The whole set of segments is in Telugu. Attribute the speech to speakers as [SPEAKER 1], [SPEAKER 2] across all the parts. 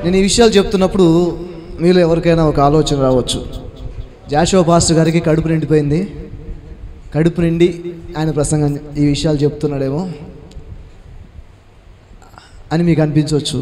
[SPEAKER 1] నేను ఈ విషయాలు చెప్తున్నప్పుడు మీలో ఎవరికైనా ఒక ఆలోచన రావచ్చు జాషువా పాస్టర్ గారికి కడుపు నిండిపోయింది కడుపు నిండి ఆయన ప్రసంగం ఈ విషయాలు చెప్తున్నాడేమో అని మీకు అనిపించవచ్చు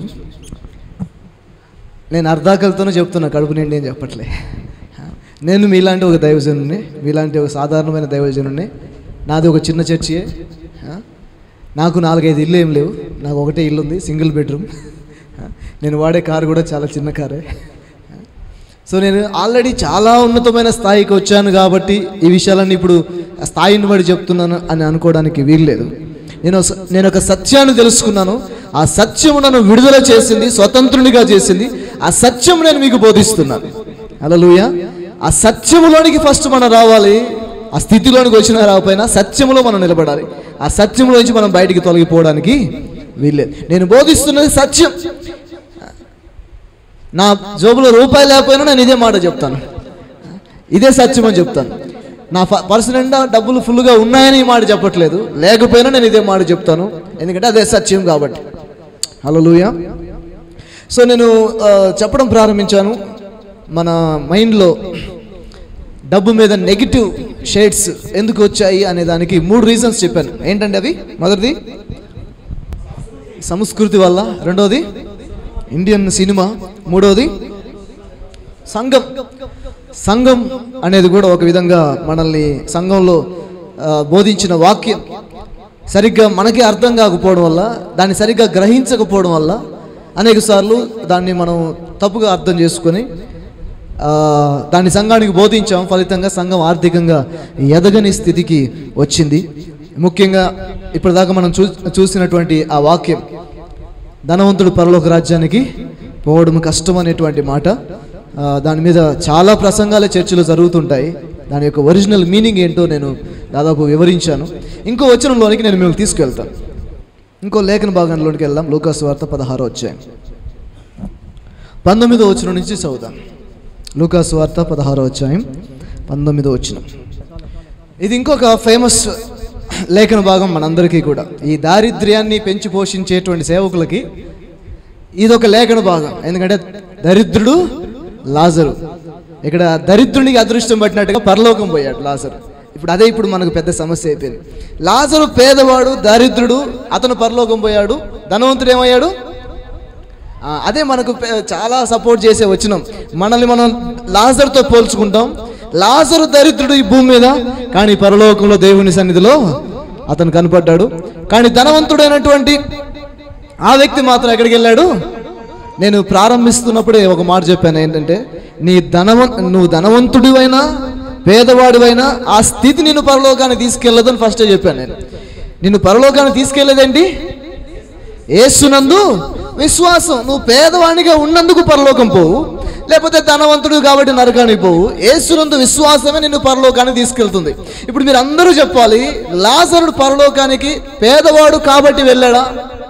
[SPEAKER 1] నేను అర్ధాకలతోనే చెప్తున్నా కడుపు నిండి అని చెప్పట్లే నేను మీలాంటి ఒక దైవజనుని మీలాంటి ఒక సాధారణమైన దైవజనుని నాది ఒక చిన్న చర్చియే ఆ? నాకు నాలుగైదు ఇల్లు ఏం లేవు నాకు ఒకటే ఇల్లు ఉంది సింగిల్ బెడ్రూమ్ నేను వాడే కారు కూడా చాలా చిన్న కారే సో నేను ఆల్రెడీ చాలా ఉన్నతమైన స్థాయికి వచ్చాను కాబట్టి ఈ విషయాలన్నీ ఇప్పుడు ఆ స్థాయిని బట్టి చెప్తున్నాను అని అనుకోవడానికి వీల్లేదు నేను స- నేను ఒక సత్యాన్ని తెలుసుకున్నాను ఆ సత్యము నన్ను విడుదల చేసింది స్వతంత్రునిగా చేసింది ఆ సత్యం నేను మీకు బోధిస్తున్నాను అలలుయ ఆ సత్యములోనికి ఫస్ట్ మనం రావాలి ఆ స్థితిలోనికి వచ్చినా రాకపోయినా సత్యములో మనం నిలబడాలి ఆ సత్యములోంచి మనం బయటికి తొలగిపోవడానికి వీల్లేదు నేను బోధిస్తున్నది సత్యం నా జోబులో రూపాయి లేకపోయినా నేను ఇదే మాట చెప్తాను ఇదే సత్యం అని చెప్తాను నా ఫ- పర్సు నిండా డబ్బులు ఫుల్గా ఉన్నాయని ఈ మాట చెప్పట్లేదు లేకపోయినా నేను ఇదే మాట చెప్తాను ఎందుకంటే అదే సత్యం కాబట్టి హలో సో నేను ఆ, చెప్పడం ప్రారంభించాను మన మైండ్లో డబ్బు మీద నెగిటివ్ షేడ్స్ ఎందుకు వచ్చాయి అనే దానికి మూడు రీజన్స్ చెప్పాను ఏంటంటే అవి మొదటిది సంస్కృతి వల్ల రెండోది ఇండియన్ సినిమా మూడోది సంఘం సంఘం అనేది కూడా ఒక విధంగా మనల్ని సంఘంలో ఆ, బోధించిన వాక్యం సరిగ్గా మనకి అర్థం కాకపోవడం వల్ల దాన్ని సరిగ్గా గ్రహించకపోవడం వల్ల అనేక సార్లు దాన్ని మనం తప్పుగా అర్థం చేసుకొని ఆ, దాన్ని సంఘానికి బోధించాం ఫలితంగా సంఘం ఆర్థికంగా ఎదగని స్థితికి వచ్చింది ముఖ్యంగా ఇప్పటిదాకా మనం చూ చూసినటువంటి ఆ వాక్యం ధనవంతుడు పరలోక రాజ్యానికి పోవడం కష్టం అనేటువంటి మాట ఆ, దాని మీద చాలా ప్రసంగాలే చర్చలు జరుగుతుంటాయి దాని యొక్క ఒరిజినల్ మీనింగ్ ఏంటో నేను దాదాపు వివరించాను ఇంకో వచనంలోనికి నేను మిమ్మల్ని తీసుకెళ్తాను ఇంకో లేఖన భాగంలోనికి వెళ్దాం లూకాసు వార్త పదహారో వచ్చాయి పంతొమ్మిదో వచనం నుంచి చదువుదాం లూకాసు వార్త పదహారో అధ్యాయం పంతొమ్మిదో వచనం ఇది ఇంకొక ఫేమస్ లేఖన భాగం మనందరికీ కూడా ఈ దారిద్ర్యాన్ని పెంచి పోషించేటువంటి సేవకులకి ఇది ఒక లేఖన భాగం ఎందుకంటే దరిద్రుడు లాజరు ఇక్కడ దరిద్రునికి అదృష్టం పట్టినట్టుగా పరలోకం పోయాడు లాజరు ఇప్పుడు అదే ఇప్పుడు మనకు పెద్ద సమస్య అయిపోయింది లాజరు పేదవాడు దరిద్రుడు అతను పరలోకం పోయాడు ధనవంతుడు ఏమయ్యాడు ఆ, అదే మనకు పె- చాలా సపోర్ట్ చేసే వచ్చినాం మనల్ని మనం లాజర్తో పోల్చుకుంటాం లాజరు దరిద్రుడు ఈ భూమి మీద కానీ పరలోకంలో దేవుని సన్నిధిలో అతను కనపడ్డాడు కానీ ధనవంతుడైనటువంటి ఆ వ్యక్తి మాత్రం ఎక్కడికి వెళ్ళాడు నేను ప్రారంభిస్తున్నప్పుడే ఒక మాట చెప్పాను ఏంటంటే నీ ధనవ నువ్వు ధనవంతుడివైనా పేదవాడివైనా ఆ స్థితి నిన్ను పరలోకానికి తీసుకెళ్ళదని ఫస్టే చెప్పాను నేను నిన్ను పరలోకానికి తీసుకెళ్ళేదేంటి ఏసునందు విశ్వాసం నువ్వు పేదవానిగా ఉన్నందుకు పరలోకం పోవు లేకపోతే ధనవంతుడు కాబట్టి నరకానికి పోవు ఏసునందు విశ్వాసమే నిన్ను పరలోకానికి తీసుకెళ్తుంది ఇప్పుడు మీరు అందరూ చెప్పాలి లాజరుడు పరలోకానికి పేదవాడు కాబట్టి వెళ్ళాడా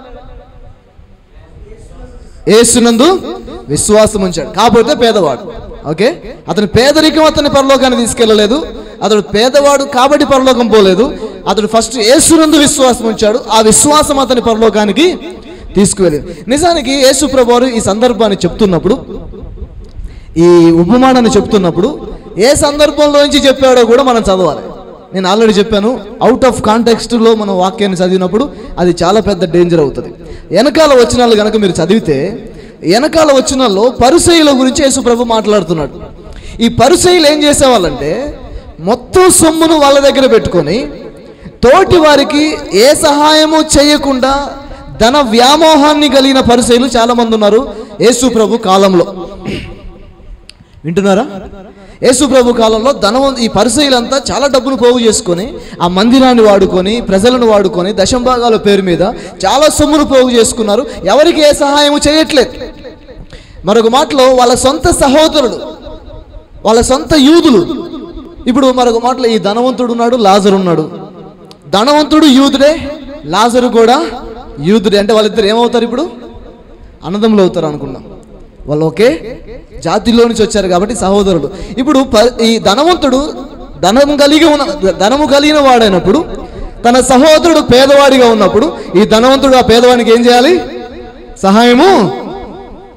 [SPEAKER 1] ఏసునందు విశ్వాసం ఉంచాడు కాకపోతే పేదవాడు ఓకే అతని పేదరికం అతని పరలోకాన్ని తీసుకెళ్ళలేదు అతడు పేదవాడు కాబట్టి పరలోకం పోలేదు అతడు ఫస్ట్ యేసునందు విశ్వాసం ఉంచాడు ఆ విశ్వాసం అతని పరలోకానికి తీసుకువెళ్ళింది నిజానికి యేసు ప్రభువారు ఈ సందర్భాన్ని చెప్తున్నప్పుడు ఈ ఉపమానాన్ని చెప్తున్నప్పుడు ఏ సందర్భంలోంచి చెప్పాడో కూడా మనం చదవాలి నేను ఆల్రెడీ చెప్పాను అవుట్ ఆఫ్ కాంటెక్స్ట్లో మనం వాక్యాన్ని చదివినప్పుడు అది చాలా పెద్ద డేంజర్ అవుతుంది వెనకాల వచనాలు కనుక మీరు చదివితే వెనకాల వచనాల్లో పరుసయుల గురించి యేసు ప్రభు మాట్లాడుతున్నాడు ఈ పరుసయులు ఏం చేసేవాళ్ళంటే మొత్తం సొమ్మును వాళ్ళ దగ్గర పెట్టుకొని తోటి వారికి ఏ సహాయము చేయకుండా ధన వ్యామోహాన్ని కలిగిన పరిశైలు చాలా మంది ఉన్నారు యేసు ప్రభు కాలంలో వింటున్నారా యేసు ప్రభు కాలంలో ధనవం ఈ పరిసయులంతా చాలా డబ్బును పోగు చేసుకొని ఆ మందిరాన్ని వాడుకొని ప్రజలను వాడుకొని దశంభాగాల పేరు మీద చాలా సొమ్మును పోగు చేసుకున్నారు ఎవరికి ఏ సహాయము చేయట్లేదు మరొక మాటలో వాళ్ళ సొంత సహోదరుడు వాళ్ళ సొంత యూదులు ఇప్పుడు మరొక మాటలో ఈ ధనవంతుడు ఉన్నాడు లాజరు ఉన్నాడు ధనవంతుడు యూదుడే లాజరు కూడా యూదుడే అంటే వాళ్ళిద్దరు ఏమవుతారు ఇప్పుడు అన్నదమ్ములు అవుతారు అనుకున్నాం వాళ్ళు ఒకే జాతిలో నుంచి వచ్చారు కాబట్టి సహోదరుడు ఇప్పుడు ప- ఈ ధనవంతుడు ధనం కలిగి ఉన్న ధనము కలిగిన వాడైనప్పుడు తన సహోదరుడు పేదవాడిగా ఉన్నప్పుడు ఈ ధనవంతుడు ఆ పేదవానికి ఏం చేయాలి సహాయము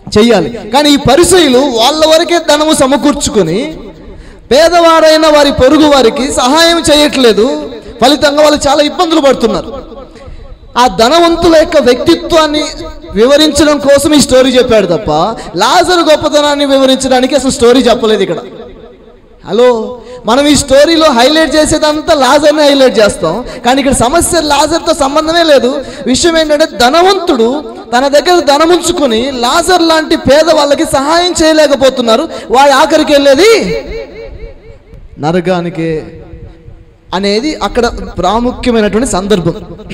[SPEAKER 1] చెయ్యాలి కానీ ఈ పరిసయులు వాళ్ళ వరకే ధనము సమకూర్చుకొని పేదవారైన వారి పొరుగు వారికి సహాయం చేయట్లేదు ఫలితంగా వాళ్ళు చాలా ఇబ్బందులు పడుతున్నారు ఆ ధనవంతుల యొక్క వ్యక్తిత్వాన్ని వివరించడం కోసం ఈ స్టోరీ చెప్పాడు తప్ప లాజరు గొప్పతనాన్ని వివరించడానికి అసలు స్టోరీ చెప్పలేదు ఇక్కడ హలో మనం ఈ స్టోరీలో హైలైట్ చేసేదంతా లాజర్ని హైలైట్ చేస్తాం కానీ ఇక్కడ సమస్య లాజర్తో సంబంధమే లేదు విషయం ఏంటంటే ధనవంతుడు తన దగ్గర ధనం ఉంచుకొని లాజర్ లాంటి పేద వాళ్ళకి సహాయం చేయలేకపోతున్నారు వాడి ఆఖరికి వెళ్ళేది నరకానికి అనేది అక్కడ ప్రాముఖ్యమైనటువంటి సందర్భం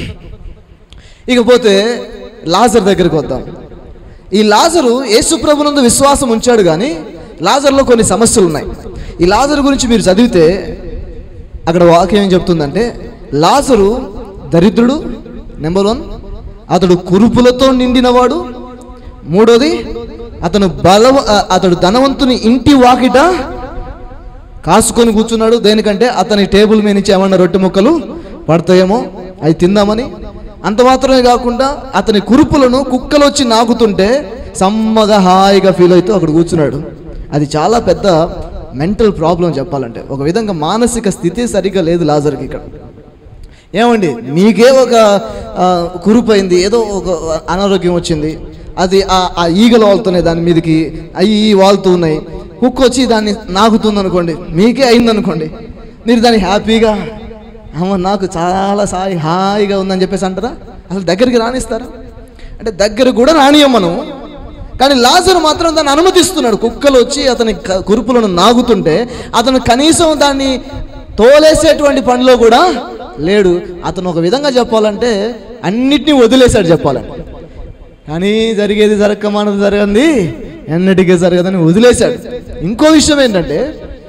[SPEAKER 1] ఇకపోతే లాజర్ దగ్గరికి వద్దాం ఈ లాజరు యేసుప్రభునందు విశ్వాసం ఉంచాడు కానీ లాజర్లో కొన్ని సమస్యలు ఉన్నాయి ఈ లాజరు గురించి మీరు చదివితే అక్కడ వాక్యం ఏం చెప్తుందంటే లాజరు దరిద్రుడు నెంబర్ వన్ అతడు కురుపులతో నిండినవాడు మూడోది అతను బలవ అతడు ధనవంతుని ఇంటి వాకిట కాసుకొని కూర్చున్నాడు దేనికంటే అతని టేబుల్ మీద నుంచి ఏమన్నా రొట్టె ముక్కలు పడతాయేమో అవి తిందామని అంత మాత్రమే కాకుండా అతని కురుపులను కుక్కలు వచ్చి నాకుతుంటే సమ్మగా హాయిగా ఫీల్ అవుతూ అక్కడ కూర్చున్నాడు అది చాలా పెద్ద మెంటల్ ప్రాబ్లం చెప్పాలంటే ఒక విధంగా మానసిక స్థితి సరిగ్గా లేదు లాజర్కి ఇక్కడ ఏమండి మీకే ఒక ఆ, కురుపైంది ఏదో ఒక అనారోగ్యం వచ్చింది అది ఆ ఆ ఈగలు వాళ్తున్నాయి దాని మీదకి అవి ఈ వాళ్తూ ఉన్నాయి కుక్క వచ్చి దాన్ని నాకుతుంది అనుకోండి మీకే అయింది అనుకోండి మీరు దాన్ని హ్యాపీగా అమ్మ నాకు చాలా సాయి హాయిగా ఉందని చెప్పేసి అంటారా అసలు దగ్గరికి రానిస్తారా అంటే దగ్గర కూడా రానియం మనం కానీ లాజరు మాత్రం దాన్ని అనుమతిస్తున్నాడు కుక్కలు వచ్చి అతని క- కురుపులను నాగుతుంటే అతను కనీసం దాన్ని తోలేసేటువంటి పనిలో కూడా లేడు అతను ఒక విధంగా చెప్పాలంటే అన్నిటినీ వదిలేశాడు చెప్పాలంటే కానీ జరిగేది జరగక మనది జరగంది ఎన్నటికీ జరగదని వదిలేశాడు ఇంకో విషయం ఏంటంటే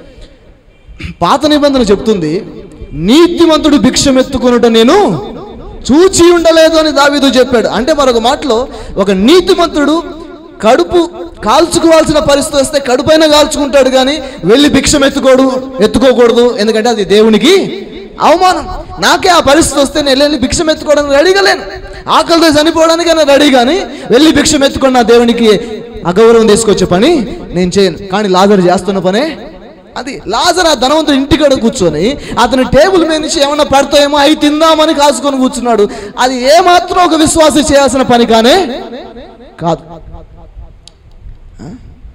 [SPEAKER 1] పాత నిబంధన చెప్తుంది నీతిమంతుడు భిక్షమెత్తుకొనుట నేను చూచి ఉండలేదు అని దావీదు చెప్పాడు అంటే మరొక మాటలో ఒక నీతిమంతుడు కడుపు కాల్చుకోవాల్సిన పరిస్థితి వస్తే కడుపైన కాల్చుకుంటాడు కానీ వెళ్ళి భిక్షం ఎత్తుకోడు ఎత్తుకోకూడదు ఎందుకంటే అది దేవునికి అవమానం నాకే ఆ పరిస్థితి వస్తే నేను వెళ్ళి భిక్షం ఎత్తుకోవడానికి రెడీగా లేను ఆకలితో చనిపోవడానికి నేను రెడీ కానీ వెళ్ళి భిక్షం ఎత్తుకొని నా దేవునికి అగౌరవం తీసుకొచ్చే పని నేను చేయను కానీ లాజర్ చేస్తున్న పనే అది లాజర్ ఆ ధనవంతుడు ఇంటికాడ కూర్చొని అతని టేబుల్ మీద నుంచి ఏమన్నా పడతాయేమో అవి తిందామని కాసుకొని కూర్చున్నాడు అది ఏమాత్రం ఒక విశ్వాసం చేయాల్సిన పని కానే కాదు ఆ?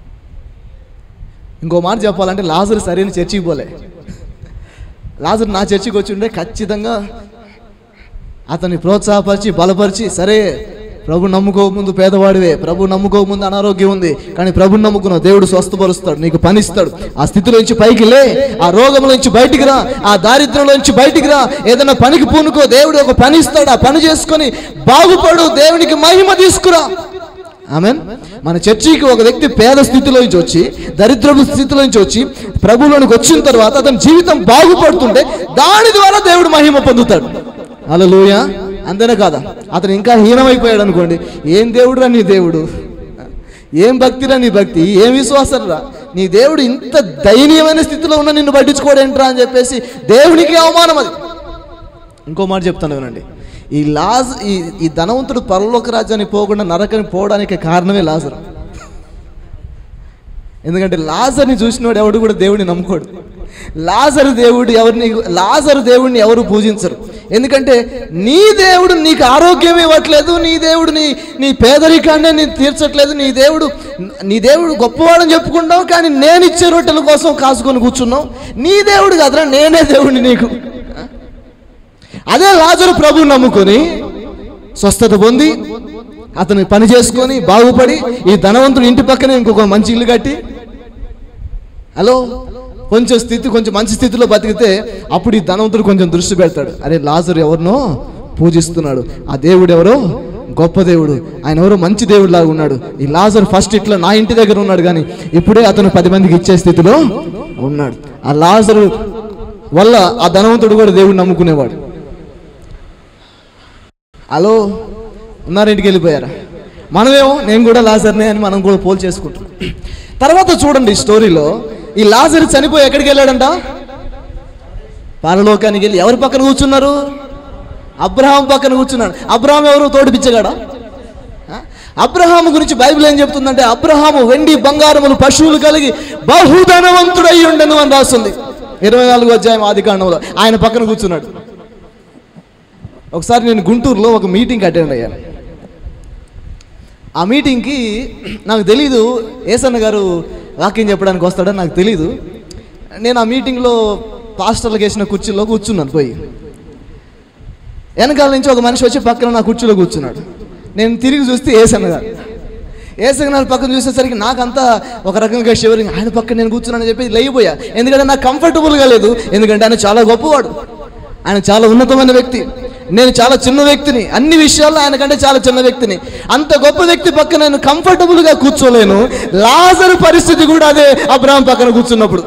[SPEAKER 1] ఇంకో మాట చెప్పాలంటే లాజర్ సరైన చర్చికి పోలే లాజర్ నా చర్చికి వచ్చి ఉంటే ఖచ్చితంగా అతన్ని ప్రోత్సాహపరిచి బలపరిచి సరే ప్రభు నమ్ముకో ముందు పేదవాడివే ప్రభు నమ్ముకో ముందు అనారోగ్యం ఉంది కానీ ప్రభు నమ్ముకున్నావు దేవుడు స్వస్థపరుస్తాడు నీకు పనిస్తాడు ఆ స్థితిలో నుంచి పైకి లే ఆ రోగంలో నుంచి బయటికి రా ఆ దారిద్ర్యంలో నుంచి బయటికి రా ఏదైనా పనికి పూనుకో దేవుడు ఒక పని ఇస్తాడు ఆ పని చేసుకొని బాగుపడు దేవునికి మహిమ తీసుకురా ఆమెన్ మన చర్చికి ఒక వ్యక్తి పేద స్థితిలో నుంచి వచ్చి దరిద్రపు స్థితిలో నుంచి వచ్చి ప్రభువులోనికి వచ్చిన తర్వాత అతని జీవితం బాగుపడుతుంటే దాని ద్వారా దేవుడు మహిమ పొందుతాడు అలలోయ అంతేనే కాదా అతను ఇంకా హీనమైపోయాడు అనుకోండి ఏం దేవుడురా నీ దేవుడు ఏం భక్తిరా నీ భక్తి ఏం విశ్వాసం రా నీ దేవుడు ఇంత దయనీయమైన స్థితిలో ఉన్న నిన్ను పట్టించుకోడేంట్రా అని చెప్పేసి దేవునికి అవమానం అది ఇంకో మాట చెప్తాను వినండి ఈ లాజ్ ఈ ఈ ధనవంతుడు పరలోక రాజ్యానికి పోకుండా నరకని పోవడానికి కారణమే లాజరు ఎందుకంటే లాజర్ని చూసినవాడు ఎవడు కూడా దేవుడిని నమ్ముకోడు లాజరు దేవుడు ఎవరిని లాజరు దేవుడిని ఎవరు పూజించరు ఎందుకంటే నీ దేవుడు నీకు ఆరోగ్యం ఇవ్వట్లేదు నీ దేవుడు నీ నీ పేదరికాన్ని నీ తీర్చట్లేదు నీ దేవుడు నీ దేవుడు గొప్పవాడని చెప్పుకుంటావు కానీ నేను ఇచ్చే రొట్టెల కోసం కాసుకొని కూర్చున్నావు నీ దేవుడు కదరా నేనే దేవుడిని నీకు అదే లాజరు ప్రభు నమ్ముకొని స్వస్థత పొంది అతను పని చేసుకొని బాగుపడి ఈ ధనవంతుడు ఇంటి పక్కనే ఇంకొక మంచి ఇల్లు కట్టి హలో కొంచెం స్థితి కొంచెం మంచి స్థితిలో బతికితే అప్పుడు ఈ ధనవంతుడు కొంచెం దృష్టి పెడతాడు అరే లాజరు ఎవరినో పూజిస్తున్నాడు ఆ దేవుడు ఎవరో గొప్ప దేవుడు ఆయన ఎవరో మంచి దేవుడు లాగా ఉన్నాడు ఈ లాజర్ ఫస్ట్ ఇట్లా నా ఇంటి దగ్గర ఉన్నాడు కానీ ఇప్పుడే అతను పది మందికి ఇచ్చే స్థితిలో ఉన్నాడు ఆ లాజరు వల్ల ఆ ధనవంతుడు కూడా దేవుడు నమ్ముకునేవాడు హలో ఉన్నారు ఇంటికి వెళ్ళిపోయారా మనమేమో నేను కూడా లాజర్నే అని మనం కూడా పోల్ చేసుకుంటాం తర్వాత చూడండి ఈ స్టోరీలో ఈ లాజర్ చనిపోయి ఎక్కడికి వెళ్ళాడంట పరలోకానికి వెళ్ళి ఎవరి పక్కన కూర్చున్నారు అబ్రహాం పక్కన కూర్చున్నాడు అబ్రహాం ఎవరు తోడు పిచ్చగాడా ఆ? అబ్రహాము గురించి బైబిల్ ఏం చెప్తుందంటే అబ్రహాము వెండి బంగారములు పశువులు కలిగి బహుధనవంతుడై ఉండను అని రాస్తుంది ఇరవై నాలుగు అధ్యాయం ఆది కాండంలో ఆయన పక్కన కూర్చున్నాడు ఒకసారి నేను గుంటూరులో ఒక మీటింగ్ అటెండ్ అయ్యాను ఆ మీటింగ్కి నాకు తెలీదు ఏసన్న గారు వాక్యం చెప్పడానికి వస్తాడని నాకు తెలీదు నేను ఆ మీటింగ్లో పాస్టర్లకు వేసిన కుర్చీలో కూర్చున్నాను పోయి వెనకాల నుంచి ఒక మనిషి వచ్చి పక్కన నా కుర్చీలో కూర్చున్నాడు నేను తిరిగి చూస్తే ఏసన్న గారు ఏసన్న గారు పక్కన చూసేసరికి నాకంతా ఒక రకంగా షివరింగ్ ఆయన పక్కన నేను కూర్చున్నానని చెప్పి లేయిపోయా ఎందుకంటే నాకు కంఫర్టబుల్గా లేదు ఎందుకంటే ఆయన చాలా గొప్పవాడు ఆయన చాలా ఉన్నతమైన వ్యక్తి నేను చాలా చిన్న వ్యక్తిని అన్ని విషయాల్లో ఆయన కంటే చాలా చిన్న వ్యక్తిని అంత గొప్ప వ్యక్తి పక్కన నేను కంఫర్టబుల్గా కూర్చోలేను లాజరు పరిస్థితి కూడా అదే అబ్రాహం పక్కన కూర్చున్నప్పుడు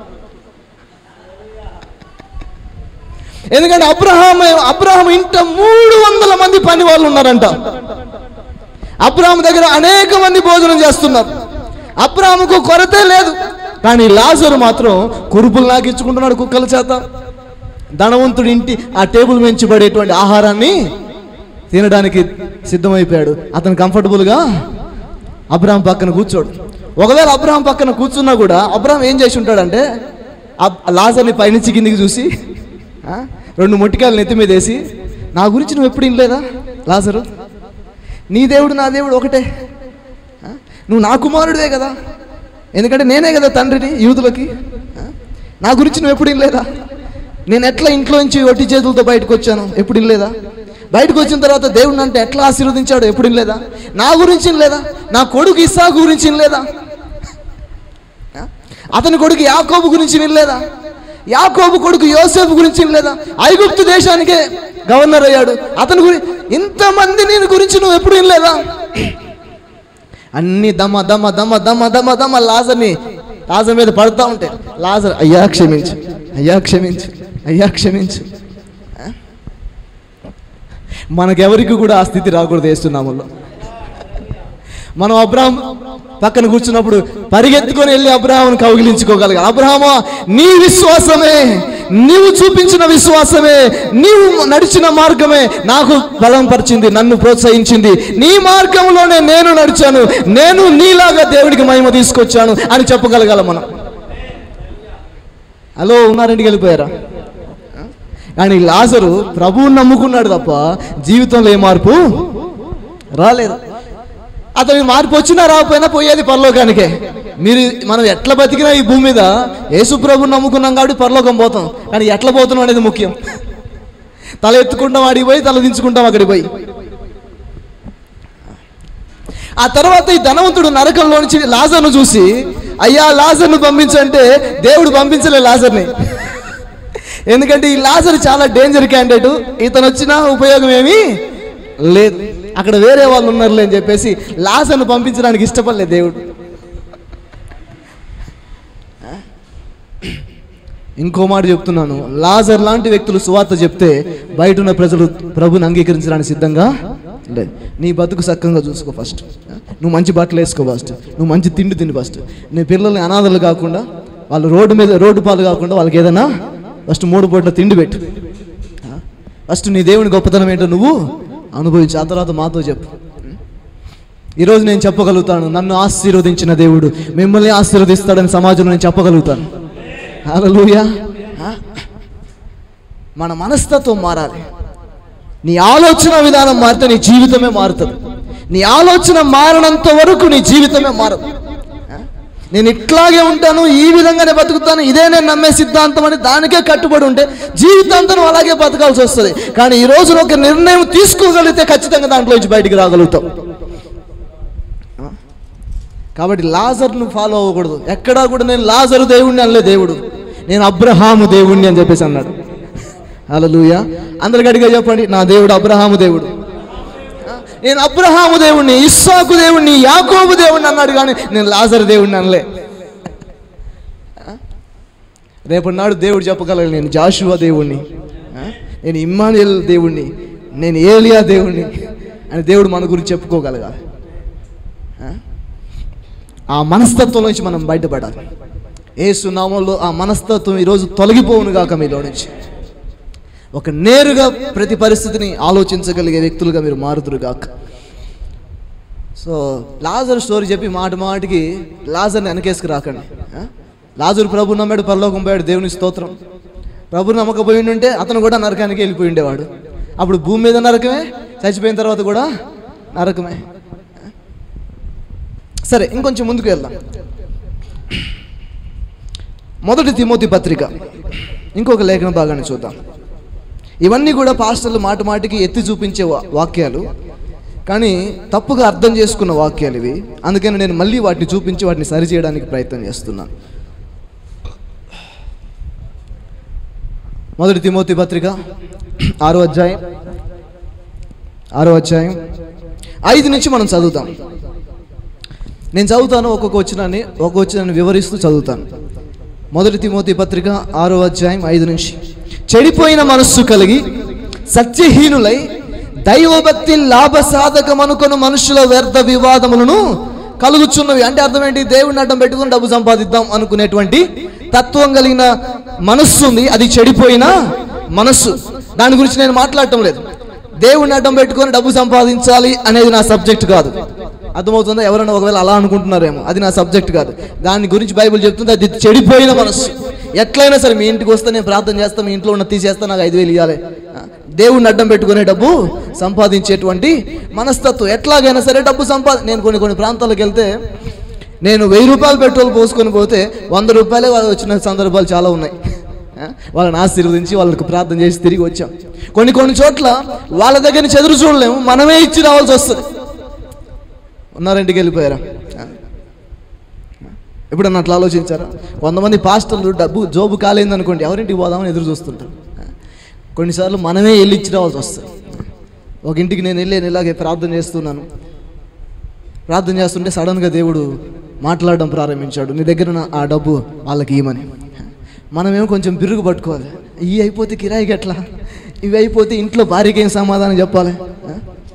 [SPEAKER 1] ఎందుకంటే అబ్రహాం అబ్రహాం ఇంట మూడు వందల మంది పని వాళ్ళు ఉన్నారంట అబ్రహాం దగ్గర అనేక మంది భోజనం చేస్తున్నారు అబ్రహాముకు కొరతే లేదు కానీ లాజరు మాత్రం కురుపులు నాకించుకుంటున్నాడు కుక్కల చేత ధనవంతుడి ఇంటి ఆ టేబుల్ పడేటువంటి ఆహారాన్ని తినడానికి సిద్ధమైపోయాడు అతను కంఫర్టబుల్గా అబ్రహాం పక్కన కూర్చోడు ఒకవేళ అబ్రహాం పక్కన కూర్చున్నా కూడా అబ్రహాం ఏం చేసి ఉంటాడంటే అబ్- లాజర్ని పైనుంచి కిందికి చూసి ఆ, రెండు మొట్టికాయలు నెత్తి మీద వేసి నా గురించి నువ్వు ఎప్పుడు వినలేదా లాజరు నీ దేవుడు నా దేవుడు ఒకటే ఆ, నువ్వు నా కుమారుడివే కదా ఎందుకంటే నేనే కదా తండ్రిని యూదులకి ఆ, నా గురించి నువ్వు ఎప్పుడు వినలేదా నేను ఎట్లా ఇంట్లో నుంచి ఒట్టి చేతులతో బయటకు వచ్చాను ఎప్పుడు వినలేదా బయటకు వచ్చిన తర్వాత దేవుడిని అంటే ఎట్లా ఆశీర్వదించాడు ఎప్పుడు వినలేదా నా గురించి వినలేదా నా కొడుకు ఇస్సాకు గురించి వినలేదా ఆ? అతని కొడుకు యాకోబు గురించి వినలేదా యాకోబు కొడుకు యోసేపు గురించి వినలేదా ఐగుప్తు దేశానికే గవర్నర్ అయ్యాడు అతని గురించి ఇంతమంది నేను గురించి నువ్వు ఎప్పుడు వినలేదా అన్ని దమ దమ దమ దమ దమ దమ లాజర్ని లాజర్ మీద పడుతూ ఉంటాయి లాజర్ అయ్యా క్షమించు అయ్యా క్షమించు అయ్యా క్షమించు ఆ? మనకెవరికి కూడా ఆ స్థితి రాకూడదు వేస్తున్నాములో మనం అబ్రాహం పక్కన కూర్చున్నప్పుడు పరిగెత్తుకొని వెళ్ళి అబ్రహామును కౌగిలించుకోగలగాలి అబ్రహామా నీ విశ్వాసమే నీవు చూపించిన విశ్వాసమే నీవు నడిచిన మార్గమే నాకు బలం పరిచింది నన్ను ప్రోత్సహించింది నీ మార్గంలోనే నేను నడిచాను నేను నీలాగా దేవుడికి మహిమ తీసుకొచ్చాను అని చెప్పగలగాల మనం హలో ఉన్నారండి వెళ్ళిపోయారా కానీ లాజరు ప్రభువుని నమ్ముకున్నాడు తప్ప జీవితంలో ఏ మార్పు రాలేదు అతనికి మార్పు వచ్చినా రాకపోయినా పోయేది పరలోకానికే మీరు మనం ఎట్లా బతికినా ఈ భూమి మీద యేసు ప్రభుని నమ్ముకున్నాం కాబట్టి పరలోకం పోతాం కానీ ఎట్లా పోతున్నాం అనేది ముఖ్యం తల ఎత్తుకుంటాం అడిగి పోయి తల దించుకుంటాం అక్కడికి పోయి ఆ తర్వాత ఈ ధనవంతుడు నరకంలో నుంచి లాజర్ను చూసి అయ్యా లాజర్ను పంపించంటే దేవుడు పంపించలే లాజర్ని ఎందుకంటే ఈ లాజర్ చాలా డేంజర్ క్యాండిడేట్ ఇతను వచ్చినా ఉపయోగం ఏమీ లేదు అక్కడ వేరే వాళ్ళు ఉన్నారులే అని చెప్పేసి లాజర్ను పంపించడానికి ఇష్టపడలేదు దేవుడు ఇంకో మాట చెప్తున్నాను లాజర్ లాంటి వ్యక్తులు సువార్త చెప్తే బయట ఉన్న ప్రజలు ప్రభుని అంగీకరించడానికి సిద్ధంగా లేదు నీ బతుకు సక్కంగా చూసుకో ఫస్ట్ నువ్వు మంచి బట్టలు వేసుకో ఫస్ట్ నువ్వు మంచి తిండి తిని ఫస్ట్ నీ పిల్లల్ని అనాథలు కాకుండా వాళ్ళు రోడ్డు మీద రోడ్డు పాలు కాకుండా వాళ్ళకి ఏదైనా ఫస్ట్ మూడు పూట్ల తిండి పెట్టు ఫస్ట్ నీ దేవుని గొప్పతనం ఏంటో నువ్వు అనుభవించు ఆ తర్వాత మాతో చెప్పు ఈరోజు నేను చెప్పగలుగుతాను నన్ను ఆశీర్వదించిన దేవుడు మిమ్మల్ని ఆశీర్వదిస్తాడని సమాజంలో నేను చెప్పగలుగుతాను హల్లెలూయా ఆ? మన మనస్తత్వం మారాలి నీ ఆలోచన విధానం మారితే నీ జీవితమే మారుతుంది నీ ఆలోచన మారినంత వరకు నీ జీవితమే మారదు ఆ? నేను ఇట్లాగే ఉంటాను ఈ విధంగానే బతుకుతాను ఇదే నేను నమ్మే సిద్ధాంతం అని దానికే కట్టుబడి ఉంటే జీవితాంతం నువ్వు అలాగే బతకాల్సి వస్తుంది కానీ ఈ రోజు నువ్వు ఒక నిర్ణయం తీసుకోగలిగితే ఖచ్చితంగా దాంట్లో నుంచి బయటికి రాగలుగుతావు కాబట్టి లాజర్ను ఫాలో అవ్వకూడదు ఎక్కడా కూడా నేను లాజరు దేవుణ్ణి అనలే దేవుడు నేను అబ్రహాము దేవుణ్ణి అని చెప్పేసి అన్నాడు హల్లెలూయా అందరికి అడిగా చెప్పండి నా దేవుడు అబ్రహాము దేవుడు ఆ, నేను అబ్రహాము దేవుణ్ణి ఇస్సాకు దేవుణ్ణి యాకోబు దేవుణ్ణి అన్నాడు కానీ నేను లాజరు దేవుణ్ణి అనలే ఆ? రేపటి నాడు దేవుడు చెప్పగలడు నేను జాషువా దేవుణ్ణి ఆ? నేను ఇమ్మానుయల్ దేవుణ్ణి నేను ఏలియా దేవుణ్ణి అని దేవుడు మన గురించి చెప్పుకోగలగాలి ఆ? ఆ మనస్తత్వం నుంచి మనం బయటపడాలి ఏసు నామంలో ఆ మనస్తత్వం ఈరోజు తొలగిపోవును గాక మీలో నుంచి ఒక నేరుగా ప్రతి పరిస్థితిని ఆలోచించగలిగే వ్యక్తులుగా మీరు మారుతురు గాక సో లాజర్ స్టోరీ చెప్పి మాట మాటికి లాజర్ని వెనకేసుకు రాకండి ఆ? లాజరు ప్రభు నమ్మాడు పరలోకం పోయాడు దేవుని స్తోత్రం ప్రభు నమ్మకపోయి ఉంటే అతను కూడా నరకానికి వెళ్ళిపోయి ఉండేవాడు అప్పుడు భూమి మీద నరకమే చచ్చిపోయిన తర్వాత కూడా నరకమే సరే ఇంకొంచెం ముందుకు వెళ్దాం మొదటి తిమోతి పత్రిక ఇంకొక లేఖన భాగాన్ని చూద్దాం ఇవన్నీ కూడా పాస్టర్లు మాట మాటికి ఎత్తి చూపించే వా- వాక్యాలు కానీ తప్పుగా అర్థం చేసుకున్న వాక్యాలు ఇవి అందుకని నేను మళ్ళీ వాటిని చూపించి వాటిని సరిచేయడానికి ప్రయత్నం చేస్తున్నాను మొదటి తిమోతి పత్రిక ఆరో అధ్యాయం ఆరో అధ్యాయం ఐదు నుంచి మనం చదువుతాం నేను చదువుతాను ఒక్కొక్క వచ్చినాన్ని ఒక్కొక్క వచ్చినాన్ని వివరిస్తూ చదువుతాను మొదటి తిమోతి పత్రిక ఆరో అధ్యాయం ఐదు నుంచి చెడిపోయిన మనస్సు కలిగి సత్యహీనులై దైవభక్తి లాభ సాధకమనుకొను మనుషుల వ్యర్థ వివాదములను కలుగుచున్నవి అంటే అర్థం ఏంటి దేవుడిని అడ్డం పెట్టుకుని డబ్బు సంపాదిద్దాం అనుకునేటువంటి తత్వం కలిగిన మనస్సు ఉంది అది చెడిపోయిన మనస్సు దాని గురించి నేను మాట్లాడటం లేదు దేవుడిని అడ్డం పెట్టుకొని డబ్బు సంపాదించాలి అనేది నా సబ్జెక్ట్ కాదు అర్థమవుతుందా ఎవరైనా ఒకవేళ అలా అనుకుంటున్నారేమో అది నా సబ్జెక్ట్ కాదు దాని గురించి బైబిల్ చెప్తుంది అది చెడిపోయిన మనస్సు ఎట్లయినా సరే మీ ఇంటికి వస్తే నేను ప్రార్థన చేస్తాను మీ ఇంట్లో ఉన్న తీసేస్తా నాకు ఐదు వేలు ఇవ్వాలి దేవుడిని అడ్డం పెట్టుకునే డబ్బు సంపాదించేటువంటి మనస్తత్వం ఎట్లాగైనా సరే డబ్బు సంపాది నేను కొన్ని కొన్ని ప్రాంతాలకు వెళ్తే నేను వెయ్యి రూపాయలు పెట్రోల్ పోసుకొని పోతే వంద రూపాయలే వాళ్ళు వచ్చిన సందర్భాలు చాలా ఉన్నాయి ఆ, వాళ్ళని ఆశీర్వదించి వాళ్ళకి ప్రార్థన చేసి తిరిగి వచ్చాం కొన్ని కొన్ని చోట్ల వాళ్ళ దగ్గర నుంచి ఎదురు చూడలేము మనమే ఇచ్చి రావాల్సి వస్తుంది ఉన్నారింటికి వెళ్ళిపోయారా ఆ. ఎప్పుడన్నా అట్లా ఆలోచించారా కొంతమంది పాస్టర్లు డబ్బు జోబు కాలేంది అనుకోండి ఎవరింటికి పోదామని ఎదురు చూస్తుంటారు ఆ. కొన్నిసార్లు మనమే వెళ్ళి ఇచ్చి రావాల్సి వస్తుంది ఒక ఇంటికి నేను వెళ్ళి నేను ఇలాగే ప్రార్థన చేస్తున్నాను ప్రార్థన చేస్తుంటే సడన్గా దేవుడు మాట్లాడడం ప్రారంభించాడు నీ దగ్గర ఉన్న ఆ డబ్బు వాళ్ళకి ఇవ్వమని మనమేమో కొంచెం బిరుగు పట్టుకోవాలి ఇవి అయిపోతే కిరాయికి ఎట్లా ఇవి అయిపోతే ఇంట్లో భార్యకి ఏం సమాధానం చెప్పాలి ఆ?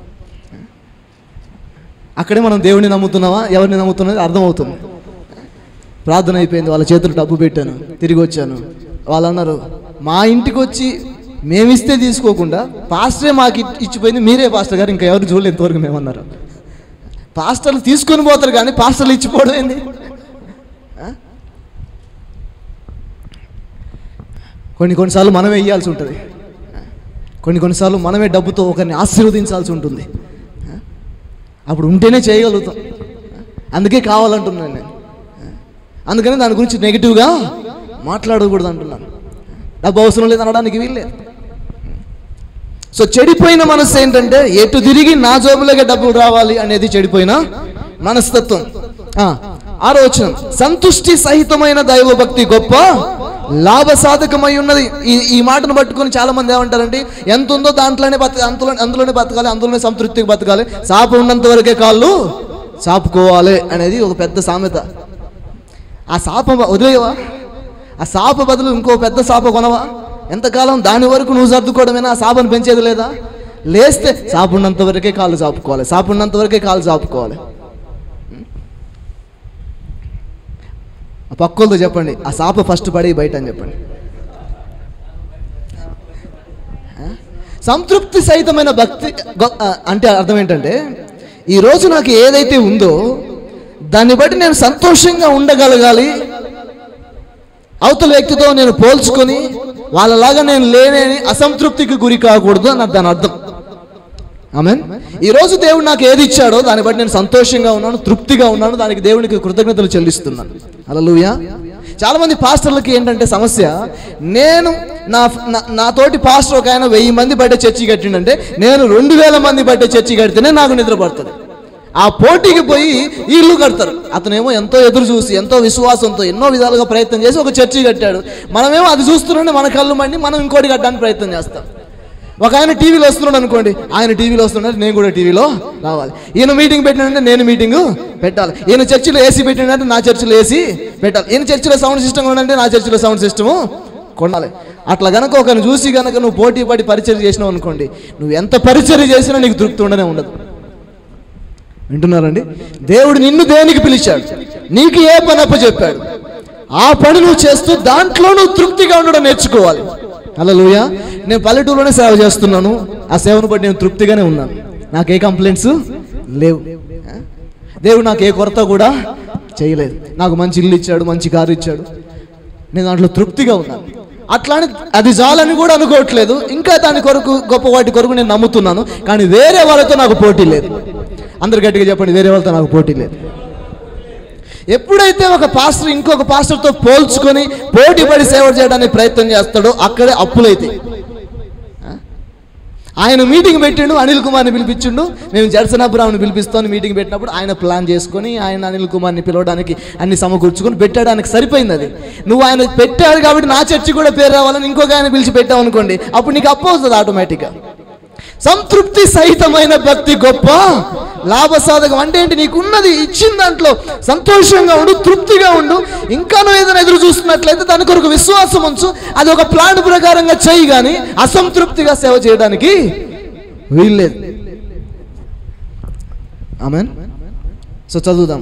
[SPEAKER 1] అక్కడే మనం దేవుడిని నమ్ముతున్నావా ఎవరిని నమ్ముతున్నది అర్థమవుతుంది ప్రార్థన అయిపోయింది వాళ్ళ చేతులు డబ్బు పెట్టాను తిరిగి వచ్చాను వాళ్ళు అన్నారు మా ఇంటికి వచ్చి మేమిస్తే తీసుకోకుండా పాస్టరే మాకు ఇచ్చి- ఇచ్చిపోయింది మీరే పాస్టర్ గారు ఇంకా ఎవరు చూడలేదు ఇంతవరకు మేమన్నారు పాస్టర్లు తీసుకొని పోతారు కానీ పాస్టర్లు ఇచ్చిపోవడం ఏంది ఆ? కొన్ని కొన్నిసార్లు మనమే ఇవ్వాల్సి ఉంటుంది కొన్ని కొన్నిసార్లు మనమే డబ్బుతో ఒకరిని ఆశీర్వదించాల్సి ఉంటుంది ఆ? అప్పుడు ఉంటేనే చేయగలుగుతాం అందుకే కావాలంటున్నాను నేను అందుకని దాని గురించి నెగిటివ్గా మాట్లాడకూడదు అంటున్నాను డబ్బు అవసరం లేదు అనడానికి వీల్లేదు సో చెడిపోయిన మనస్సు ఏంటంటే ఎటు తిరిగి నా జోబులోకి డబ్బులు రావాలి అనేది చెడిపోయిన మనస్తత్వం ఆ, ఆరో వచనం సంతుష్టి సహితమైన దైవభక్తి గొప్ప లాభ సాధకమై ఉన్నది ఈ ఈ మాటను పట్టుకొని చాలా మంది ఏమంటారంటే ఎంత ఉందో దాంట్లోనే బతక అందులో అందులోనే బతకాలి అందులోనే సంతృప్తికి బతకాలి సాపు ఉన్నంత వరకే కాళ్ళు సాపుకోవాలి అనేది ఒక పెద్ద సామెత ఆ సాప వదిలేయవా ఆ సాప బదులు ఇంకో పెద్ద సాప కొనవా ఎంతకాలం దాని వరకు నువ్వు సర్దుకోవడమేనా ఆ సాపను పెంచేది లేదా లేస్తే సాపున్నంత వరకే కాళ్ళు చాపుకోవాలి సాపున్నంత వరకే కాళ్ళు చాపుకోవాలి ఆ పక్కోళ్ళతో చెప్పండి ఆ సాప ఫస్ట్ పడి బయట అని చెప్పండి ఆ? సంతృప్తి సహితమైన భక్తి గొ- ఆ, అంటే అర్థం ఏంటంటే ఈరోజు నాకు ఏదైతే ఉందో దాన్ని బట్టి నేను సంతోషంగా ఉండగలగాలి అవతల వ్యక్తితో నేను పోల్చుకొని వాళ్ళలాగా నేను లేనేని అసంతృప్తికి గురి కాకూడదు అని దాని అర్థం ఆమె ఈరోజు దేవుడు నాకు ఏది ఇచ్చాడో దాన్ని బట్టి నేను సంతోషంగా ఉన్నాను తృప్తిగా ఉన్నాను దానికి దేవునికి కృతజ్ఞతలు చెల్లిస్తున్నాను అలలుయా చాలా మంది పాస్టర్లకి ఏంటంటే సమస్య నేను నా నా- నాతోటి పాస్టర్ ఒక ఆయన వెయ్యి మంది బట్టే చర్చి కట్టిండంటే నేను రెండు వేల మంది బట్టే చర్చి కడితేనే నాకు నిద్ర పడుతుంది ఆ పోటీకి పోయి ఈ ఇల్లు కడతారు అతనేమో ఎంతో ఎదురు చూసి ఎంతో విశ్వాసంతో ఎన్నో విధాలుగా ప్రయత్నం చేసి ఒక చర్చి కట్టాడు మనమేమో అది చూస్తుంటే మన కళ్ళు మండి మనం ఇంకోటి కట్టడానికి ప్రయత్నం చేస్తాం ఒక ఆయన టీవీలో వస్తున్నాడు అనుకోండి ఆయన టీవీలో వస్తున్నాడు నేను కూడా టీవీలో రావాలి ఈయన మీటింగ్ పెట్టినంటే నేను మీటింగ్ పెట్టాలి ఈయన చర్చిలో ఏసీ పెట్టినంటే నా చర్చిలో ఏసీ పెట్టాలి ఈయన చర్చిలో సౌండ్ సిస్టమ్ ఉందంటే నా చర్చిలో సౌండ్ సిస్టము కొనాలి అట్లా గనక ఒకరిని చూసి గనక నువ్వు పోటీ పడి పరిచయం చేసినావు అనుకోండి నువ్వు ఎంత పరిచయం చేసినా నీకు తృప్తి ఉండనే ఉండదు వింటున్నారండి దేవుడు నిన్ను దేనికి పిలిచాడు నీకు ఏ పని అప్ప చెప్పాడు ఆ పని నువ్వు చేస్తూ దాంట్లో నువ్వు తృప్తిగా ఉండడం నేర్చుకోవాలి అలా నేను పల్లెటూరులోనే సేవ చేస్తున్నాను ఆ సేవను బట్టి నేను తృప్తిగానే ఉన్నాను నాకు ఏ కంప్లైంట్స్ లేవు దేవుడు నాకు ఏ కొరత కూడా చేయలేదు నాకు మంచి ఇల్లు ఇచ్చాడు మంచి కారు ఇచ్చాడు నేను దాంట్లో తృప్తిగా ఉన్నాను అట్లానే అది చాలని కూడా అనుకోవట్లేదు ఇంకా దాని కొరకు గొప్ప వాటి కొరకు నేను నమ్ముతున్నాను కానీ వేరే వాళ్ళతో నాకు పోటీ లేదు అందరు గట్టిగా చెప్పండి వేరే వాళ్ళతో నాకు పోటీ లేదు ఎప్పుడైతే ఒక పాస్టర్ ఇంకొక పాస్టర్తో పోల్చుకొని పోటీ పడి సేవ చేయడానికి ప్రయత్నం చేస్తాడో అక్కడే అప్పులైతే ఆయన మీటింగ్ పెట్టిండు అనిల్ కుమార్ని పిలిపించిండు మేము జడ్సనాపురావుని పిలిపిస్తామని మీటింగ్ పెట్టినప్పుడు ఆయన ప్లాన్ చేసుకొని ఆయన అనిల్ కుమార్ని పిలవడానికి అన్ని సమకూర్చుకొని పెట్టడానికి సరిపోయింది అది నువ్వు ఆయన పెట్టాడు కాబట్టి నా చర్చి కూడా పేరు రావాలని ఇంకొక ఆయన పిలిచి పెట్టావు అనుకోండి అప్పుడు నీకు అప్పు అవుతుంది ఆటోమేటిక్గా సంతృప్తి సహితమైన భక్తి గొప్ప లాభసాధకం అంటే ఏంటి నీకున్నది ఇచ్చిన దాంట్లో సంతోషంగా ఉండు తృప్తిగా ఉండు ఇంకా నువ్వు ఏదైనా ఎదురు చూస్తున్నట్లయితే దాని కొరకు విశ్వాసం ఉంచు అది ఒక ప్లాన్ ప్రకారంగా చేయి కానీ అసంతృప్తిగా సేవ చేయడానికి వీల్లేదు ఆమెన్ సో చదువుదాం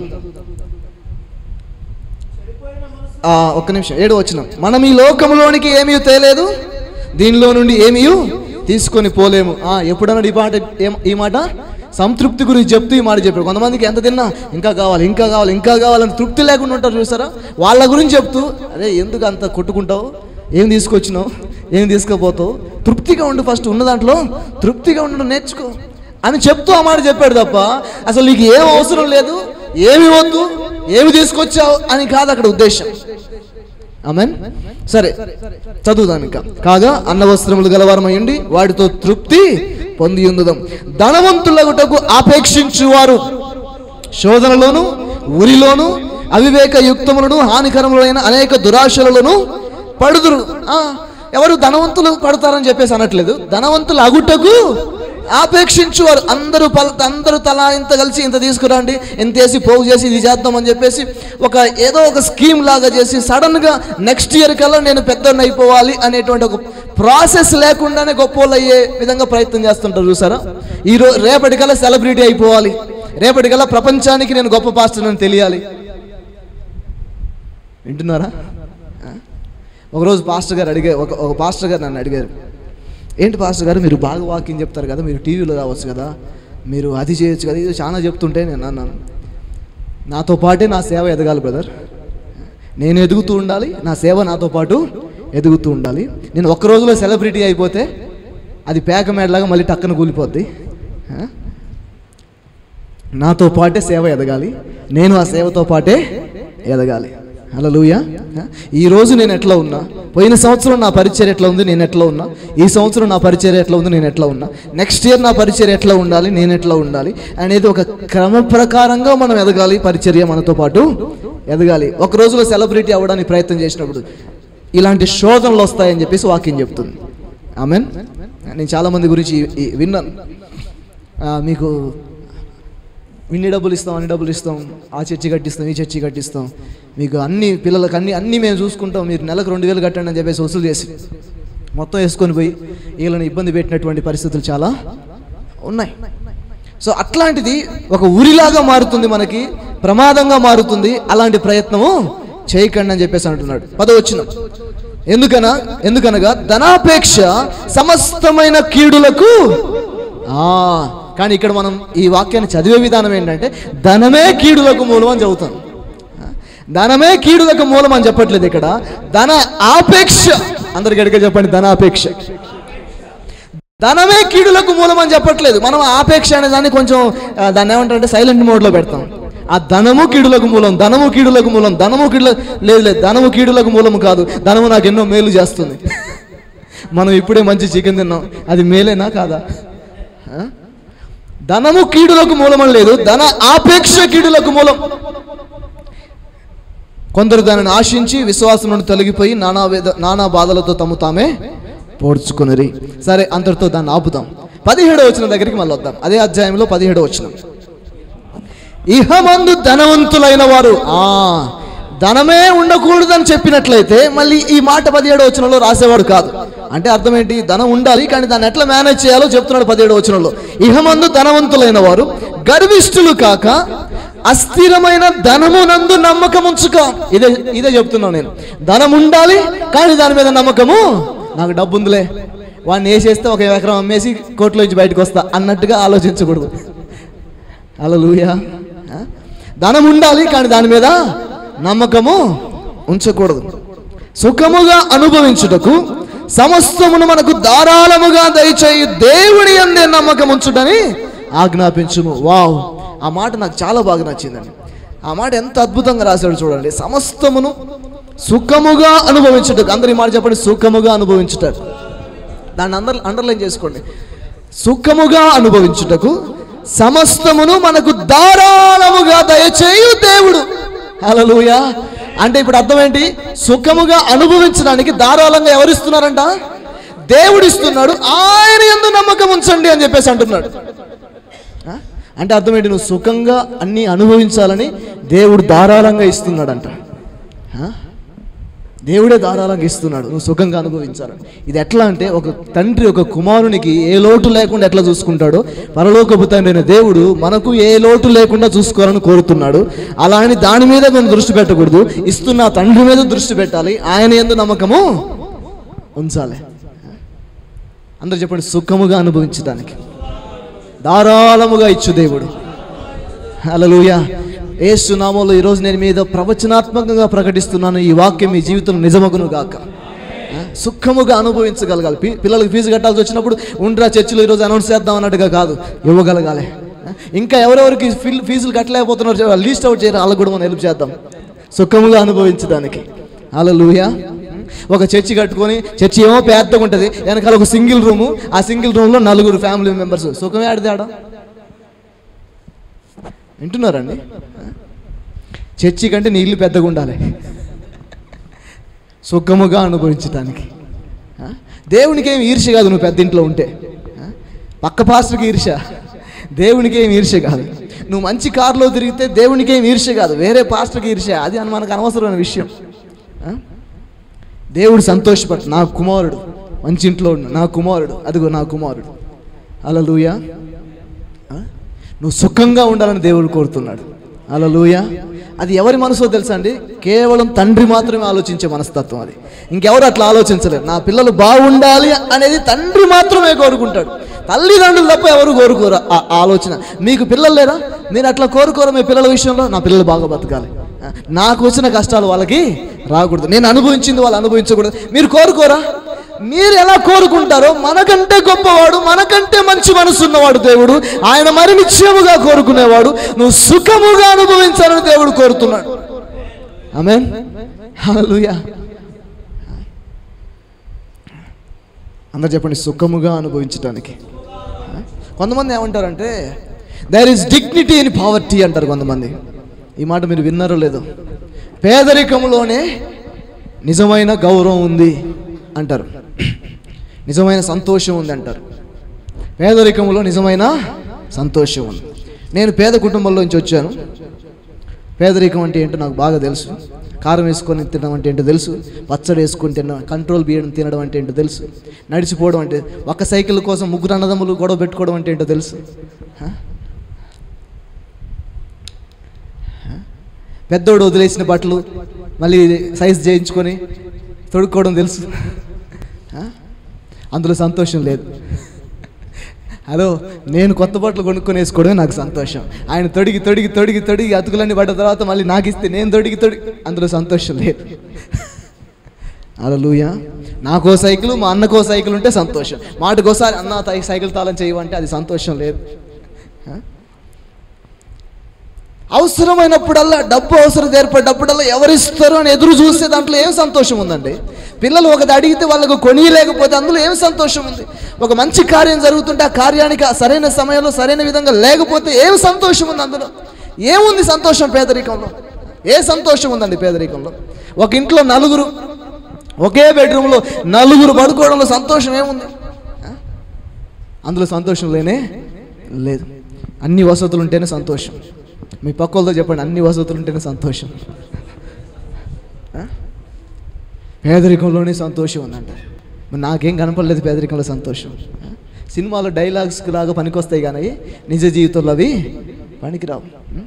[SPEAKER 1] ఆ, ఒక్క నిమిషం ఏడు వచ్చిన మనం ఈ లోకంలోనికి ఏమీ తేలేదు దీనిలో నుండి ఏమీ తీసుకొని పోలేము ఆ, ఎప్పుడన్నా ఈ మాట ఏం- ఈ మాట సంతృప్తి గురించి చెప్తూ ఈ మాట చెప్పాడు కొంతమందికి ఎంత తిన్నా ఇంకా కావాలి ఇంకా కావాలి ఇంకా కావాలని తృప్తి లేకుండా ఉంటారు చూసారా వాళ్ళ గురించి చెప్తూ అరే ఎందుకు అంత కొట్టుకుంటావు ఏం తీసుకొచ్చినావు ఏం తీసుకుపోతావు తృప్తిగా ఉండు ఫస్ట్ ఉన్న దాంట్లో తృప్తిగా ఉండడం నేర్చుకో అని చెప్తూ ఆ మాట చెప్పాడు తప్ప అసలు నీకు ఏం అవసరం లేదు ఏమి వద్దు ఏమి తీసుకొచ్చావు అని కాదు అక్కడ ఉద్దేశం ఆమెన్ సరే చదువుదాం ఇంకా కాగా అన్న వస్త్రములు గలవారమయ్యండి వాటితో తృప్తి పొంది ఉందుదాం ధనవంతులగుటకు ఆపేక్షించువారు శోధనలోను ఉరిలోను అవివేక యుక్తములను హానికరములైన అనేక దురాశలను పడుదురు ఆ, ఎవరు ధనవంతులు పడతారని చెప్పేసి అనట్లేదు ధనవంతులు అగుటకు ఆపేక్షించువారు అందరూ పల అందరూ తలా ఇంత కలిసి ఇంత తీసుకురండి ఇంత వేసి పోగు చేసి ఇది చేద్దాం అని చెప్పేసి ఒక ఏదో ఒక స్కీమ్ లాగా చేసి సడన్గా నెక్స్ట్ ఇయర్ కల్లా నేను పెద్ద అయిపోవాలి అనేటువంటి ఒక ప్రాసెస్ లేకుండానే గొప్ప అయ్యే విధంగా ప్రయత్నం చేస్తుంటారు చూసారా ఈ రోజు రేపటికల్లా సెలబ్రిటీ అయిపోవాలి రేపటికల్లా ప్రపంచానికి నేను గొప్ప పాస్టర్ అని తెలియాలి వింటున్నారా ఆ? ఒకరోజు పాస్టర్ గారు అడిగారు ఒక ఒక పాస్టర్ గారు నన్ను అడిగారు ఏంటి పాస్టర్ గారు మీరు బాగా వాకింగ్ చెప్తారు కదా మీరు టీవీలో రావచ్చు కదా మీరు అది చేయొచ్చు కదా ఇది చాలా చెప్తుంటే నేను అన్నాను నాతో పాటే నా సేవ ఎదగాలి బ్రదర్ నేను ఎదుగుతూ ఉండాలి నా సేవ నాతో పాటు ఎదుగుతూ ఉండాలి నేను ఒక్క రోజులో సెలబ్రిటీ అయిపోతే అది పేక మేడలాగా మళ్ళీ టక్కన కూలిపోద్ది ఆ? నాతో పాటే సేవ ఎదగాలి నేను ఆ సేవతో పాటే ఎదగాలి అలా లూయా ఈ రోజు నేను ఎట్లా ఉన్నా పోయిన సంవత్సరం నా పరిచయం ఎట్లా ఉంది నేను ఎట్లా ఉన్నా ఈ సంవత్సరం నా పరిచయం ఎట్లా ఉంది నేను ఎట్లా ఉన్నా నెక్స్ట్ ఇయర్ నా పరిచయం ఎట్లా ఉండాలి నేను ఎట్లా ఉండాలి అనేది ఒక క్రమ ప్రకారంగా మనం ఎదగాలి పరిచర్య మనతో పాటు ఎదగాలి ఒక రోజులో సెలబ్రిటీ అవ్వడానికి ప్రయత్నం చేసినప్పుడు ఇలాంటి శోధనలు వస్తాయని చెప్పేసి వాక్యం చెప్తుంది ఆమెన్ నేను చాలామంది గురించి ఈ- ఈ విన్నాను ఆ, మీకు ఇన్ని డబ్బులు ఇస్తాం అన్ని డబ్బులు ఇస్తాం ఆ చర్చి కట్టిస్తాం ఈ చర్చి కట్టిస్తాం మీకు అన్ని పిల్లలకు అన్ని అన్ని మేము చూసుకుంటాం మీరు నెలకు రెండు వేలు కట్టండి అని చెప్పేసి వసూలు చేసి మొత్తం వేసుకొని పోయి వీళ్ళని ఇబ్బంది పెట్టినటువంటి పరిస్థితులు చాలా ఉన్నాయి సో అట్లాంటిది ఒక ఉరిలాగా మారుతుంది మనకి ప్రమాదంగా మారుతుంది అలాంటి ప్రయత్నము చేయకండి అని చెప్పేసి అంటున్నాడు పదవచ్చిన ఎందుకన ఎందుకనగా ధనాపేక్ష సమస్తమైన కీడులకు ఆ కానీ ఇక్కడ మనం ఈ వాక్యాన్ని చదివే విధానం ఏంటంటే ధనమే కీడులకు మూలం అని చదువుతాం ధనమే కీడులకు మూలం అని చెప్పట్లేదు ఇక్కడ ధన ఆపేక్ష అందరికి గడిగా చెప్పండి ధనాపేక్ష ధనమే కీడులకు మూలం అని చెప్పట్లేదు మనం ఆపేక్ష అనే దాన్ని కొంచెం ఆ, దాన్ని ఏమంటారంటే సైలెంట్ మోడ్లో పెడతాం ఆ ధనము కీడులకు మూలం ధనము కీడులకు మూలం ధనము కీడుల లేదు లేదు ధనము కీడులకు మూలం కాదు ధనము నాకు ఎన్నో మేలు చేస్తుంది మనం ఇప్పుడే మంచి చికెన్ తిన్నాం అది మేలేనా కాదా ఆ? ధనము కీడులకు మూలమని లేదు ధన ఆపేక్ష కీడులకు మూలం కొందరు దానిని ఆశించి విశ్వాసం నుండి తొలగిపోయి నానా వేద నానా బాధలతో తమ తామే పోడ్చుకునిరి సరే అంతటితో దాన్ని ఆపుదాం పదిహేడో వచ్చిన దగ్గరికి మళ్ళీ వద్దాం అదే అధ్యాయంలో పదిహేడో వచ్చిన ఇహమందు ధనవంతులైన వారు ఆ ధనమే ఉండకూడదని చెప్పినట్లయితే మళ్ళీ ఈ మాట పదిహేడో వచనంలో రాసేవాడు కాదు అంటే అర్థం ఏంటి ధనం ఉండాలి కానీ దాన్ని ఎట్లా మేనేజ్ చేయాలో చెప్తున్నాడు పదిహేడో వచనంలో ఇహమందు ధనవంతులైన వారు గర్విష్ఠులు కాక అస్థిరమైన ధనమునందు నమ్మకం ఉంచుక ఇదే ఇదే చెప్తున్నాను నేను ధనం ఉండాలి కానీ దాని మీద నమ్మకము నాకు డబ్బు ఉందిలే వాడిని వేసేస్తే ఒక ఎకరం అమ్మేసి కోర్టులో నుంచి బయటకు వస్తా అన్నట్టుగా ఆలోచించకూడదు అలా ధనం ఉండాలి కానీ దాని మీద నమ్మకము ఉంచకూడదు సుఖముగా అనుభవించుటకు సమస్తమును మనకు ధారాళముగా దయచేయు దేవుని అందే నమ్మకం ఉంచుటని ఆజ్ఞాపించుము వావ్ ఆ మాట నాకు చాలా బాగా నచ్చిందండి ఆ మాట ఎంత అద్భుతంగా రాశాడు చూడండి సమస్తమును సుఖముగా అనుభవించుటకు అందరి మాట చెప్పండి సుఖముగా అనుభవించుటకు దాన్ని అందరు అండర్లైన్ చేసుకోండి సుఖముగా అనుభవించుటకు సమస్తమును మనకు ధారాళముగా దయచేయు దేవుడు హల్లెలూయా అంటే ఇప్పుడు అర్థం ఏంటి సుఖముగా అనుభవించడానికి ధారాళంగా ఎవరిస్తున్నారంట దేవుడు ఇస్తున్నాడు ఆయన ఎందు నమ్మకం ఉంచండి అని చెప్పేసి అంటున్నాడు ఆ? అంటే అర్థం ఏంటి నువ్వు సుఖంగా అన్ని అనుభవించాలని దేవుడు ధారాళంగా ఇస్తున్నాడంట ఆ? దేవుడే ధారాళంగా ఇస్తున్నాడు నువ్వు సుఖంగా అనుభవించాలని ఇది ఎట్లా అంటే ఒక తండ్రి ఒక కుమారునికి ఏ లోటు లేకుండా ఎట్లా చూసుకుంటాడో పరలోకపు తండ్రి అయిన దేవుడు మనకు ఏ లోటు లేకుండా చూసుకోవాలని కోరుతున్నాడు అలా అని దాని మీద మేము దృష్టి పెట్టకూడదు ఇస్తున్న ఆ తండ్రి మీద దృష్టి పెట్టాలి ఆయన ఎందు నమ్మకము ఉంచాలి అందరు చెప్పండి సుఖముగా అనుభవించడానికి ధారాళముగా ఇచ్చు దేవుడు హల్లెలూయా యేసు నామంలో ఈరోజు నేను మీద ప్రవచనాత్మకంగా ప్రకటిస్తున్నాను ఈ వాక్యం మీ జీవితంలో నిజమగును గాక ఆ, సుఖముగా అనుభవించగలగాలి పి- పిల్లలకు ఫీజు కట్టాల్సి వచ్చినప్పుడు ఉండ్రా చర్చిలో ఈరోజు అనౌన్స్ చేద్దాం అన్నట్టుగా కాదు ఇవ్వగలగాలి ఆ, ఇంకా ఎవరెవరికి ఫీల్ ఫీజులు కట్టలేకపోతున్నారు లీస్ట్ అవుట్ చేయరు వాళ్ళకు కూడా మనం హెల్ప్ చేద్దాం సుఖముగా అనుభవించడానికి హల్లెలూయా ఒక చర్చి కట్టుకొని చర్చి ఏమో పెద్దగా ఉంటుంది వెనకాల ఒక సింగిల్ రూము ఆ సింగిల్ రూమ్లో నలుగురు ఫ్యామిలీ మెంబర్స్ సుఖమే ఆడితే ఆడ వింటున్నారండి చర్చి కంటే నీ ఇల్లు పెద్దగా ఉండాలి సుఖముగా అనుభవించటానికి ఆ? దేవునికి ఏం ఈర్ష్య కాదు నువ్వు పెద్ద ఇంట్లో ఉంటే ఆ? పక్క పాస్టర్కి ఈర్ష్య దేవునికి ఏం ఈర్ష్య కాదు నువ్వు మంచి కారులో తిరిగితే దేవునికి ఏం ఈర్ష్య కాదు వేరే పాస్టర్కి ఈర్ష్య అది అని మనకు అనవసరమైన విషయం ఆ? దేవుడు సంతోషపడు నా కుమారుడు మంచి ఇంట్లో ఉండు నా కుమారుడు అదిగో నా కుమారుడు అలలుయా నువ్వు సుఖంగా ఉండాలని దేవుడు కోరుతున్నాడు అలలుయా అది ఎవరి మనసో తెలుసా అండి కేవలం తండ్రి మాత్రమే ఆలోచించే మనస్తత్వం అది ఇంకెవరు అట్లా ఆలోచించలేరు నా పిల్లలు బాగుండాలి అనేది తండ్రి మాత్రమే కోరుకుంటాడు తల్లిదండ్రులు తప్ప ఎవరు కోరుకోరు ఆ ఆ ఆలోచన మీకు పిల్లలు లేరా మీరు అట్లా కోరుకోరు మీ పిల్లల విషయంలో నా పిల్లలు బాగా బతకాలి ఆ, నాకు వచ్చిన కష్టాలు వాళ్ళకి రాకూడదు నేను అనుభవించింది వాళ్ళు అనుభవించకూడదు మీరు కోరుకోరా మీరు ఎలా కోరుకుంటారో మనకంటే గొప్పవాడు మనకంటే మంచి మనసు ఉన్నవాడు దేవుడు ఆయన మరి నిశ్చయముగా కోరుకునేవాడు నువ్వు సుఖముగా అనుభవించాలని దేవుడు కోరుతున్నాడు ఆమె హల్లెలూయా అందరు చెప్పండి సుఖముగా అనుభవించడానికి కొంతమంది ఏమంటారంటే there is dignity in poverty అంటారు కొంతమంది ఈ మాట మీరు విన్నారో లేదో పేదరికంలోనే నిజమైన గౌరవం ఉంది అంటారు నిజమైన సంతోషం ఉంది అంటారు పేదరికంలో నిజమైన సంతోషం ఉంది నేను పేద కుటుంబంలో నుంచి వచ్చాను పేదరికం అంటే ఏంటో నాకు బాగా తెలుసు కారం వేసుకొని తినడం అంటే ఏంటో తెలుసు పచ్చడి వేసుకొని తినడం కంట్రోల్ బియ్యం తినడం అంటే ఏంటో తెలుసు నడిచిపోవడం అంటే ఒక సైకిల్ కోసం ముగ్గురు అన్నదమ్ములు గొడవ పెట్టుకోవడం అంటే ఏంటో తెలుసు హ? హ? పెద్దోడు వదిలేసిన బట్టలు మళ్ళీ సైజ్ చేయించుకొని తొడుక్కోవడం తెలుసు హ? అందులో సంతోషం లేదు హలో నేను కొత్త బట్టలు కొనుక్కొని వేసుకోవడమే నాకు సంతోషం ఆయన తొడిగి తొడిగి తొడిగి తొడిగి అతుకులన్నీ పడ్డ తర్వాత మళ్ళీ నాకు ఇస్తే నేను తొడిగి తొడిగి అందులో సంతోషం లేదు అలలుయ నాకో సైకిల్ మా అన్నకో సైకిల్ ఉంటే సంతోషం మాటకోసారి అన్న తై- సైకిల్ తాళం చేయమంటే అది సంతోషం లేదు హ? అవసరమైనప్పుడల్లా డబ్బు అవసరం ఏర్పడ్డప్పుడల్లా ఎవరిస్తారు అని ఎదురు చూస్తే దాంట్లో ఏం సంతోషం ఉందండి పిల్లలు ఒకటి అడిగితే వాళ్ళకు కొనియలేకపోతే అందులో ఏం సంతోషం ఉంది ఒక మంచి కార్యం జరుగుతుంటే ఆ కార్యానికి ఆ సరైన సమయంలో సరైన విధంగా లేకపోతే ఏం సంతోషం ఉంది అందులో ఏముంది సంతోషం పేదరికంలో ఏ సంతోషం ఉందండి పేదరికంలో ఒక ఇంట్లో నలుగురు ఒకే బెడ్రూమ్లో నలుగురు పడుకోవడంలో సంతోషం ఏముంది ఆ? అందులో సంతోషం లేనే లేదు అన్ని వసతులు ఉంటేనే సంతోషం మీ పక్కలతో చెప్పండి అన్ని వసతులు ఉంటేనే సంతోషం ఆ? పేదరికంలోనే సంతోషం ఉందంట మరి నాకేం కనపడలేదు పేదరికంలో సంతోషం ఆ? సినిమాలో డైలాగ్స్ లాగా పనికొస్తాయి కానీ నిజ జీవితంలో అవి పనికిరావు ఉం?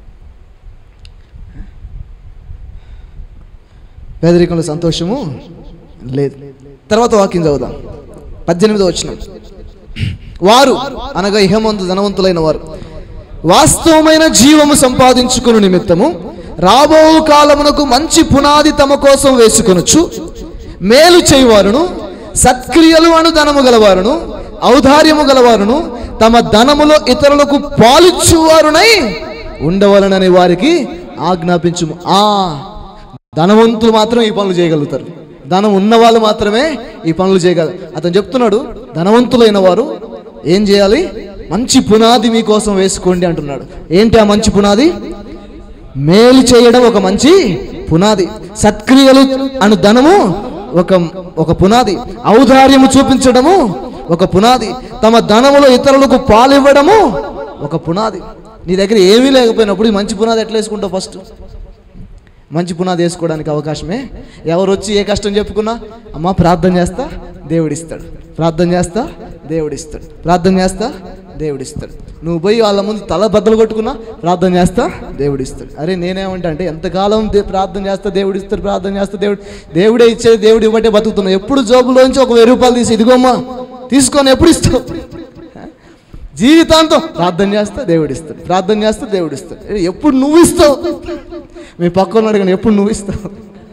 [SPEAKER 1] పేదరికంలో సంతోషము లేదు తర్వాత వాక్యం చదువుదాం పద్దెనిమిదో వచ్చిన వారు అనగా ఇహమందు ధనవంతులైన వారు వాస్తవమైన జీవము సంపాదించుకుని నిమిత్తము రాబో కాలమునకు మంచి పునాది తమ కోసం వేసుకొనొచ్చు మేలు చేయవారును సత్క్రియలు అను ధనము గలవారును ఔదార్యము గలవారును తమ ధనములో ఇతరులకు పాలిచ్చువారునై ఉండవలనని వారికి ఆజ్ఞాపించుము ఆ ధనవంతులు మాత్రం ఈ పనులు చేయగలుగుతారు ధనం ఉన్న వాళ్ళు మాత్రమే ఈ పనులు చేయగలరు అతను చెప్తున్నాడు ధనవంతులైన వారు ఏం చేయాలి మంచి పునాది మీకోసం వేసుకోండి అంటున్నాడు ఏంటి ఆ మంచి పునాది మేలు చేయడం ఒక మంచి పునాది సత్క్రియలు అను ధనము ఒక ఒక పునాది ఔదార్యము చూపించడము ఒక పునాది తమ ధనములో ఇతరులకు పాలివ్వడము ఒక పునాది నీ దగ్గర ఏమీ లేకపోయినప్పుడు ఈ మంచి పునాది ఎట్లా వేసుకుంటావు ఫస్ట్ మంచి పునాది వేసుకోవడానికి అవకాశమే ఎవరు వచ్చి ఏ కష్టం చెప్పుకున్నా అమ్మ ప్రార్థన చేస్తా దేవుడిస్తాడు ప్రార్థన చేస్తా దేవుడిస్తాడు ప్రార్థన చేస్తా దేవుడిస్తాడు నువ్వు పోయి వాళ్ళ ముందు తల బద్దలు కొట్టుకున్నా ప్రార్థన చేస్తా దేవుడిస్తాడు అరే నేనేమంటా అంటే ఎంతకాలం దే- ప్రార్థన చేస్తా దేవుడిస్తాడు ప్రార్థన చేస్తా దేవుడు దేవుడే ఇచ్చేది దేవుడు ఇవ్వటే బతుకుతున్నా ఎప్పుడు జోబులోంచి ఒక వెయ్యి రూపాయలు తీసి ఇదిగోమ్మా తీసుకొని ఎప్పుడు ఇస్తావు జీవితాంతం ప్రార్థన చేస్తా దేవుడిస్తాడు ప్రార్థన చేస్తా దేవుడిస్తాడు ఏ, ఎప్పుడు నువ్వు ఇస్తావు మీ పక్కన అడగని ఎప్పుడు నువ్వు ఇస్తావు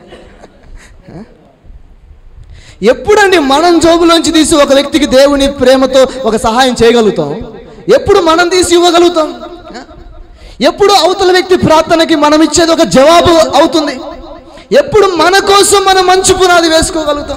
[SPEAKER 1] ఎప్పుడండి మనం జోబులోంచి తీసి ఒక వ్యక్తికి దేవుని ప్రేమతో ఒక సహాయం చేయగలుగుతాం ఎప్పుడు మనం తీసి ఇవ్వగలుగుతాం ఎప్పుడు అవతల వ్యక్తి ప్రార్థనకి మనం ఇచ్చేది ఒక జవాబు అవుతుంది ఎప్పుడు మన కోసం మనం మంచి పునాది వేసుకోగలుగుతాం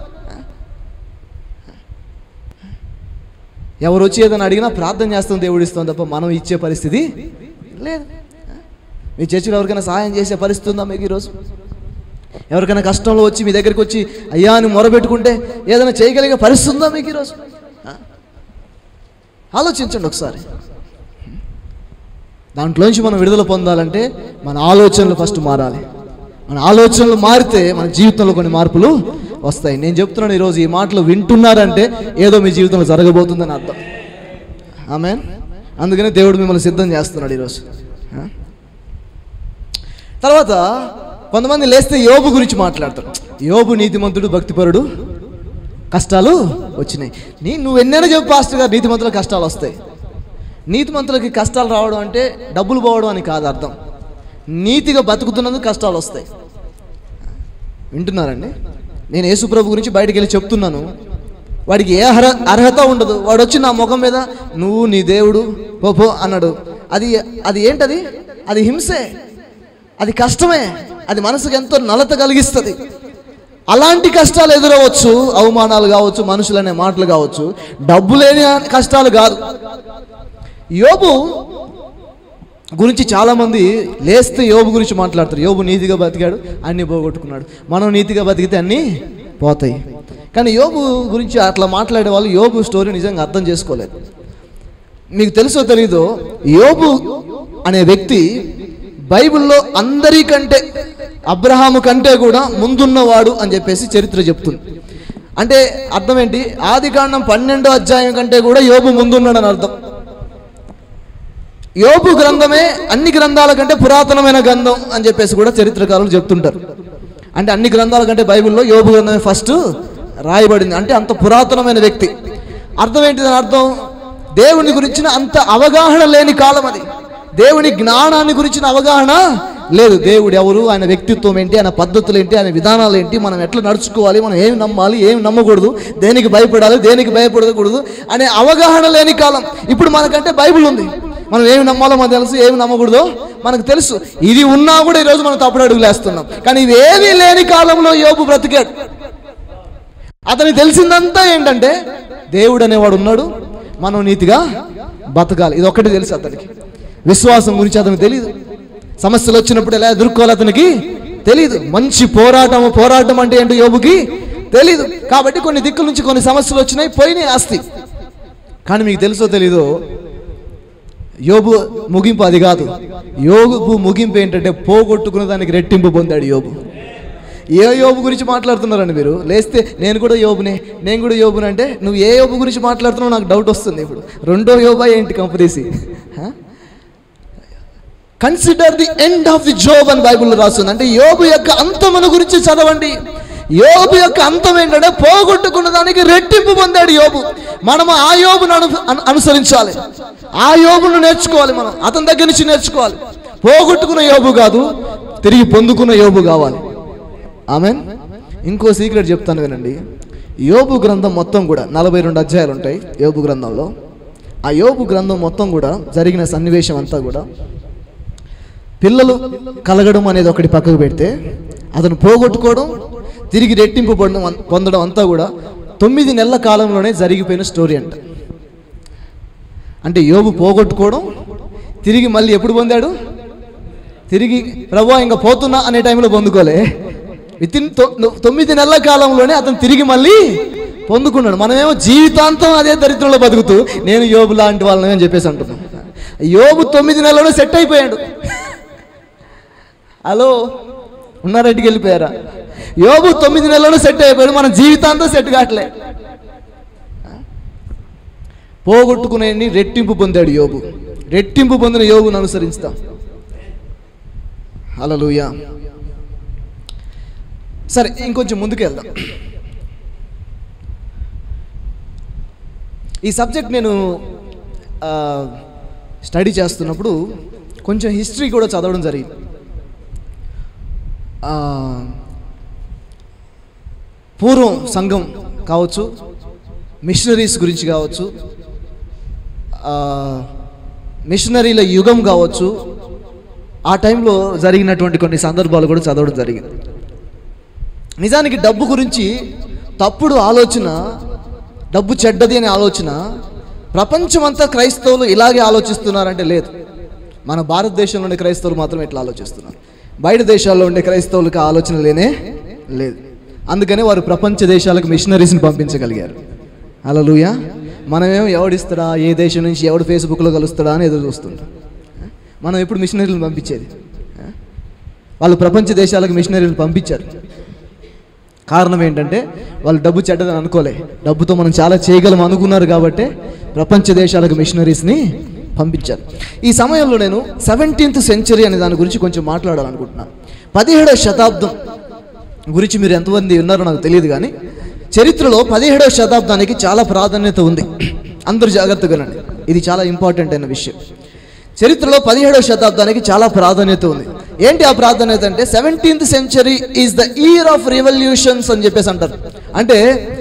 [SPEAKER 1] ఎవరు వచ్చి ఏదైనా అడిగినా ప్రార్థన చేస్తాం దేవుడు ఇస్తాం తప్ప మనం ఇచ్చే పరిస్థితి లేదు మీ చర్చిలో ఎవరికైనా సహాయం చేసే పరిస్థితి ఉందా మీకు ఈరోజు ఎవరికైనా కష్టంలో వచ్చి మీ దగ్గరికి వచ్చి అయ్యా అని మొరబెట్టుకుంటే ఏదైనా చేయగలిగే పరిస్థితి ఉందా మీకు ఈరోజు ఆ? ఆలోచించండి ఒకసారి దాంట్లోంచి మనం విడుదల పొందాలంటే మన ఆలోచనలు ఫస్ట్ మారాలి మన ఆలోచనలు మారితే మన జీవితంలో కొన్ని మార్పులు వస్తాయి నేను చెప్తున్నాను ఈరోజు ఈ మాటలు వింటున్నారంటే ఏదో మీ జీవితంలో జరగబోతుందని అర్థం ఆమె అందుకనే దేవుడు మిమ్మల్ని సిద్ధం చేస్తున్నాడు ఈరోజు ఆ? తర్వాత కొంతమంది లేస్తే యోబు గురించి మాట్లాడతారు యోబు నీతిమంతుడు భక్తిపరుడు కష్టాలు వచ్చినాయి నీ నువ్వు ఎన్నైనా చెప్పు పాస్టర్ గారు నీతిమంతులకు కష్టాలు వస్తాయి నీతిమంతులకి కష్టాలు రావడం అంటే డబ్బులు పోవడం అని కాదు అర్థం నీతిగా బతుకుతున్నందుకు కష్టాలు వస్తాయి వింటున్నారండి నేను యేసుప్రభు గురించి బయటికి వెళ్ళి చెప్తున్నాను వాడికి ఏ అర్హ అర్హత ఉండదు వాడు వచ్చి నా ముఖం మీద నువ్వు నీ దేవుడు పో పో అన్నాడు అది అది ఏంటది అది హింసే అది కష్టమే అది మనసుకు ఎంతో నలత కలిగిస్తుంది అలాంటి కష్టాలు ఎదురవచ్చు అవమానాలు కావచ్చు మనుషులనే మాటలు కావచ్చు డబ్బు లేని కష్టాలు కాదు యోబు గురించి చాలామంది లేస్తే యోబు గురించి మాట్లాడతారు యోబు నీతిగా బతికాడు అన్ని పోగొట్టుకున్నాడు మనం నీతిగా బతికితే అన్నీ పోతాయి కానీ యోబు గురించి అట్లా మాట్లాడే వాళ్ళు యోబు స్టోరీ నిజంగా అర్థం చేసుకోలేదు మీకు తెలుసో తెలీదో యోబు అనే వ్యక్తి బైబిల్లో అందరికంటే అబ్రహాము కంటే కూడా ముందున్నవాడు అని చెప్పేసి చరిత్ర చెప్తుంది అంటే అర్థం ఏంటి ఆది కాండం పన్నెండో అధ్యాయం కంటే కూడా యోబు ముందున్నాడని అర్థం యోబు గ్రంథమే అన్ని గ్రంథాల కంటే పురాతనమైన గ్రంథం అని చెప్పేసి కూడా చరిత్రకారులు చెప్తుంటారు అంటే అన్ని గ్రంథాల కంటే బైబిల్లో యోబు గ్రంథమే ఫస్ట్ రాయబడింది అంటే అంత పురాతనమైన వ్యక్తి అర్థం ఏంటి దాని అర్థం దేవుని గురించిన అంత అవగాహన లేని కాలం అది దేవుని జ్ఞానాన్ని గురించిన అవగాహన లేదు దేవుడు ఎవరు ఆయన వ్యక్తిత్వం ఏంటి ఆయన పద్ధతులు ఏంటి ఆయన విధానాలు ఏంటి మనం ఎట్లా నడుచుకోవాలి మనం ఏమి నమ్మాలి ఏమి నమ్మకూడదు దేనికి భయపడాలి దేనికి భయపడకూడదు అనే అవగాహన లేని కాలం ఇప్పుడు మనకంటే బైబిల్ ఉంది మనం ఏమి నమ్మాలో మనకు తెలుసు ఏమి నమ్మకూడదో మనకు తెలుసు ఇది ఉన్నా కూడా ఈరోజు మనం తప్పుడు అడుగులు వేస్తున్నాం కానీ ఇవేమీ లేని కాలంలో యోబు బ్రతికాడు అతనికి తెలిసిందంతా ఏంటంటే దేవుడు అనేవాడు ఉన్నాడు మనం నీతిగా బతకాలి ఇది ఒక్కటి తెలుసు అతనికి విశ్వాసం గురించి అతనికి తెలియదు సమస్యలు వచ్చినప్పుడు ఎలా ఎదుర్కోవాలి అతనికి తెలియదు మంచి పోరాటం పోరాటం అంటే ఏంటో యోబుకి తెలియదు కాబట్టి కొన్ని దిక్కుల నుంచి కొన్ని సమస్యలు వచ్చినాయి పోయినాయి ఆస్తి కానీ మీకు తెలుసో తెలీదో యోబు ముగింపు అది కాదు యోబు ముగింపు ఏంటంటే పోగొట్టుకున్న దానికి రెట్టింపు పొందాడు యోబు ఏ యోబు గురించి మాట్లాడుతున్నారండి మీరు లేస్తే నేను కూడా యోబునే నేను కూడా యోబుని అంటే నువ్వు ఏ యోబు గురించి మాట్లాడుతున్నావు నాకు డౌట్ వస్తుంది ఇప్పుడు రెండో యోబా ఏంటి కంపెనీసి consider the end of the job అని బైబిల్లో రాస్తుంది అంటే యోబు యొక్క అంతమును గురించి చదవండి యోబు యొక్క అంతం ఏంటంటే పోగొట్టుకున్న దానికి రెట్టింపు పొందాడు యోబు మనము ఆ యోబును అను అను- అనుసరించాలి ఆ యోబును నేర్చుకోవాలి మనం అతని దగ్గర నుంచి నేర్చుకోవాలి పోగొట్టుకున్న యోబు కాదు తిరిగి పొందుకున్న యోబు కావాలి ఆమె ఇంకో సీక్రెట్ చెప్తాను వినండి యోబు గ్రంథం మొత్తం కూడా నలభై రెండు అధ్యాయాలు ఉంటాయి యోబు గ్రంథంలో ఆ యోబు గ్రంథం మొత్తం కూడా జరిగిన సన్నివేశం అంతా కూడా పిల్లలు కలగడం అనేది ఒకటి పక్కకు పెడితే అతను పోగొట్టుకోవడం తిరిగి రెట్టింపు పొందడం అన్- పొందడం అంతా కూడా తొమ్మిది నెలల కాలంలోనే జరిగిపోయిన స్టోరీ అంట అంటే యోబు పోగొట్టుకోవడం తిరిగి మళ్ళీ ఎప్పుడు పొందాడు తిరిగి ప్రభు ఇంకా పోతున్నా అనే టైంలో పొందుకోలే విత్ ఇన్ తొమ్మిది నెలల కాలంలోనే అతను తిరిగి మళ్ళీ పొందుకున్నాడు మనమేమో జీవితాంతం అదే దరిద్రంలో బతుకుతూ నేను యోబు లాంటి వాళ్ళని అని చెప్పేసి అంటున్నాం యోబు తొమ్మిది నెలలోనే సెట్ అయిపోయాడు హలో ఉన్నారెడ్డికి వెళ్ళిపోయారా యోబు తొమ్మిది నెలల్లో సెట్ అయిపోయాడు మన జీవితాంతం సెట్ కావట్లే పోగొట్టుకునేని రెట్టింపు పొందాడు యోబు రెట్టింపు పొందిన యోగును అనుసరిస్తాం హల్లెలూయా సరే ఇంకొంచెం ముందుకు వెళ్దాం ఈ సబ్జెక్ట్ నేను ఆ, స్టడీ చేస్తున్నప్పుడు కొంచెం హిస్టరీ కూడా చదవడం జరిగింది ఆ, పూర్వం సంఘం కావచ్చు మిషనరీస్ గురించి కావచ్చు ఆ, మిషనరీల యుగం కావచ్చు ఆ టైంలో జరిగినటువంటి కొన్ని సందర్భాలు కూడా చదవడం జరిగింది నిజానికి డబ్బు గురించి తప్పుడు ఆలోచన డబ్బు చెడ్డది అనే ఆలోచన ప్రపంచమంతా క్రైస్తవులు ఇలాగే ఆలోచిస్తున్నారంటే లేదు మన భారతదేశంలో ఉండే క్రైస్తవులు మాత్రం ఇట్లా ఆలోచిస్తున్నారు బయట దేశాల్లో ఉండే క్రైస్తవులకు ఆ ఆలోచన లేనే లేదు అందుకనే వారు ప్రపంచ దేశాలకు మిషనరీస్ని పంపించగలిగారు అలలుయ మనమేమో ఎవడిస్తాడా ఏ దేశం నుంచి ఎవడు ఫేస్బుక్లో కలుస్తాడా అని ఎదురు చూస్తుంటాం మనం ఎప్పుడు మిషనరీలను పంపించేది వాళ్ళు ప్రపంచ దేశాలకు మిషనరీలు పంపించారు కారణం ఏంటంటే వాళ్ళు డబ్బు చెడ్డదని అనుకోలే డబ్బుతో మనం చాలా చేయగలం అనుకున్నారు కాబట్టి ప్రపంచ దేశాలకు మిషనరీస్ని పంపించారు ఈ సమయంలో నేను సెవెంటీన్త్ సెంచరీ అనే దాని గురించి కొంచెం మాట్లాడాలనుకుంటున్నాను పదిహేడవ శతాబ్దం గురించి మీరు ఎంతమంది ఉన్నారో నాకు తెలియదు కానీ చరిత్రలో పదిహేడవ శతాబ్దానికి చాలా ప్రాధాన్యత ఉంది అందరూ జాగ్రత్తగా వినండి ఇది చాలా ఇంపార్టెంట్ అయిన విషయం చరిత్రలో పదిహేడవ శతాబ్దానికి చాలా ప్రాధాన్యత ఉంది ఏంటి ఆ ప్రాధాన్యత అంటే seventeenth century is the year of revolutions అని చెప్పేసి అంటారు అంటే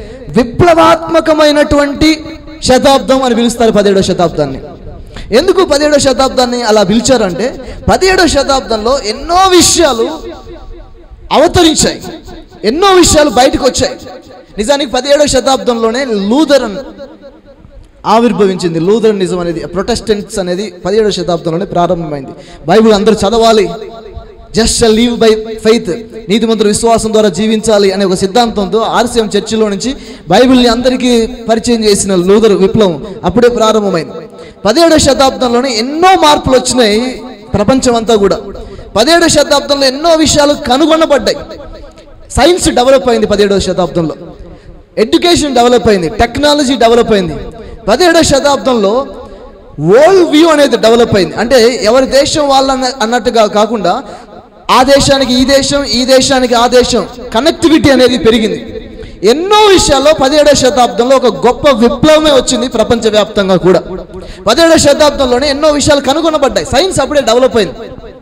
[SPEAKER 1] విప్లవాత్మకమైనటువంటి శతాబ్దం అని పిలుస్తారు పదిహేడవ శతాబ్దాన్ని ఎందుకు పదిహేడవ శతాబ్దాన్ని అలా పిలిచారంటే పదిహేడవ శతాబ్దంలో ఎన్నో విషయాలు అవతరించాయి ఎన్నో విషయాలు బయటకు వచ్చాయి నిజానికి పదిహేడవ శతాబ్దంలోనే లూథరన్ ఆవిర్భవించింది లూథరనిజం అనేది ప్రొటెస్టెంట్స్ అనేది పదిహేడవ శతాబ్దంలోనే ప్రారంభమైంది బైబిల్ అందరూ చదవాలి జస్ట్ లీవ్ బై ఫెయిత్ నీతిమంతుల విశ్వాసం ద్వారా జీవించాలి అనే ఒక సిద్ధాంతంతో ఆర్సీఎం చర్చిలో నుంచి బైబిల్ని అందరికీ పరిచయం చేసిన లూథర్ విప్లవం అప్పుడే ప్రారంభమైంది పదిహేడవ శతాబ్దంలోనే ఎన్నో మార్పులు వచ్చినాయి ప్రపంచం అంతా కూడా పదిహేడవ శతాబ్దంలో ఎన్నో విషయాలు కనుగొనబడ్డాయి సైన్స్ డెవలప్ అయింది పదిహేడవ శతాబ్దంలో ఎడ్యుకేషన్ డెవలప్ అయింది టెక్నాలజీ డెవలప్ అయింది పదిహేడవ శతాబ్దంలో వరల్డ్ వ్యూ అనేది డెవలప్ అయింది అంటే ఎవరి దేశం వాళ్ళ అన్న- అన్నట్టుగా కాకుండా ఆ దేశానికి ఈ దేశం ఈ దేశానికి ఆ దేశం కనెక్టివిటీ అనేది పెరిగింది ఎన్నో విషయాల్లో పదిహేడవ శతాబ్దంలో ఒక గొప్ప విప్లవమే వచ్చింది ప్రపంచవ్యాప్తంగా కూడా పదిహేడవ శతాబ్దంలోనే ఎన్నో విషయాలు కనుగొనబడ్డాయి సైన్స్ అప్పుడే డెవలప్ అయింది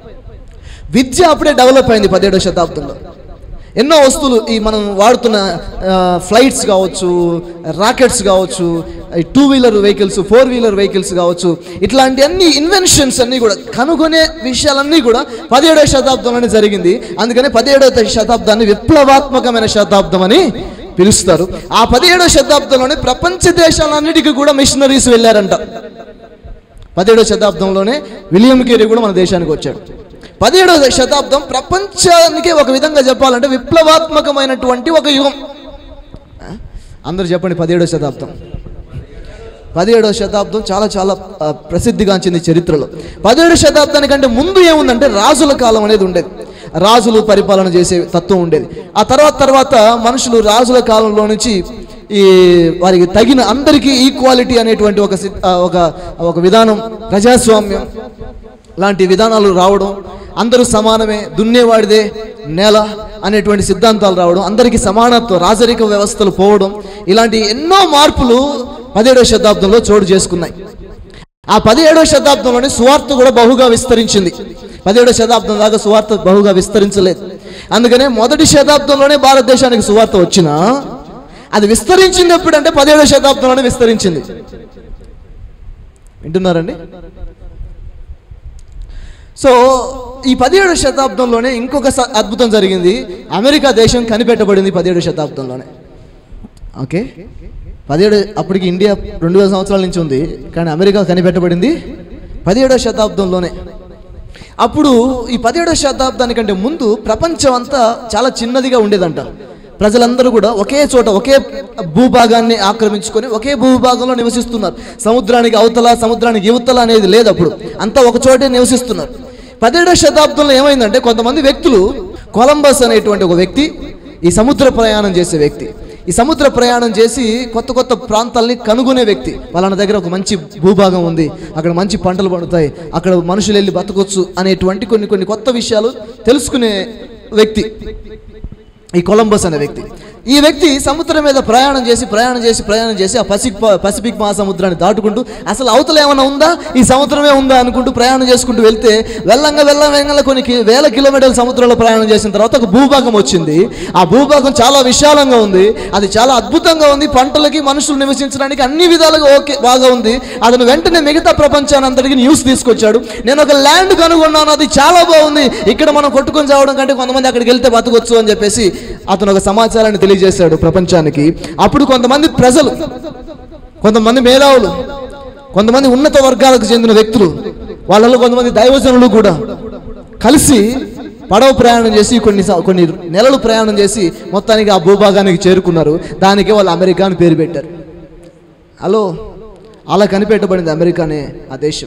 [SPEAKER 1] విద్య అప్పుడే డెవలప్ అయింది పదిహేడవ శతాబ్దంలో ఎన్నో వస్తువులు ఈ మనం వాడుతున్న ఫ్లైట్స్ కావచ్చు రాకెట్స్ కావచ్చు two wheeler vehicles four wheeler vehicles కావచ్చు ఇట్లాంటి అన్ని ఇన్వెన్షన్స్ అన్నీ కూడా కనుగొనే విషయాలన్నీ కూడా పదిహేడవ శతాబ్దంలోనే జరిగింది అందుకని పదిహేడవ శతాబ్దాన్ని విప్లవాత్మకమైన శతాబ్దం అని పిలుస్తారు ఆ పదిహేడవ శతాబ్దంలోనే ప్రపంచ దేశాలన్నిటికీ కూడా మిషనరీస్ వెళ్ళారంట పదిహేడవ శతాబ్దంలోనే విలియం కేరీ కూడా మన దేశానికి వచ్చాడు పదిహేడవ శతాబ్దం ప్రపంచానికి ఒక విధంగా చెప్పాలంటే విప్లవాత్మకమైనటువంటి ఒక యుగం ఆ? అందరూ చెప్పండి పదిహేడవ శతాబ్దం పదిహేడవ శతాబ్దం చాలా చాలా ఆ, ప్రసిద్ధిగాంచింది చరిత్రలో పదిహేడవ శతాబ్దానికంటే ముందు ఏముందంటే రాజుల కాలం అనేది ఉండేది రాజులు పరిపాలన చేసే తత్వం ఉండేది ఆ తర్వాత తర్వాత మనుషులు రాజుల కాలంలో నుంచి ఈ వారికి తగిన అందరికీ ఈక్వాలిటీ అనేటువంటి ఒక సి- ఆ, ఒక ఒక విధానం ప్రజాస్వామ్యం లాంటి విధానాలు రావడం అందరూ సమానమే దున్నేవాడిదే నేల అనేటువంటి సిద్ధాంతాలు రావడం అందరికీ సమానత్వం రాజరిక వ్యవస్థలు పోవడం ఇలాంటి ఎన్నో మార్పులు పదిహేడవ శతాబ్దంలో చోటు చేసుకున్నాయి ఆ పదిహేడవ శతాబ్దంలోనే సువార్త కూడా బహుగా విస్తరించింది పదిహేడవ శతాబ్దం దాకా సువార్త బహుగా విస్తరించలేదు అందుకనే మొదటి శతాబ్దంలోనే భారతదేశానికి సువార్త వచ్చినా అది విస్తరించింది ఎప్పుడంటే పదిహేడవ శతాబ్దంలోనే విస్తరించింది వింటున్నారండి సో ఈ పదిహేడు శతాబ్దంలోనే ఇంకొక స- అద్భుతం జరిగింది అమెరికా దేశం కనిపెట్టబడింది పదిహేడు శతాబ్దంలోనే ఓకే పదిహేడు అప్పటికి ఇండియా రెండు వేల సంవత్సరాల నుంచి ఉంది కానీ అమెరికా కనిపెట్టబడింది పదిహేడవ శతాబ్దంలోనే అప్పుడు ఈ పదిహేడవ శతాబ్దానికంటే ముందు ప్రపంచం అంతా చాలా చిన్నదిగా ఉండేదంట ప్రజలందరూ కూడా ఒకే చోట ఒకే భూభాగాన్ని ఆక్రమించుకొని ఒకే భూభాగంలో నివసిస్తున్నారు సముద్రానికి అవతల సముద్రానికి యువతల అనేది లేదు అప్పుడు అంతా ఒక చోటే నివసిస్తున్నారు పదిహేడవ శతాబ్దంలో ఏమైందంటే కొంతమంది వ్యక్తులు కొలంబస్ అనేటువంటి ఒక వ్యక్తి ఈ సముద్ర ప్రయాణం చేసే వ్యక్తి ఈ సముద్ర ప్రయాణం చేసి కొత్త కొత్త ప్రాంతాలని కనుగొనే వ్యక్తి వాళ్ళ దగ్గర ఒక మంచి భూభాగం ఉంది అక్కడ మంచి పంటలు పండుతాయి అక్కడ మనుషులు వెళ్ళి బతకొచ్చు అనేటువంటి కొన్ని కొన్ని కొత్త విషయాలు తెలుసుకునే వ్యక్తి ఈ కొలంబస్ అనే వ్యక్తి ఈ వ్యక్తి సముద్రం మీద ప్రయాణం చేసి ప్రయాణం చేసి ప్రయాణం చేసి ఆ పసిఫిక్ పసిఫిక్ మహాసముద్రాన్ని దాటుకుంటూ అసలు అవతల ఏమైనా ఉందా ఈ సముద్రమే ఉందా అనుకుంటూ ప్రయాణం చేసుకుంటూ వెళ్తే వెళ్ళంగా వెళ్ళ వెళ్ళంగా కొన్ని కి- వేల కిలోమీటర్ల సముద్రంలో ప్రయాణం చేసిన తర్వాత ఒక భూభాగం వచ్చింది ఆ భూభాగం చాలా విశాలంగా ఉంది అది చాలా అద్భుతంగా ఉంది పంటలకి మనుషులు నివసించడానికి అన్ని విధాలుగా ఓకే బాగా ఉంది అతను వెంటనే మిగతా ప్రపంచాన్ని అంతటికి న్యూస్ తీసుకొచ్చాడు నేను ఒక ల్యాండ్ కనుగొన్నాను అది చాలా బాగుంది ఇక్కడ మనం కొట్టుకొని చావడం కంటే కొంతమంది అక్కడికి వెళ్తే బతకొచ్చు అని చెప్పేసి అతను ఒక సమాచారాన్ని తెలియజేశాడు ప్రపంచానికి అప్పుడు కొంతమంది ప్రజలు కొంతమంది మేధావులు కొంతమంది ఉన్నత వర్గాలకు చెందిన వ్యక్తులు వాళ్ళలో కొంతమంది దైవజనులు కూడా కలిసి పడవ ప్రయాణం చేసి కొన్ని స- కొన్ని నెలలు ప్రయాణం చేసి మొత్తానికి ఆ భూభాగానికి చేరుకున్నారు దానికి వాళ్ళు అమెరికా అని పేరు పెట్టారు హలో అలా కనిపెట్టబడింది అమెరికానే ఆ దేశం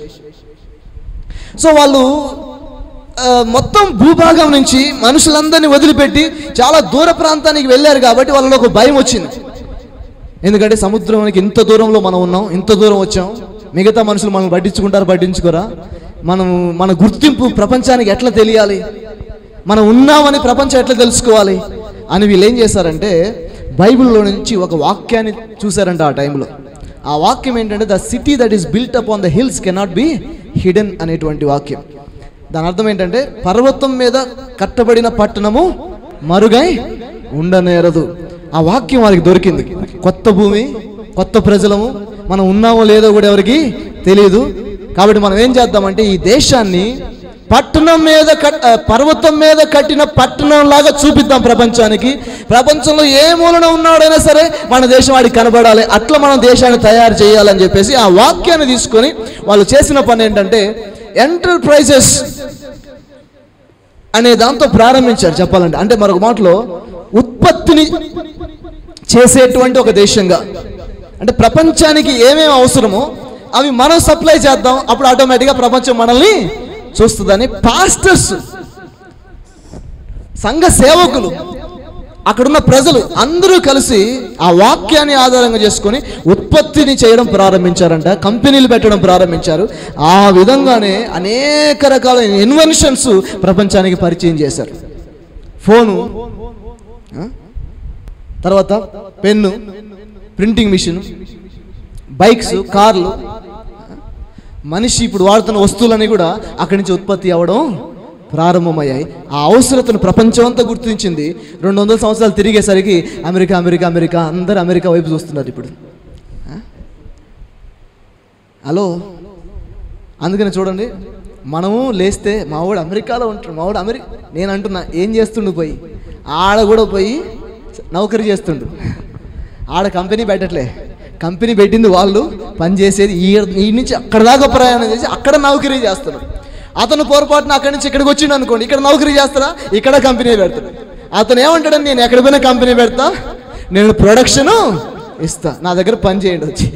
[SPEAKER 1] సో వాళ్ళు ఆ, మొత్తం భూభాగం నుంచి మనుషులందరినీ వదిలిపెట్టి చాలా దూర ప్రాంతానికి వెళ్ళారు కాబట్టి వాళ్ళలో ఒక భయం వచ్చింది ఎందుకంటే సముద్రానికి ఇంత దూరంలో మనం ఉన్నాం ఇంత దూరం వచ్చాం మిగతా మనుషులు మనం పట్టించుకుంటారు పట్టించుకోరా మనం మన గుర్తింపు ప్రపంచానికి ఎట్లా తెలియాలి మనం ఉన్నామని ప్రపంచం ఎట్లా తెలుసుకోవాలి అని వీళ్ళు ఏం చేశారంటే బైబిల్లో నుంచి ఒక వాక్యాన్ని చూశారంట ఆ టైంలో ఆ వాక్యం ఏంటంటే the city that is built up on the hills cannot be hidden అనేటువంటి వాక్యం దాని అర్థం ఏంటంటే పర్వతం మీద కట్టబడిన పట్టణము మరుగై ఉండనేరదు ఆ వాక్యం వారికి దొరికింది కొత్త భూమి కొత్త ప్రజలము మనం ఉన్నామో లేదో కూడా ఎవరికి తెలియదు కాబట్టి మనం ఏం చేద్దామంటే ఈ దేశాన్ని పట్టణం మీద కట్ ఆ, పర్వతం మీద కట్టిన పట్టణం లాగా చూపిద్దాం ప్రపంచానికి ప్రపంచంలో ఏ మూలన ఉన్నాడైనా సరే మన దేశం వాడికి కనబడాలి అట్లా మనం దేశాన్ని తయారు చేయాలని చెప్పేసి ఆ వాక్యాన్ని తీసుకొని వాళ్ళు చేసిన పని ఏంటంటే ఎంటర్ప్రైజెస్ అనే దాంతో ప్రారంభించారు చెప్పాలంటే అంటే మరొక మాటలో ఉత్పత్తిని చేసేటువంటి ఒక దేశంగా అంటే ప్రపంచానికి ఏమేమి అవసరమో అవి మనం సప్లై చేద్దాం అప్పుడు ఆటోమేటిక్గా ప్రపంచం మనల్ని చూస్తుందని పాస్టర్స్ సంఘ సేవకులు అక్కడున్న ప్రజలు అందరూ కలిసి ఆ వాక్యాన్ని ఆధారంగా చేసుకొని ఉత్పత్తిని చేయడం ప్రారంభించారంట కంపెనీలు పెట్టడం ప్రారంభించారు ఆ విధంగానే అనేక రకాల ఇన్వెన్షన్స్ ప్రపంచానికి పరిచయం చేశారు ఫోను ఆ? తర్వాత పెన్ను ప్రింటింగ్ మిషన్ బైక్స్ కార్లు మనిషి ఇప్పుడు వాడుతున్న వస్తువులన్నీ కూడా అక్కడి నుంచి ఉత్పత్తి అవ్వడం ప్రారంభమయ్యాయి ఆ అవసరతను ప్రపంచం అంతా గుర్తించింది రెండు వందల సంవత్సరాలు తిరిగేసరికి అమెరికా అమెరికా అమెరికా అందరు అమెరికా వైపు చూస్తున్నారు ఇప్పుడు ఆ? హలో అందుకని చూడండి మనము లేస్తే మావాడు అమెరికాలో ఉంటాడు మావాడు అమెరికా నేను అంటున్నా ఏం చేస్తుండు పోయి ఆడ కూడా పోయి నౌకరీ చేస్తుండు ఆడ కంపెనీ పెట్టట్లే కంపెనీ పెట్టింది వాళ్ళు పని చేసేది ఈ ఈ నుంచి అక్కడ దాకా ప్రయాణం చేసి అక్కడ నౌకరీ చేస్తున్నారు అతను పొరపాటున అక్కడి నుంచి ఇక్కడికి వచ్చిండు అనుకోండి ఇక్కడ నౌకరీ చేస్తారా ఇక్కడ కంపెనీ పెడతాడు అతను ఏమంటాడని నేను ఎక్కడ పోయినా కంపెనీ పెడతా నేను ప్రొడక్షను ఇస్తా నా దగ్గర పని చేయండి వచ్చి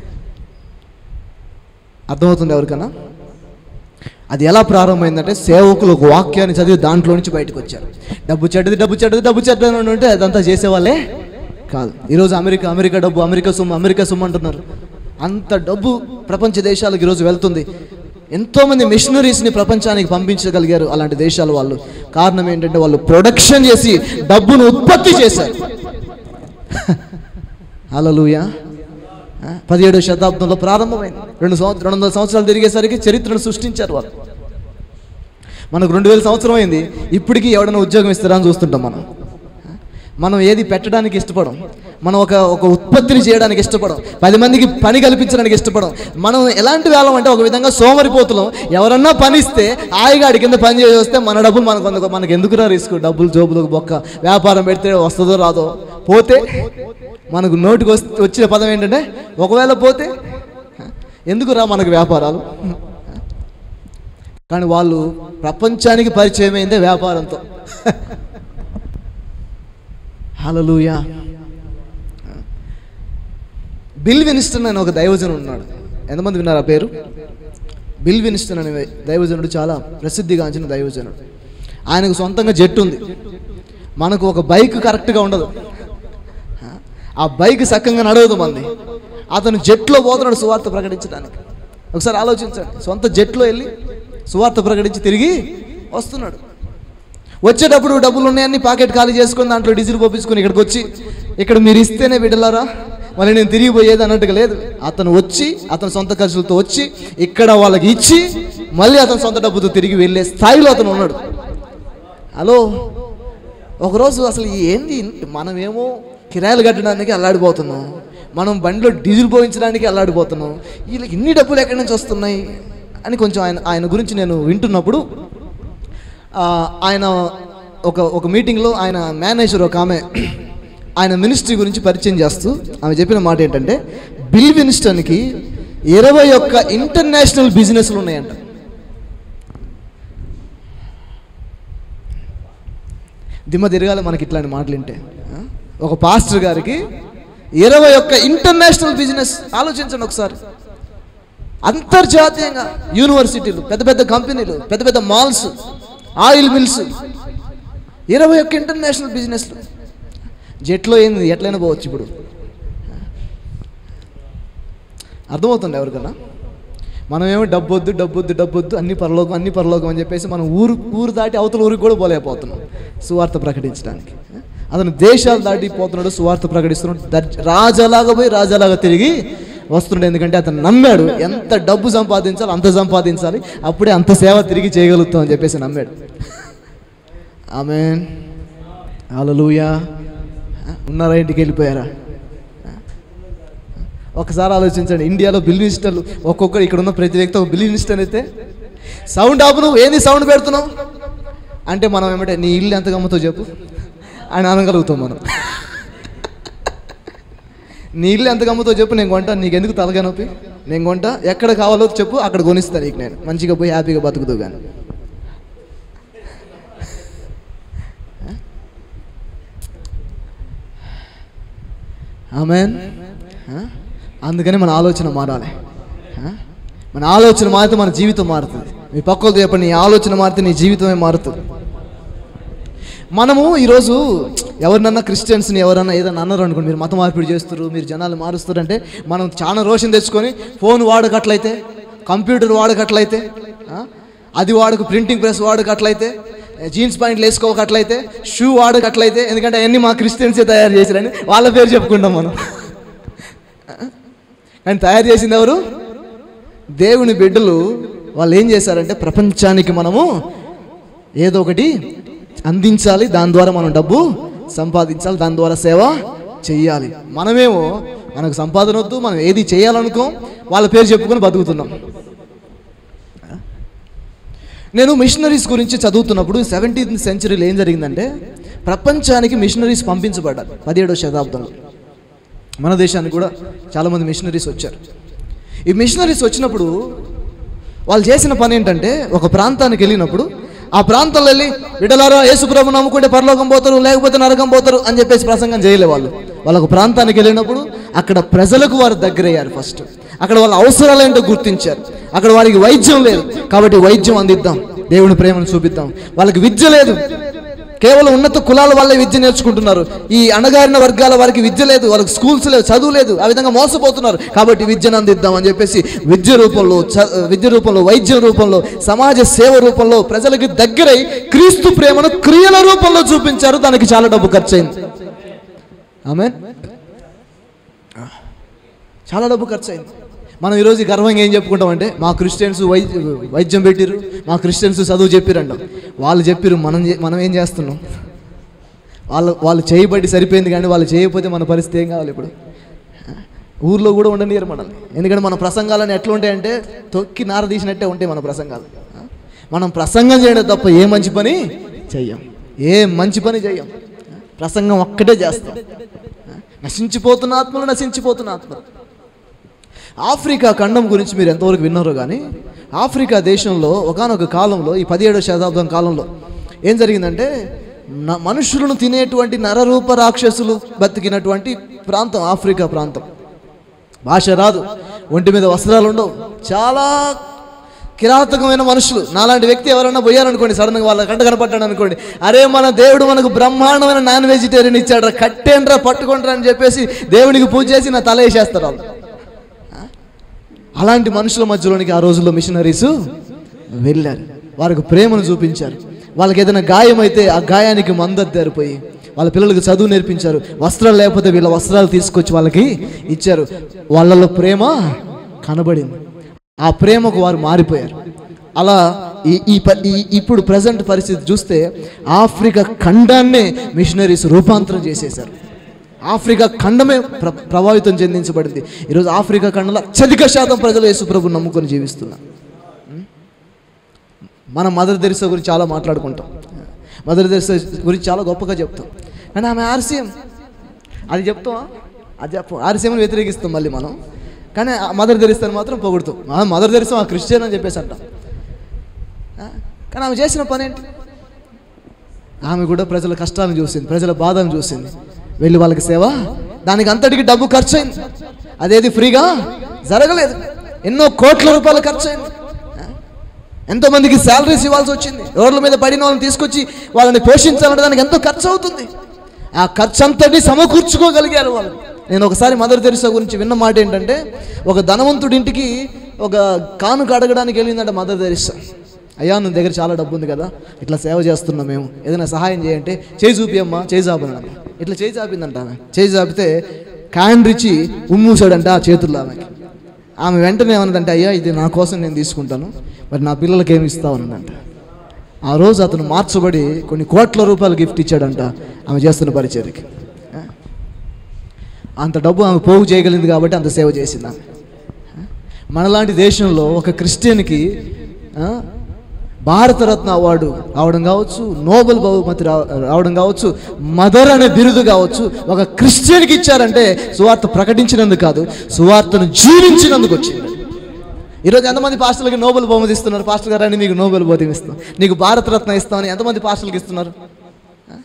[SPEAKER 1] అర్థమవుతుంది ఎవరికన్నా అది ఎలా ప్రారంభమైందంటే సేవకులు ఒక వాక్యాన్ని చదివి దాంట్లో నుంచి బయటకు వచ్చారు డబ్బు చెడ్డది డబ్బు చెడ్డది డబ్బు చెడ్డది అని ఉంటే అదంతా చేసేవాళ్ళే కాదు ఈరోజు అమెరికా అమెరికా డబ్బు అమెరికా సొమ్ము అమెరికా సొమ్ము అంటున్నారు అంత డబ్బు ప్రపంచ దేశాలకు ఈరోజు వెళ్తుంది ఎంతోమంది మిషనరీస్ని ప్రపంచానికి పంపించగలిగారు అలాంటి దేశాల వాళ్ళు కారణం ఏంటంటే వాళ్ళు ప్రొడక్షన్ చేసి డబ్బును ఉత్పత్తి చేశారు హల్లెలూయా ఆ, పదిహేడవ శతాబ్దంలో ప్రారంభమైంది రెండు సంవత్సరం రెండు వందల సంవత్సరాలు తిరిగేసరికి చరిత్రను సృష్టించారు వాళ్ళు మనకు రెండు వేల సంవత్సరం అయింది ఇప్పటికీ ఎవడైనా ఉద్యోగం ఇస్తారా అని చూస్తుంటాం మనం మనం ఏది పెట్టడానికి ఇష్టపడం మనం ఒక ఒక ఉత్పత్తిని చేయడానికి ఇష్టపడం పది మందికి పని కల్పించడానికి ఇష్టపడం మనం ఎలాంటి వేళం అంటే ఒక విధంగా సోమరిపోతులం ఎవరన్నా పని ఇస్తే హాయిగా ఆడి కింద పని చేసి వస్తే మన డబ్బులు మనకు అందుకో మనకు ఎందుకురా రిస్క్ డబ్బులు జోబులకు బొక్క వ్యాపారం పెడితే వస్తుందో రాదో పోతే మనకు నోటికి వస్- వచ్చిన పదం ఏంటంటే ఒకవేళ పోతే ఎందుకురా మనకు వ్యాపారాలు కానీ వాళ్ళు ప్రపంచానికి పరిచయం అయిందే వ్యాపారంతో హలలుయా బిల్ వినిస్టన్ అని ఒక దైవజనుడు ఉన్నాడు ఎంతమంది విన్నారు ఆ పేరు బిల్ వినిస్టన్ అనే దైవజనుడు చాలా ప్రసిద్ధిగాంచిన దైవజనుడు ఆయనకు సొంతంగా జట్టు ఉంది మనకు ఒక బైక్ కరెక్ట్గా ఉండదు ఆ బైక్ సక్కంగా నడవదు మంది అతను జట్లో పోతున్నాడు సువార్త ప్రకటించడానికి ఒకసారి ఆలోచించండి సొంత జట్లో వెళ్ళి సువార్త ప్రకటించి తిరిగి వస్తున్నాడు వచ్చేటప్పుడు డబ్బులు ఉన్నాయని పాకెట్ ఖాళీ చేసుకొని దాంట్లో డీజిల్ పోపించుకొని ఇక్కడికి వచ్చి ఇక్కడ మీరు ఇస్తేనే బిడ్డలారా మళ్ళీ నేను తిరిగి పోయేది అన్నట్టుగా లేదు అతను వచ్చి అతని సొంత ఖర్చులతో వచ్చి ఇక్కడ వాళ్ళకి ఇచ్చి మళ్ళీ అతని సొంత డబ్బుతో తిరిగి వెళ్ళే స్థాయిలో అతను ఉన్నాడు హలో ఒకరోజు అసలు ఏంది మనమేమో కిరాయిలు కట్టడానికి అల్లాడిపోతున్నాం మనం బండిలో డీజిల్ పోయించడానికి అల్లాడిపోతున్నాం వీళ్ళకి ఇన్ని డబ్బులు ఎక్కడి నుంచి వస్తున్నాయి అని కొంచెం ఆయన ఆయన గురించి నేను వింటున్నప్పుడు ఆ, ఆయన ఒక ఒక మీటింగ్లో ఆయన మేనేజర్ ఒక ఆమె ఆయన మినిస్ట్రీ గురించి పరిచయం చేస్తూ ఆమె చెప్పిన మాట ఏంటంటే బిల్ వినిస్టన్కి ఇరవై ఒక్క ఇంటర్నేషనల్ బిజినెస్లు ఉన్నాయంట దిమ్మ తిరగాలి మనకి ఇట్లాంటి మాటలు వింటే ఆ? ఒక పాస్టర్ గారికి ఇరవై ఒక్క ఇంటర్నేషనల్ బిజినెస్ ఆలోచించండి ఒకసారి అంతర్జాతీయంగా యూనివర్సిటీలు పెద్ద పెద్ద కంపెనీలు పెద్ద పెద్ద మాల్స్ ఆయిల్ మిల్స్ ఇరవై ఒక్క ఇంటర్నేషనల్ బిజినెస్లు జెట్లో ఏంది ఎట్లయినా పోవచ్చు ఇప్పుడు అర్థమవుతుంది ఎవరికన్నా మనమేమో డబ్బొద్దు డబ్బొద్దు డబ్బొద్దు అన్ని పరలోకం అన్ని పరలోకం అని చెప్పేసి మనం ఊరు ఊరు దాటి అవతల ఊరికి కూడా పోలేకపోతున్నాం సువార్త ప్రకటించడానికి అతను దేశాలు దాటి పోతున్నాడు సువార్త ప్రకటిస్తున్నాడు దర్జ- రాజాలాగా పోయి రాజాలాగా తిరిగి వస్తున్నాడు ఎందుకంటే అతను నమ్మాడు ఎంత డబ్బు సంపాదించాలి అంత సంపాదించాలి అప్పుడే అంత సేవ తిరిగి చేయగలుగుతాం అని చెప్పేసి నమ్మాడు ఆమె హల్లెలూయా ఉన్నారా ఇంటికి వెళ్ళిపోయారా ఒకసారి ఆలోచించండి ఇండియాలో బిల్ మినిస్టర్లు ఒక్కొక్కరు ఇక్కడ ఉన్న ప్రతి వ్యక్తి ఒక బిల్ మినిస్టర్ అయితే సౌండ్ ఆపు నువ్వు ఏంది సౌండ్ పెడుతున్నావు అంటే మనం ఏమంటే నీ ఇల్లు ఎంత గమ్మతో చెప్పు అని అనగలుగుతాం మనం నీ ఇల్లు ఎంత గమ్మతో చెప్పు నేను కొంటా నీకు ఎందుకు తలగా నొప్పి నేను కొంటా ఎక్కడ కావాలో చెప్పు అక్కడ కొనిస్తాను నీకు నేను మంచిగా పోయి హ్యాపీగా బతుకుతూ కానీ ఆమెన్ అందుకని మన ఆలోచన మారాలి ఆ? మన ఆలోచన మారితే మన జీవితం మారుతుంది మీ పక్కలతో చెప్పండి నీ ఆలోచన మారితే నీ జీవితమే మారుతుంది మనము ఈరోజు ఎవరినన్నా క్రిస్టియన్స్ని ఎవరన్నా ఏదన్నా అన్నారు అనుకోండి మీరు మత మార్పిడి చేస్తారు మీరు జనాలు మారుస్తారు అంటే మనం చాలా రోషన్ తెచ్చుకొని ఫోన్ వాడకట్లయితే కంప్యూటర్ వాడకట్లయితే ఆ? అది వాడకు ప్రింటింగ్ ప్రెస్ వాడకట్లయితే జీన్స్ ప్యాంట్లు వేసుకోకట్లయితే షూ వాడకట్లయితే ఎందుకంటే అవన్నీ మా క్రిస్టియన్సే తయారు చేశారని వాళ్ళ పేరు చెప్పుకుంటాం మనం కానీ తయారు చేసింది ఎవరు దేవుని బిడ్డలు వాళ్ళు ఏం చేశారంటే ప్రపంచానికి మనము ఏదో ఒకటి అందించాలి దాని ద్వారా మనం డబ్బు సంపాదించాలి దాని ద్వారా సేవ చెయ్యాలి మనమేమో మనకు సంపాదన వద్దు మనం ఏది చేయాలనుకో వాళ్ళ పేరు చెప్పుకొని బతుకుతున్నాం నేను మిషనరీస్ గురించి చదువుతున్నప్పుడు సెవెంటీన్త్ సెంచరీలో ఏం జరిగిందంటే ప్రపంచానికి మిషనరీస్ పంపించబడ్డారు పదిహేడవ శతాబ్దంలో మన దేశానికి కూడా చాలామంది మిషనరీస్ వచ్చారు ఈ మిషనరీస్ వచ్చినప్పుడు వాళ్ళు చేసిన పని ఏంటంటే ఒక ప్రాంతానికి వెళ్ళినప్పుడు ఆ ప్రాంతంలో వెళ్ళి విడలారా యేసుప్రభు నమ్ముకుంటే పరలోకం పోతారు లేకపోతే నరకం పోతారు అని చెప్పేసి ప్రసంగం చేయలే వాళ్ళు వాళ్ళు ఒక ప్రాంతానికి వెళ్ళినప్పుడు అక్కడ ప్రజలకు వారు దగ్గరయ్యారు ఫస్ట్ అక్కడ వాళ్ళ అవసరాలు ఏంటో గుర్తించారు అక్కడ వారికి వైద్యం లేదు కాబట్టి వైద్యం అందిద్దాం దేవుని ప్రేమను చూపిద్దాం వాళ్ళకి విద్య లేదు కేవలం ఉన్నత కులాల వాళ్ళే విద్య నేర్చుకుంటున్నారు ఈ అణగారిన వర్గాల వారికి విద్య లేదు వాళ్ళకి స్కూల్స్ లేవు చదువు లేదు ఆ విధంగా మోసపోతున్నారు కాబట్టి విద్యను అందిద్దామని చెప్పేసి విద్య రూపంలో చ- విద్య రూపంలో వైద్యం రూపంలో సమాజ సేవ రూపంలో ప్రజలకి దగ్గరై క్రీస్తు ప్రేమను క్రియల రూపంలో చూపించారు దానికి చాలా డబ్బు ఖర్చు అయింది ఆమె చాలా డబ్బు ఖర్చు అయింది మనం ఈరోజు గర్వంగా ఏం చెప్పుకుంటామంటే మా క్రిస్టియన్స్ వైద్య వైద్యం పెట్టిరు మా క్రిస్టియన్స్ చదువు చెప్పిరంటాం వాళ్ళు చెప్పిరు మనం చే- మనం ఏం చేస్తున్నాం వాళ్ళు వాళ్ళు చేయబట్టి సరిపోయింది కానీ వాళ్ళు చేయకపోతే మన పరిస్థితి ఏం కావాలి ఇప్పుడు ఊర్లో కూడా ఉండనియరు మనల్ని ఎందుకంటే మన ప్రసంగాలని ఎట్లా ఉంటాయంటే తొక్కి నార తీసినట్టే ఉంటాయి మన ప్రసంగాలు మనం ప్రసంగం చేయడం తప్ప ఏ మంచి పని చెయ్యం ఏ మంచి పని చెయ్యం ప్రసంగం ఒక్కటే చేస్తాం నశించిపోతున్న ఆత్మలు నశించిపోతున్న ఆత్మలు ఆఫ్రికా ఖండం గురించి మీరు ఎంతవరకు విన్నారో కానీ ఆఫ్రికా దేశంలో ఒకానొక కాలంలో ఈ పదిహేడవ శతాబ్దం కాలంలో ఏం జరిగిందంటే న- మనుషులను తినేటువంటి నరరూప రాక్షసులు బతికినటువంటి ప్రాంతం ఆఫ్రికా ప్రాంతం భాష రాదు ఒంటి మీద వస్త్రాలు ఉండవు చాలా కిరాతకమైన మనుషులు నాలాంటి వ్యక్తి ఎవరైనా పోయారనుకోండి సడన్గా వాళ్ళ కంట కనపడ్డాడు అనుకోండి అరే మన దేవుడు మనకు బ్రహ్మాండమైన నాన్ వెజిటేరియన్ ఇచ్చాడు కట్టేండ్రా పట్టుకుంటారా అని చెప్పేసి దేవునికి పూజ చేసి నా తల వేసేస్తారు వాళ్ళు అలాంటి మనుషుల మధ్యలోనికి ఆ రోజుల్లో మిషనరీస్ వెళ్ళారు వారికి ప్రేమను చూపించారు వాళ్ళకి ఏదైనా గాయం అయితే ఆ గాయానికి మందద్దారు పోయి వాళ్ళ పిల్లలకు చదువు నేర్పించారు వస్త్రాలు లేకపోతే వీళ్ళ వస్త్రాలు తీసుకొచ్చి వాళ్ళకి ఇచ్చారు వాళ్ళలో ప్రేమ కనబడింది ఆ ప్రేమకు వారు మారిపోయారు అలా ఈ ఈ ప- ఈ ఇప్పుడు ప్రజెంట్ పరిస్థితి చూస్తే ఆఫ్రికా ఖండాన్నే మిషనరీస్ రూపాంతరం చేసేశారు ఆఫ్రికా ఖండమే ప్ర ప్రభావితం చెందించబడింది ఈరోజు ఆఫ్రికా ఖండంలో అత్యధిక శాతం ప్రజలు యేసుప్రభు నమ్ముకొని జీవిస్తున్నారు ఉం? మనం మదర్ తెరిసా గురించి చాలా మాట్లాడుకుంటాం మదర్ తెరిసా గురించి చాలా గొప్పగా చెప్తాం కానీ ఆమె ఆర్సీఎం అది చెప్తాం అది చెప్పం ఆర్సీఎంని వ్యతిరేకిస్తాం మళ్ళీ మనం కానీ ఆ మదర్ తెరిస్తాను మాత్రం పొగుడుతాం ఆ మదర్ తెరిస్తాం ఆ క్రిస్టియన్ అని చెప్పేసి అంటాం ఆ? కానీ ఆమె చేసిన పని ఏంటి ఆమె కూడా ప్రజల కష్టాలను చూసింది ప్రజల బాధను చూసింది వెళ్ళి వాళ్ళకి సేవ దానికి అంతటికి డబ్బు ఖర్చు అయింది అదేది ఫ్రీగా జరగలేదు ఎన్నో కోట్ల రూపాయలు ఖర్చు అయింది ఎంతో మందికి శాలరీస్ ఇవ్వాల్సి వచ్చింది రోడ్ల మీద పడిన వాళ్ళని తీసుకొచ్చి వాళ్ళని పోషించాలంటే దానికి ఎంతో ఖర్చు అవుతుంది ఆ ఖర్చు అంతటి సమకూర్చుకోగలిగారు వాళ్ళు నేను ఒకసారి మదర్ తెరిసా గురించి విన్న మాట ఏంటంటే ఒక ధనవంతుడి ఇంటికి ఒక కానుక అడగడానికి వెళ్ళిందంట మదర్ తెరిసా అయ్యా నువ్వు దగ్గర చాలా డబ్బు ఉంది కదా ఇట్లా సేవ చేస్తున్నాం మేము ఏదైనా సహాయం చేయంటే చేయి చూపియమ్మా చేయి చాపనంట ఇట్లా చేయి చాపిందంట ఆమె చేయి చాపితే క్యాన్ రిచి ఉమ్మూసాడంట ఆ చేతుల్లో ఆమెకి ఆమె వెంటనే ఏమన్నదంటే అయ్యా ఇది నా కోసం నేను తీసుకుంటాను మరి నా పిల్లలకి ఏమి ఇస్తావు అన్నదంట ఆ రోజు అతను మార్చబడి కొన్ని కోట్ల రూపాయలు గిఫ్ట్ ఇచ్చాడంట ఆమె చేస్తున్న పరిచర్యకి ఆ? అంత డబ్బు ఆమె పోగు చేయగలిగింది కాబట్టి అంత సేవ చేసింది ఆమె ఆ? మనలాంటి దేశంలో ఒక క్రిస్టియన్కి ఆ, భారతరత్న అవార్డు రావడం కావచ్చు నోబెల్ బహుమతి రా- రావడం కావచ్చు మదర్ అనే బిరుదు కావచ్చు ఒక క్రిస్టియన్కి ఇచ్చారంటే సువార్త ప్రకటించినందుకు కాదు సువార్తను జీవించినందుకు వచ్చింది ఈరోజు ఎంతమంది పాస్టర్లకి నోబెల్ బహుమతి ఇస్తున్నారు పాస్టర్ గారు అని మీకు నోబెల్ బహుమతి ఇస్తాం నీకు భారతరత్న ఇస్తామని ఎంతమంది పాస్టర్లకు ఇస్తున్నారు ఆ?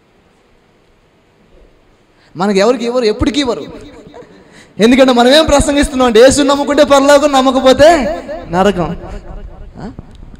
[SPEAKER 1] మనకి ఎవరికి ఇవ్వరు ఎప్పటికీ ఇవ్వరు ఎందుకంటే మనం ఏం ప్రసంగిస్తున్నాం అంటే యేసు నమ్ముకుంటే పరలోకం నమ్మకపోతే నరకం ఆ?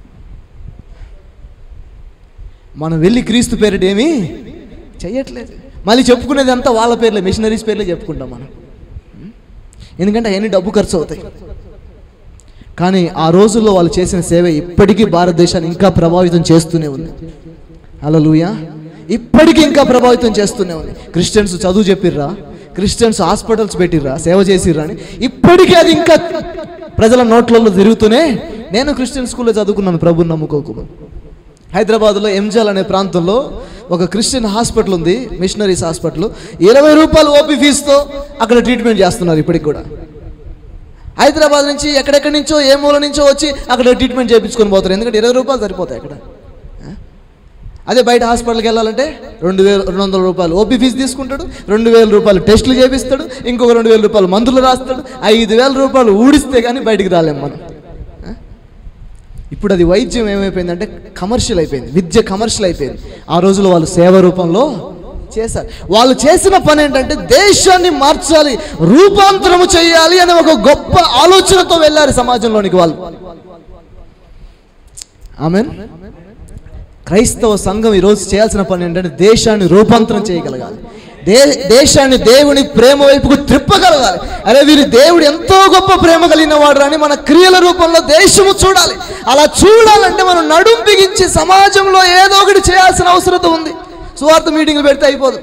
[SPEAKER 1] మనం వెళ్ళి క్రీస్తు పేరిట ఏమీ చెయ్యట్లేదు మళ్ళీ చెప్పుకునేది అంతా వాళ్ళ పేర్లే మిషనరీస్ పేర్లే చెప్పుకుంటాం మనం ఉం? ఎందుకంటే అవన్నీ డబ్బు ఖర్చు అవుతాయి కానీ ఆ రోజుల్లో వాళ్ళు చేసిన సేవ ఇప్పటికీ భారతదేశాన్ని ఇంకా ప్రభావితం చేస్తూనే ఉంది హల్లెలూయా ఇప్పటికీ ఇంకా ప్రభావితం చేస్తూనే ఉంది క్రిస్టియన్స్ చదువు చెప్పిర్రా క్రిస్టియన్స్ హాస్పిటల్స్ పెట్టిర్రా సేవ చేసిర్రా అని ఇప్పటికీ అది ఇంకా ప్రజల నోట్లలో తిరుగుతూనే నేను క్రిస్టియన్ స్కూల్లో చదువుకున్నాను ప్రభుని నమ్ముకోకు హైదరాబాద్లో ఎంజాల్ అనే ప్రాంతంలో ఒక క్రిస్టియన్ హాస్పిటల్ ఉంది మిషనరీస్ హాస్పిటల్ ఇరవై రూపాయలు ఓపీ ఫీజుతో అక్కడ ట్రీట్మెంట్ చేస్తున్నారు ఇప్పటికి కూడా హైదరాబాద్ నుంచి ఎక్కడెక్కడి నుంచో ఏ మూల నుంచో వచ్చి అక్కడ ట్రీట్మెంట్ చేయించుకొని పోతారు ఎందుకంటే ఇరవై రూపాయలు సరిపోతాయి అక్కడ ఆ? అదే బయట హాస్పిటల్కి వెళ్ళాలంటే రెండు వేలు రెండు వందల రూపాయలు ఓపీ ఫీజు తీసుకుంటాడు రెండు వేల రూపాయలు టెస్టులు చేపిస్తాడు ఇంకొక రెండు వేల రూపాయలు మందులు రాస్తాడు ఐదు వేల రూపాయలు ఊడిస్తే కానీ బయటికి రాలేం మనం ఆ? ఇప్పుడు అది వైద్యం ఏమైపోయిందంటే కమర్షియల్ అయిపోయింది విద్య కమర్షియల్ అయిపోయింది ఆ రోజుల్లో వాళ్ళు సేవ రూపంలో చేశారు వాళ్ళు చేసిన పని ఏంటంటే దేశాన్ని మార్చాలి రూపాంతరము చేయాలి అనే ఒక గొప్ప ఆలోచనతో వెళ్ళారు సమాజంలోనికి వాళ్ళు ఆమెన్ క్రైస్తవ సంఘం ఈరోజు చేయాల్సిన పని ఏంటంటే దేశాన్ని రూపాంతరం చేయగలగాలి దే దేశాన్ని దేవుని ప్రేమ వైపుకు త్రిప్పగలగాలి అరే వీరి దేవుడు ఎంతో గొప్ప ప్రేమ కలిగిన వాడు అని మన క్రియల రూపంలో దేశము చూడాలి అలా చూడాలంటే మనం నడుం బిగించి సమాజంలో ఏదో ఒకటి చేయాల్సిన అవసరత ఉంది సువార్త మీటింగ్లు పెడితే అయిపోదు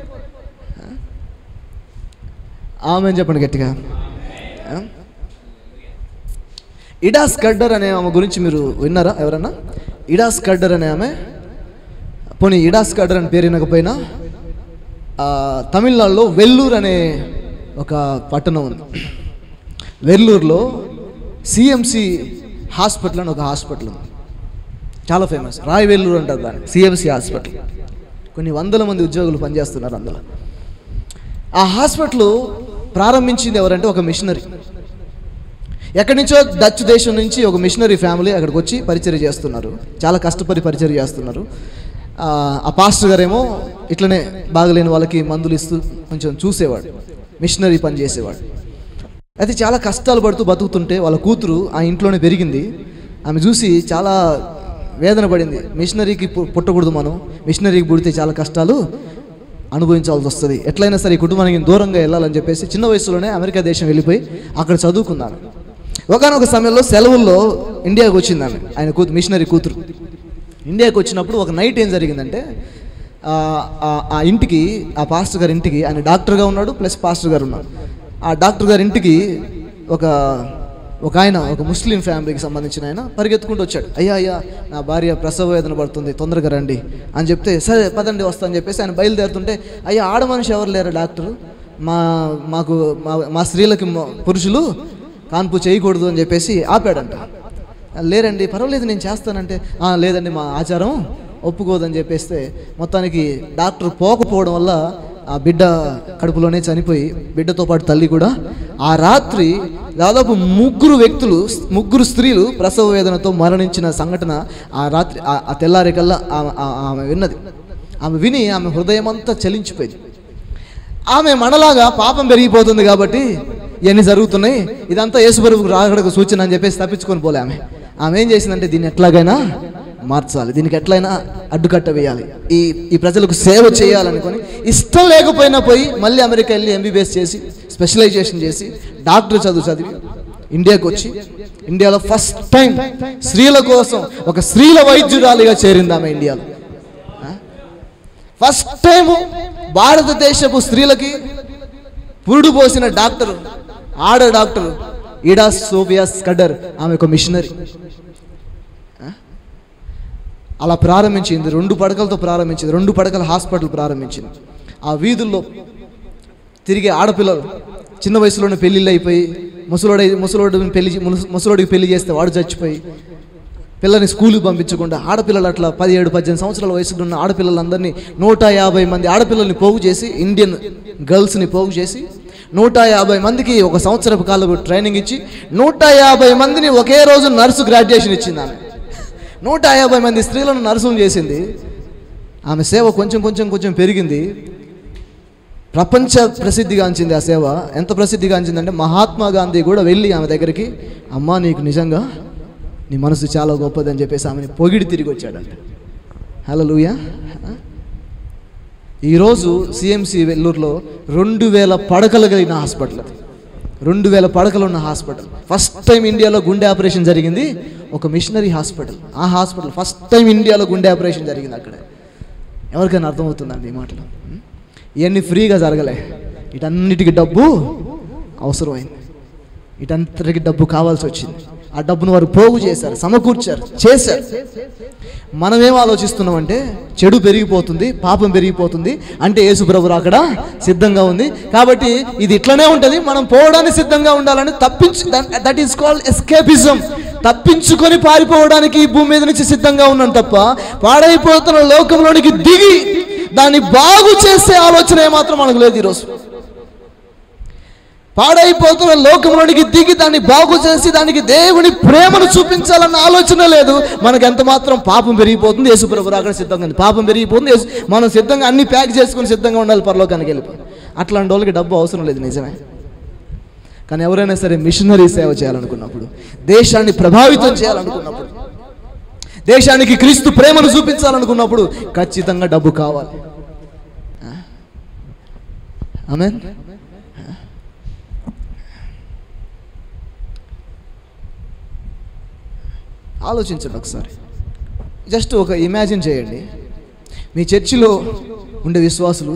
[SPEAKER 1] ఆమె చెప్పండి గట్టిగా ఆ? ఇడా స్కడ్డర్ అనే ఆమె గురించి మీరు విన్నారా ఎవరన్నా ఇడా స్కడ్డర్ అనే ఆమె పోనీ ఇడా స్కడ్డర్ అని పేరు వినకపోయినా ఆ, తమిళనాడులో వెల్లూరు అనే ఒక పట్టణం ఉంది వెల్లూరులో సిఎంసి హాస్పిటల్ అని ఒక హాస్పిటల్ ఉంది చాలా ఫేమస్ రాయ్ వెల్లూరు అంటారు దాన్ని సిఎంసి హాస్పిటల్ కొన్ని వందల మంది ఉద్యోగులు పనిచేస్తున్నారు అందులో ఆ హాస్పిటల్ ప్రారంభించింది ఎవరంటే ఒక మిషనరీ ఎక్కడి నుంచో డచ్ దేశం నుంచి ఒక మిషనరీ ఫ్యామిలీ అక్కడికి వచ్చి పరిచయం చేస్తున్నారు చాలా కష్టపడి పరిచయం చేస్తున్నారు ఆ, ఆ పాస్టర్ గారేమో ఇట్లనే బాగలేని వాళ్ళకి మందులు ఇస్తూ కొంచెం చూసేవాడు మిషనరీ పని చేసేవాడు అయితే చాలా కష్టాలు పడుతూ బతుకుతుంటే వాళ్ళ కూతురు ఆ ఇంట్లోనే పెరిగింది ఆమె చూసి చాలా వేదన పడింది మిషనరీకి పు- పుట్టకూడదు మనం మిషనరీకి పుడితే చాలా కష్టాలు అనుభవించాల్సి వస్తుంది ఎట్లయినా సరే ఈ కుటుంబానికి దూరంగా వెళ్ళాలని చెప్పేసి చిన్న వయసులోనే అమెరికా దేశం వెళ్ళిపోయి అక్కడ చదువుకున్నాను ఒకనొక సమయంలో సెలవుల్లో ఇండియాకి వచ్చింది ఆమె ఆయన కూతురు మిషనరీ కూతురు ఇండియాకి వచ్చినప్పుడు ఒక నైట్ ఏం జరిగిందంటే ఆ, ఆ- ఆ ఇంటికి ఆ పాస్టర్ గారి ఇంటికి ఆయన డాక్టర్గా ఉన్నాడు ప్లస్ పాస్టర్ గారు ఉన్నాడు ఆ డాక్టర్ గారి ఇంటికి ఒక ఒక ఆయన ఒక ముస్లిం ఫ్యామిలీకి సంబంధించిన ఆయన పరిగెత్తుకుంటూ వచ్చాడు అయ్యా అయ్యా నా భార్య ప్రసవ వేదన పడుతుంది తొందరగా రండి అని చెప్తే సరే పదండి వస్తా అని చెప్పేసి ఆయన బయలుదేరుతుంటే అయ్యా ఆడ మనిషి ఎవరు లేరు డాక్టర్ మా మాకు మా మా స్త్రీలకి మొ- పురుషులు కాన్పు చేయకూడదు అని చెప్పేసి ఆపాడంట లేరండి పర్వాలేదు నేను చేస్తానంటే "ఆ, లేదండి మా ఆచారం ఒప్పుకోదని చెప్పేస్తే మొత్తానికి డాక్టర్ పోకపోవడం వల్ల ఆ బిడ్డ కడుపులోనే చనిపోయి బిడ్డతో పాటు తల్లి కూడా ఆ రాత్రి దాదాపు ముగ్గురు వ్యక్తులు ముగ్గురు స్త్రీలు ప్రసవ వేదనతో మరణించిన సంఘటన ఆ రాత్రి ఆ- ఆ తెల్లారి కల్లా ఆమె- ఆ- ఆమె విన్నది ఆమె విని ఆమె హృదయం అంతా చలించిపోయింది ఆమె మనలాగా పాపం పెరిగిపోతుంది కాబట్టి ఇవన్నీ జరుగుతున్నాయి ఇదంతా యేసుబరువుకు రాకడకు సూచన అని చెప్పేసి తప్పించుకొని పోలే ఆమె ఆమె ఏం చేసిందంటే దీన్ని ఎట్లాగైనా మార్చాలి దీనికి ఎట్లయినా అడ్డుకట్ట వేయాలి ఈ ఈ ప్రజలకు సేవ చేయాలనుకొని ఇష్టం లేకపోయినా పోయి మళ్ళీ అమెరికా వెళ్ళి ఎంబీబీఎస్ చేసి స్పెషలైజేషన్ చేసి డాక్టర్ చదువు చదివి ఇండియాకి వచ్చి ఇండియాలో ఫస్ట్ టైం స్త్రీల కోసం ఒక స్త్రీల వైద్యురాలిగా చేరింది ఆమె ఇండియాలో ఫస్ట్ టైం భారతదేశపు స్త్రీలకి పురుడు పోసిన డాక్టర్ ఆడ డాక్టర్ ఈడా సోఫియా స్కడర్ ఆమె ఒక మిషనరీ ఆ? అలా ప్రారంభించింది రెండు పడకలతో ప్రారంభించింది రెండు పడకల హాస్పిటల్ ప్రారంభించింది ఆ వీధుల్లో తిరిగే ఆడపిల్లలు చిన్న వయసులోనే పెళ్ళిళ్ళు అయిపోయి ముసలోడై ముసలోడు పెళ్లి ముస- ముసలోడికి పెళ్లి చేస్తే వాడు చచ్చిపోయి పిల్లని స్కూల్కి పంపించకుండా ఆడపిల్లలు అట్లా పదిహేడు పద్దెనిమిది సంవత్సరాల వయసులో ఉన్న ఆడపిల్లలందరినీ నూట యాభై మంది ఆడపిల్లల్ని పోగు చేసి ఇండియన్ గర్ల్స్ని పోగు చేసి నూట యాభై మందికి ఒక సంవత్సరపు కాలం ట్రైనింగ్ ఇచ్చి నూట యాభై మందిని ఒకే రోజు నర్సు గ్రాడ్యుయేషన్ ఇచ్చింది ఆమె నూట యాభై మంది స్త్రీలను నర్సులు చేసింది ఆమె సేవ కొంచెం కొంచెం కొంచెం పెరిగింది ప్రపంచ ప్రసిద్ధిగాంచింది ఆ సేవ ఎంత ప్రసిద్ధిగాంచిందంటే మహాత్మా గాంధీ కూడా వెళ్ళి ఆమె దగ్గరికి అమ్మా నీకు నిజంగా నీ మనసు చాలా గొప్పదని చెప్పేసి ఆమెని పొగిడి తిరిగి వచ్చాడంట హలో లూయా ఈరోజు సిఎంసి వెల్లూరులో రెండు వేల పడకలు కలిగిన హాస్పిటల్ అది రెండు వేల పడకలు ఉన్న హాస్పిటల్ ఫస్ట్ టైం ఇండియాలో గుండె ఆపరేషన్ జరిగింది ఒక మిషనరీ హాస్పిటల్ ఆ హాస్పిటల్ ఫస్ట్ టైం ఇండియాలో గుండె ఆపరేషన్ జరిగింది అక్కడ ఎవరికైనా అర్థమవుతుందండి ఈ మాటలు ఉం? ఇవన్నీ ఫ్రీగా జరగలే వీటన్నిటికీ డబ్బు అవసరమైంది వీటంతటికి డబ్బు కావాల్సి వచ్చింది ఆ డబ్బును వారు పోగు చేశారు సమకూర్చారు చేశారు మనం ఏం ఆలోచిస్తున్నామంటే చెడు పెరిగిపోతుంది పాపం పెరిగిపోతుంది అంటే యేసుప్రభు అక్కడ సిద్ధంగా ఉంది కాబట్టి ఇది ఇట్లనే ఉంటుంది మనం పోవడానికి సిద్ధంగా ఉండాలని తప్పించు దట్ ఈస్ కాల్డ్ ఎస్కేపిజం తప్పించుకొని పారిపోవడానికి ఈ భూమి మీద నుంచి సిద్ధంగా ఉన్నాం తప్ప పాడైపోతున్న లోకంలోనికి దిగి దాన్ని బాగు చేసే ఆలోచన ఏమాత్రం మనకు లేదు ఈరోజు పాడైపోతున్న లోకంలోనికి దిగి దాన్ని బాగు చేసి దానికి దేవుని ప్రేమను చూపించాలన్న ఆలోచన లేదు మనకు ఎంత మాత్రం పాపం పెరిగిపోతుంది యేసుప్రభు అక్కడ సిద్ధంగా ఉంది పాపం పెరిగిపోతుంది యేసు- మనం సిద్ధంగా అన్ని ప్యాక్ చేసుకుని సిద్ధంగా ఉండాలి పరలోకానికి వెళ్ళిపో అట్లాంటి వాళ్ళకి డబ్బు అవసరం లేదు నిజమే కానీ ఎవరైనా సరే మిషనరీ సేవ చేయాలనుకున్నప్పుడు దేశాన్ని ప్రభావితం చేయాలనుకున్నప్పుడు దేశానికి క్రీస్తు ప్రేమను చూపించాలనుకున్నప్పుడు ఖచ్చితంగా డబ్బు కావాలి ఆమె ఆలోచించండి ఒకసారి జస్ట్ ఒక ఇమాజిన్ చేయండి మీ చర్చిలో ఉండే విశ్వాసులు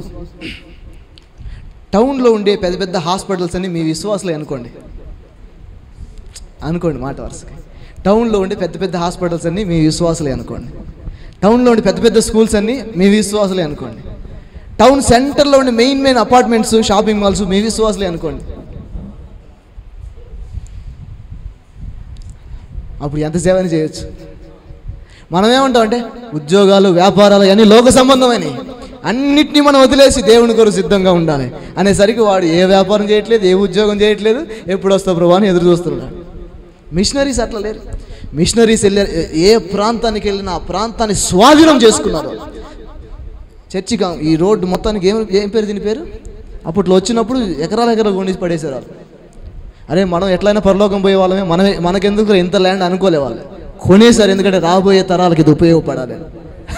[SPEAKER 1] టౌన్లో ఉండే పెద్ద పెద్ద హాస్పిటల్స్ అన్ని మీ విశ్వాసులే అనుకోండి అనుకోండి మాట వరుసకి టౌన్లో ఉండే పెద్ద పెద్ద హాస్పిటల్స్ అన్ని మీ విశ్వాసులే అనుకోండి టౌన్లో ఉండే పెద్ద పెద్ద స్కూల్స్ అన్ని మీ విశ్వాసులే అనుకోండి టౌన్ సెంటర్లో ఉండే main main apartments shopping malls మీ విశ్వాసులే అనుకోండి అప్పుడు ఎంత సేవని చేయొచ్చు మనం ఏమంటాం అంటే ఉద్యోగాలు వ్యాపారాలు అన్నీ లోక సంబంధమైనవి అన్నిటినీ మనం వదిలేసి దేవుని కొరకు సిద్ధంగా ఉండాలి అనేసరికి వాడు ఏ వ్యాపారం చేయట్లేదు ఏ ఉద్యోగం చేయట్లేదు ఎప్పుడు వస్తావు ప్రభా అని ఎదురు చూస్తున్నాడు మిషనరీస్ అట్లా లేరు మిషనరీస్ వెళ్ళారు ఏ- ఏ ప్రాంతానికి వెళ్ళినా ఆ ప్రాంతాన్ని స్వాధీనం చేసుకున్నారు వాళ్ళు. చర్చికి ఆ- ఈ రోడ్డు మొత్తానికి ఏం ఏం పేరు దీని పేరు అప్పట్లో వచ్చినప్పుడు ఎకరాల ఎకరాలు కొండి పడేశారు వాళ్ళు అరే మనం ఎట్లయినా పరలోకం పోయే వాళ్ళమే మనమే మనకెందుకు ఇంత ల్యాండ్ అనుకోలే వాళ్ళు కొనేసారు ఎందుకంటే రాబోయే తరాలకి ఇది ఉపయోగపడాలి అని.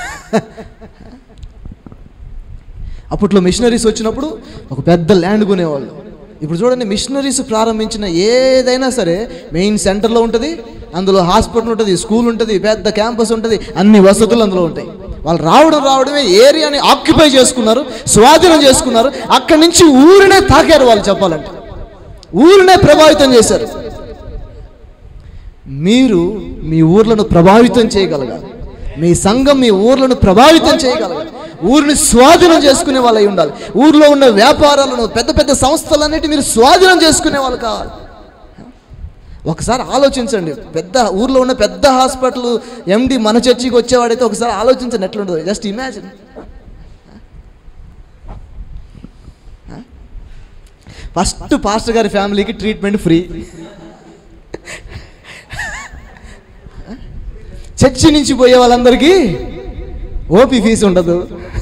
[SPEAKER 1] అప్పట్లో మిషనరీస్ వచ్చినప్పుడు ఒక పెద్ద ల్యాండ్ కొనేవాళ్ళు ఇప్పుడు చూడండి మిషనరీస్ ప్రారంభించిన ఏదైనా సరే మెయిన్ సెంటర్లో ఉంటుంది అందులో హాస్పిటల్ ఉంటుంది స్కూల్ ఉంటుంది పెద్ద క్యాంపస్ ఉంటుంది అన్ని వసతులు అందులో ఉంటాయి వాళ్ళు రావడం రావడమే ఏరియాని ఆక్యుపై చేసుకున్నారు స్వాధీనం చేసుకున్నారు అక్కడి నుంచి ఊరినే తాకారు వాళ్ళు చెప్పాలంటే ఊరినే ప్రభావితం చేశారు మీరు మీ ఊర్లను ప్రభావితం చేయగలగాలి మీ సంఘం మీ ఊర్లను ప్రభావితం చేయగలగాలి ఊరిని స్వాధీనం చేసుకునే వాళ్ళు అయి ఉండాలి ఊర్లో ఉన్న వ్యాపారాలను పెద్ద పెద్ద సంస్థలన్నిటి మీరు స్వాధీనం చేసుకునే వాళ్ళు కావాలి ఒకసారి ఆలోచించండి పెద్ద ఊర్లో ఉన్న పెద్ద హాస్పిటల్ ఎండి మన చర్చికి వచ్చేవాడైతే ఒకసారి ఆలోచించండి ఎట్లుండదు జస్ట్ ఇమాజిన్ ఫస్ట్ పాస్టర్ గారి ఫ్యామిలీకి ట్రీట్మెంట్ ఫ్రీ చర్చి నుంచి పోయే వాళ్ళందరికీ ఓపీ ఫీజు ఉండదు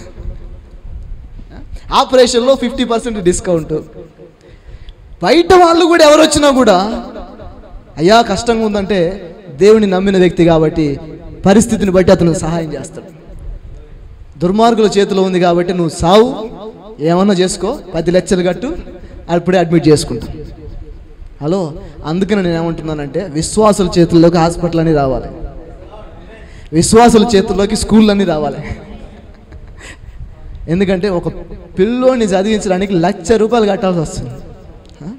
[SPEAKER 1] ఆపరేషన్లో ఫిఫ్టీ పర్సెంట్ డిస్కౌంట్ బయట వాళ్ళు కూడా ఎవరు వచ్చినా కూడా అయ్యా కష్టంగా ఉందంటే దేవుని నమ్మిన వ్యక్తి కాబట్టి పరిస్థితిని బట్టి అతను సహాయం చేస్తాడు దుర్మార్గుల చేతిలో ఉంది కాబట్టి నువ్వు సావు ఏమన్నా చేసుకో పది లక్షలు కట్టు అప్పుడే అడ్మిట్ చేసుకుంటా హలో అందుకని నేను ఏమంటున్నానంటే విశ్వాసుల చేతుల్లోకి హాస్పిటల్ అని రావాలి విశ్వాసుల చేతుల్లోకి స్కూల్ అన్నీ రావాలి ఎందుకంటే ఒక పిల్లోని చదివించడానికి లక్ష రూపాయలు కట్టాల్సి వస్తుంది ఆ?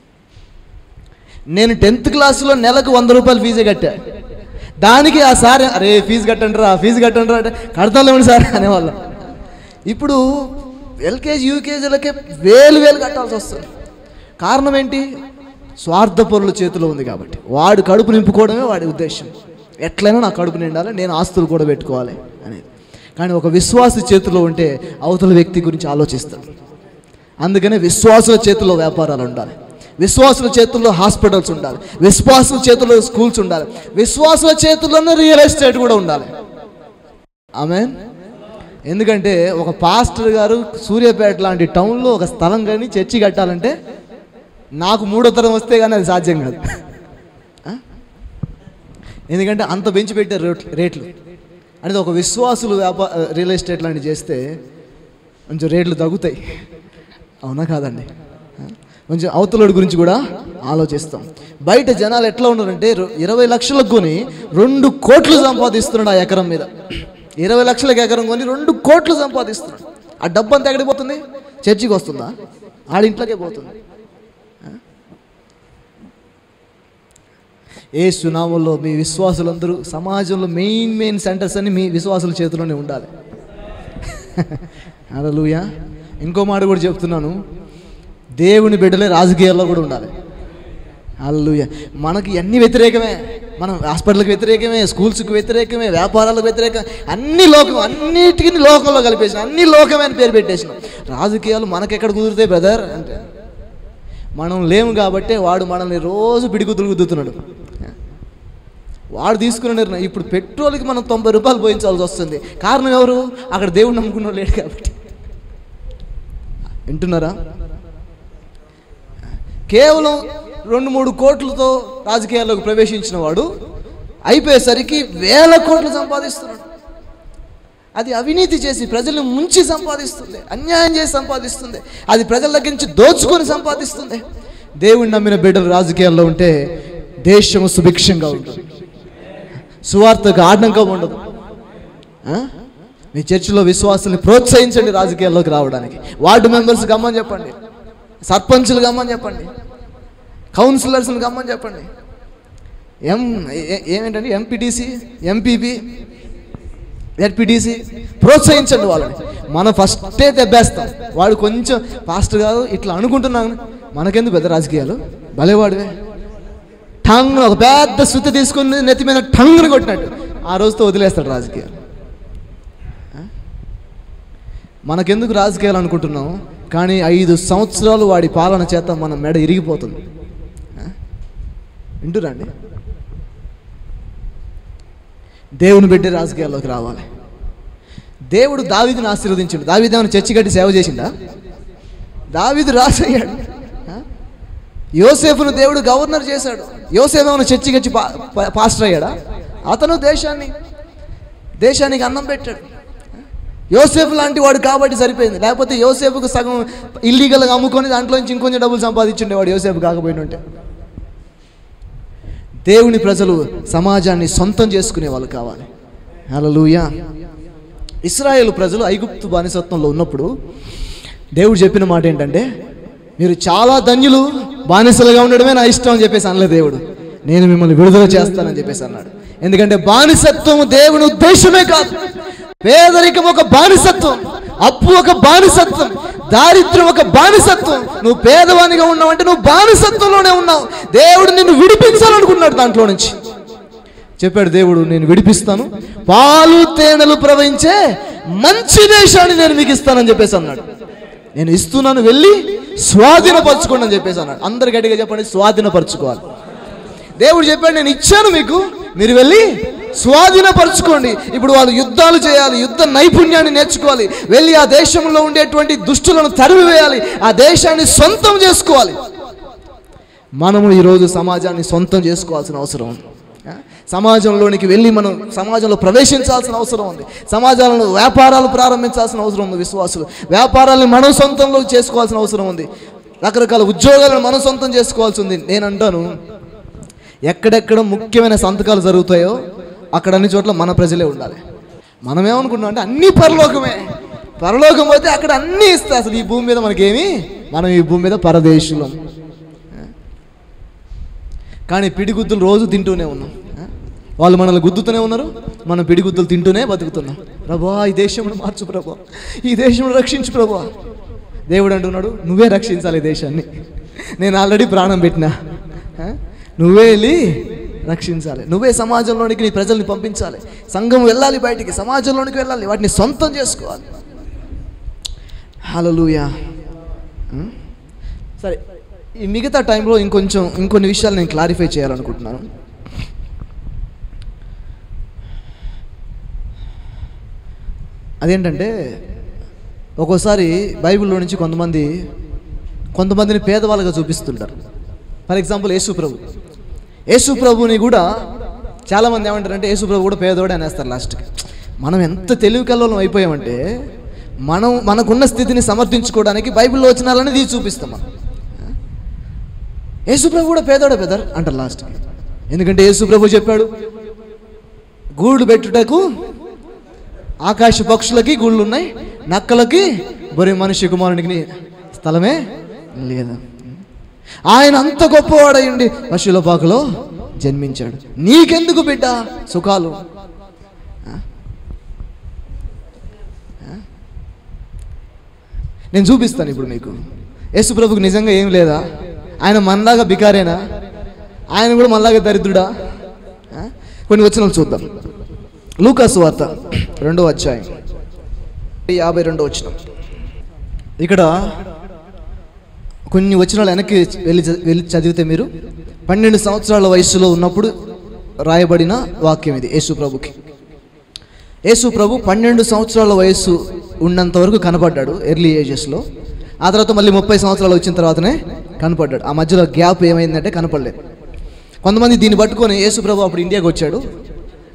[SPEAKER 1] నేను టెన్త్ క్లాస్లో నెలకు వంద రూపాయలు ఫీజే కట్టా దానికి ఆ సార్ అరే ఫీజు కట్టండి రా ఫీజు కట్టండి రా అంటే కడతాలేమండి సార్ అనేవాళ్ళం ఇప్పుడు ఎల్కేజీ యూకేజీలకే వేలు వేలు కట్టాల్సి వస్తుంది కారణం ఏంటి స్వార్థపరుల చేతిలో ఉంది కాబట్టి వాడు కడుపు నింపుకోవడమే వాడి ఉద్దేశం ఎట్లయినా నా కడుపు నిండాలి నేను ఆస్తులు కూడా పెట్టుకోవాలి అనేది కానీ ఒక విశ్వాసి చేతిలో ఉంటే అవతల వ్యక్తి గురించి ఆలోచిస్తాడు అందుకనే విశ్వాసుల చేతుల్లో వ్యాపారాలు ఉండాలి విశ్వాసుల చేతుల్లో హాస్పిటల్స్ ఉండాలి విశ్వాసుల చేతుల్లో స్కూల్స్ ఉండాలి విశ్వాసుల చేతుల్లోనే రియల్ ఎస్టేట్ కూడా ఉండాలి ఆమె ఎందుకంటే ఒక పాస్టర్ గారు సూర్యాపేట లాంటి టౌన్లో ఒక స్థలం కానీ చర్చి కట్టాలంటే నాకు మూడో తరం వస్తే కానీ అది సాధ్యం కాదు ఆ? ఎందుకంటే అంత పెంచి పెట్టారు రేట్లు రేట్లు అనేది ఒక విశ్వాసులు వ్యాపార రియల్ ఎస్టేట్ లాంటివి చేస్తే కొంచెం రేట్లు తగ్గుతాయి అవునా కాదండి ఆ? కొంచెం అవతలోడి గురించి కూడా ఆలోచిస్తాం బయట జనాలు ఎట్లా ఉన్నారంటే రొ- ఇరవై లక్షలకు కొని రెండు కోట్లు సంపాదిస్తున్నాడు ఆ ఎకరం మీద ఇరవై లక్షలకు ఎకరం కొని రెండు కోట్లు సంపాదిస్తున్నాడు ఆ డబ్బు అంతా ఎక్కడికి పోతుంది చర్చికి వస్తుందా ఆడింట్లోకే పోతుంది ఏ సునామంలో మీ విశ్వాసులందరూ సమాజంలో మెయిన్ మెయిన్ సెంటర్స్ అన్ని మీ విశ్వాసుల చేతిలోనే ఉండాలి అలలుయా ఇంకో మాట కూడా చెప్తున్నాను దేవుని బిడ్డలే రాజకీయాల్లో కూడా ఉండాలి అల్లుయ మనకి అన్ని వ్యతిరేకమే మనం హాస్పిటల్కి వ్యతిరేకమే స్కూల్స్కి వ్యతిరేకమే వ్యాపారాలకు వ్యతిరేకం అన్ని లోకం అన్నిటికీ లోకంలో కలిపేసిన అన్ని లోకమే అని పేరు పెట్టేసిన రాజకీయాలు మనకెక్కడ కుదురుతాయి బ్రదర్ అంటే మనం లేము కాబట్టే వాడు మనల్ని రోజు పిడిగుద్దులు గుద్దుతున్నాడు వాడు తీసుకున్న నిర్ణయం ఇప్పుడు పెట్రోల్కి మనం తొంభై రూపాయలు పోయించాల్సి వస్తుంది కారణం ఎవరు అక్కడ దేవుడు నమ్ముకున్న లేడు కాబట్టి వింటున్నారా కేవలం రెండు మూడు కోట్లతో రాజకీయాల్లోకి ప్రవేశించిన వాడు అయిపోయేసరికి వేల కోట్లు సంపాదిస్తున్నాడు అది అవినీతి చేసి ప్రజలను ముంచి సంపాదిస్తుంది అన్యాయం చేసి సంపాదిస్తుంది అది ప్రజల దగ్గర నుంచి దోచుకొని సంపాదిస్తుంది దేవుని నమ్మిన బిడ్డలు రాజకీయాల్లో ఉంటే దేశము సుభిక్షంగా ఉంటుంది సువార్తకు ఆటంకం ఉండదు ఆ? మీ చర్చిలో విశ్వాసాన్ని ప్రోత్సహించండి రాజకీయాల్లోకి రావడానికి వార్డు మెంబర్స్ గమ్మని చెప్పండి సర్పంచులు గమ్మని చెప్పండి కౌన్సిలర్స్ని గమ్మని చెప్పండి ఎం ఏ- ఏమేంటండి ఎంపీటీసీ ఎంపీపీ జెడ్పీటీసీ ప్రోత్సహించండి వాళ్ళని మనం ఫస్టే దెబ్బేస్తాం వాడు కొంచెం ఫాస్ట్ కాదు ఇట్లా అనుకుంటున్నాను మనకెందుకు పెద్ద రాజకీయాలు భలేవాడివే టంగ్ ఒక పెద్ద శృతి తీసుకుని నెత్తి మీద టంగ్ని కొట్టినట్టు ఆ రోజుతో వదిలేస్తాడు రాజకీయాలు ఆ? మనకెందుకు రాజకీయాలు అనుకుంటున్నాం కానీ ఐదు సంవత్సరాలు వాడి పాలన చేత మన మెడ ఇరిగిపోతుంది ఆ? వింటురండి దేవుని బిడ్డ రాజకీయాల్లోకి రావాలి దేవుడు దావీదుని ఆశీర్వదించిండు దావీదు ఏమైనా చర్చి కట్టి సేవ చేసిండా దావీదు రాజు అయ్యాడు ఆ? యోసేపును దేవుడు గవర్నర్ చేశాడు యోసేపు ఏమైనా చర్చి కట్టి పా- పా- పాస్టర్ అయ్యాడా అతను దేశాన్ని దేశానికి అన్నం పెట్టాడు యోసేపు లాంటి వాడు కాబట్టి సరిపోయింది లేకపోతే యోసేపుకు సగం ఇల్లీగల్గా అమ్ముకొని దాంట్లో నుంచి ఇంకొంచెం డబ్బులు సంపాదించుండేవాడు యోసేపు కాకపోయిన ఉంటే దేవుని ప్రజలు సమాజాన్ని సొంతం చేసుకునే వాళ్ళు కావాలి హల్లెలూయా ఇస్రాయేల్ ప్రజలు ఐగుప్తు బానిసత్వంలో ఉన్నప్పుడు దేవుడు చెప్పిన మాట ఏంటంటే మీరు చాలా ధన్యులు బానిసలుగా ఉండడమే నా ఇష్టం అని చెప్పేసి అనలే దేవుడు నేను మిమ్మల్ని విడుదల చేస్తానని చెప్పేసి అన్నాడు ఎందుకంటే బానిసత్వం దేవుని ఉద్దేశమే కాదు పేదరికం ఒక బానిసత్వం అప్పు ఒక బానిసత్వం దారిద్ర్యం ఒక బానిసత్వం నువ్వు పేదవానిగా ఉన్నావంటే నువ్వు బానిసత్వంలోనే ఉన్నావు దేవుడు నిన్ను విడిపించాలనుకున్నాడు దాంట్లో నుంచి చెప్పాడు దేవుడు నేను విడిపిస్తాను పాలు తేనెలు ప్రవహించే మంచి దేశాన్ని నేను మీకు ఇస్తానని చెప్పేసి అన్నాడు నేను ఇస్తున్నాను వెళ్ళి స్వాధీనపరచుకోండి అని చెప్పేసి అన్నాడు అందరు గట్టిగా చెప్పండి స్వాధీనపరచుకోవాలి దేవుడు చెప్పాడు నేను ఇచ్చాను మీకు మీరు వెళ్ళి స్వాధీనపరచుకోండి ఇప్పుడు వాళ్ళు యుద్ధాలు చేయాలి యుద్ధ నైపుణ్యాన్ని నేర్చుకోవాలి వెళ్ళి ఆ దేశంలో ఉండేటువంటి దుష్టులను తరిమివేయాలి ఆ దేశాన్ని సొంతం చేసుకోవాలి మనము ఈరోజు సమాజాన్ని సొంతం చేసుకోవాల్సిన అవసరం ఉంది ఆ? సమాజంలోనికి వెళ్ళి మనం సమాజంలో ప్రవేశించాల్సిన అవసరం ఉంది సమాజంలో వ్యాపారాలు ప్రారంభించాల్సిన అవసరం ఉంది విశ్వాసులు వ్యాపారాలను మనం సొంతంలో చేసుకోవాల్సిన అవసరం ఉంది రకరకాల ఉద్యోగాలను మనం సొంతం చేసుకోవాల్సి ఉంది నేను అంటాను ఎక్కడెక్కడ ముఖ్యమైన సంతకాలు జరుగుతాయో అక్కడ అన్ని చోట్ల మన ప్రజలే ఉండాలి మనం ఏమనుకుంటున్నాం అంటే అన్ని పరలోకమే పరలోకం పోతే అక్కడ అన్నీ ఇస్తా అసలు ఈ భూమి మీద మనకేమి మనం ఈ భూమి మీద పరదేశులం కానీ పిడిగుద్దులు రోజు తింటూనే ఉన్నాం ఆ? వాళ్ళు మనల్ని గుద్దుతూనే ఉన్నారు మనం పిడిగుద్దులు తింటూనే బతుకుతున్నాం ప్రభా ఈ దేశంలో మార్చు ప్రభా ఈ దేశంలో రక్షించు ప్రభా దేవుడు అంటున్నాడు నువ్వే రక్షించాలి ఈ దేశాన్ని నేను ఆల్రెడీ ప్రాణం పెట్టినా ఆ? నువ్వే వెళ్ళి రక్షించాలి నువ్వే సమాజంలోనికి నీ ప్రజల్ని పంపించాలి సంఘం వెళ్ళాలి బయటికి సమాజంలోనికి వెళ్ళాలి వాటిని సొంతం చేసుకోవాలి హల్లెలూయా ఉం? సరే ఈ మిగతా టైంలో ఇంకొంచెం ఇంకొన్ని విషయాలు నేను క్లారిఫై చేయాలనుకుంటున్నాను అదేంటంటే ఒక్కోసారి బైబిల్లో నుంచి కొంతమంది కొంతమందిని పేదవాళ్ళగా చూపిస్తుంటారు ఫర్ ఎగ్జాంపుల్ యేసు ప్రభు యేసు ప్రభుని కూడా చాలామంది ఏమంటారంటే యేసు ప్రభు కూడా పేదవాడే అనేస్తారు లాస్ట్కి మనం ఎంత తెలివి కల్లోలం అయిపోయామంటే మనం మనకున్న స్థితిని సమర్థించుకోవడానికి బైబిల్లో వచ్చినాలని తీసి చూపిస్తాం మనం యేసుప్రభు కూడా పేదోడే పెదర్ అంటారు లాస్ట్ ఎందుకంటే యేసుప్రభు చెప్పాడు గూడు పెట్టుటకు ఆకాశ పక్షులకి గూళ్ళు ఉన్నాయి నక్కలకి బరి మనిషి కుమారునికి స్థలమే లేదు ఆయన అంత గొప్పవాడయ్యండి పశువుల పాకలో జన్మించాడు నీకెందుకు బిడ్డ సుఖాలు ఆ? ఆ? నేను చూపిస్తాను ఇప్పుడు మీకు యేసుప్రభుకి నిజంగా ఏం లేదా ఆయన మనలాగా బికారేనా ఆయన కూడా మనలాగా దరిద్రుడా ఆ? కొన్ని వచనాలు చూద్దాం లూకాసు వార్త రెండో అధ్యాయం యాభై రెండో వచనం ఇక్కడ కొన్ని వచనాలు వెనక్కి వెళ్ళి చ- వెళ్ళి చదివితే మీరు పన్నెండు సంవత్సరాల వయసులో ఉన్నప్పుడు రాయబడిన వాక్యం ఇది యేసు ప్రభుకి యేసు ప్రభు పన్నెండు సంవత్సరాల వయస్సు ఉన్నంత వరకు కనపడ్డాడు ఎర్లీ ఏజెస్లో ఆ తర్వాత మళ్ళీ ముప్పై సంవత్సరాలు వచ్చిన తర్వాతనే కనపడ్డాడు ఆ మధ్యలో గ్యాప్ ఏమైందంటే కనపడలేదు కొంతమంది దీన్ని పట్టుకొని యేసు ప్రభు అప్పుడు ఇండియాకి వచ్చాడు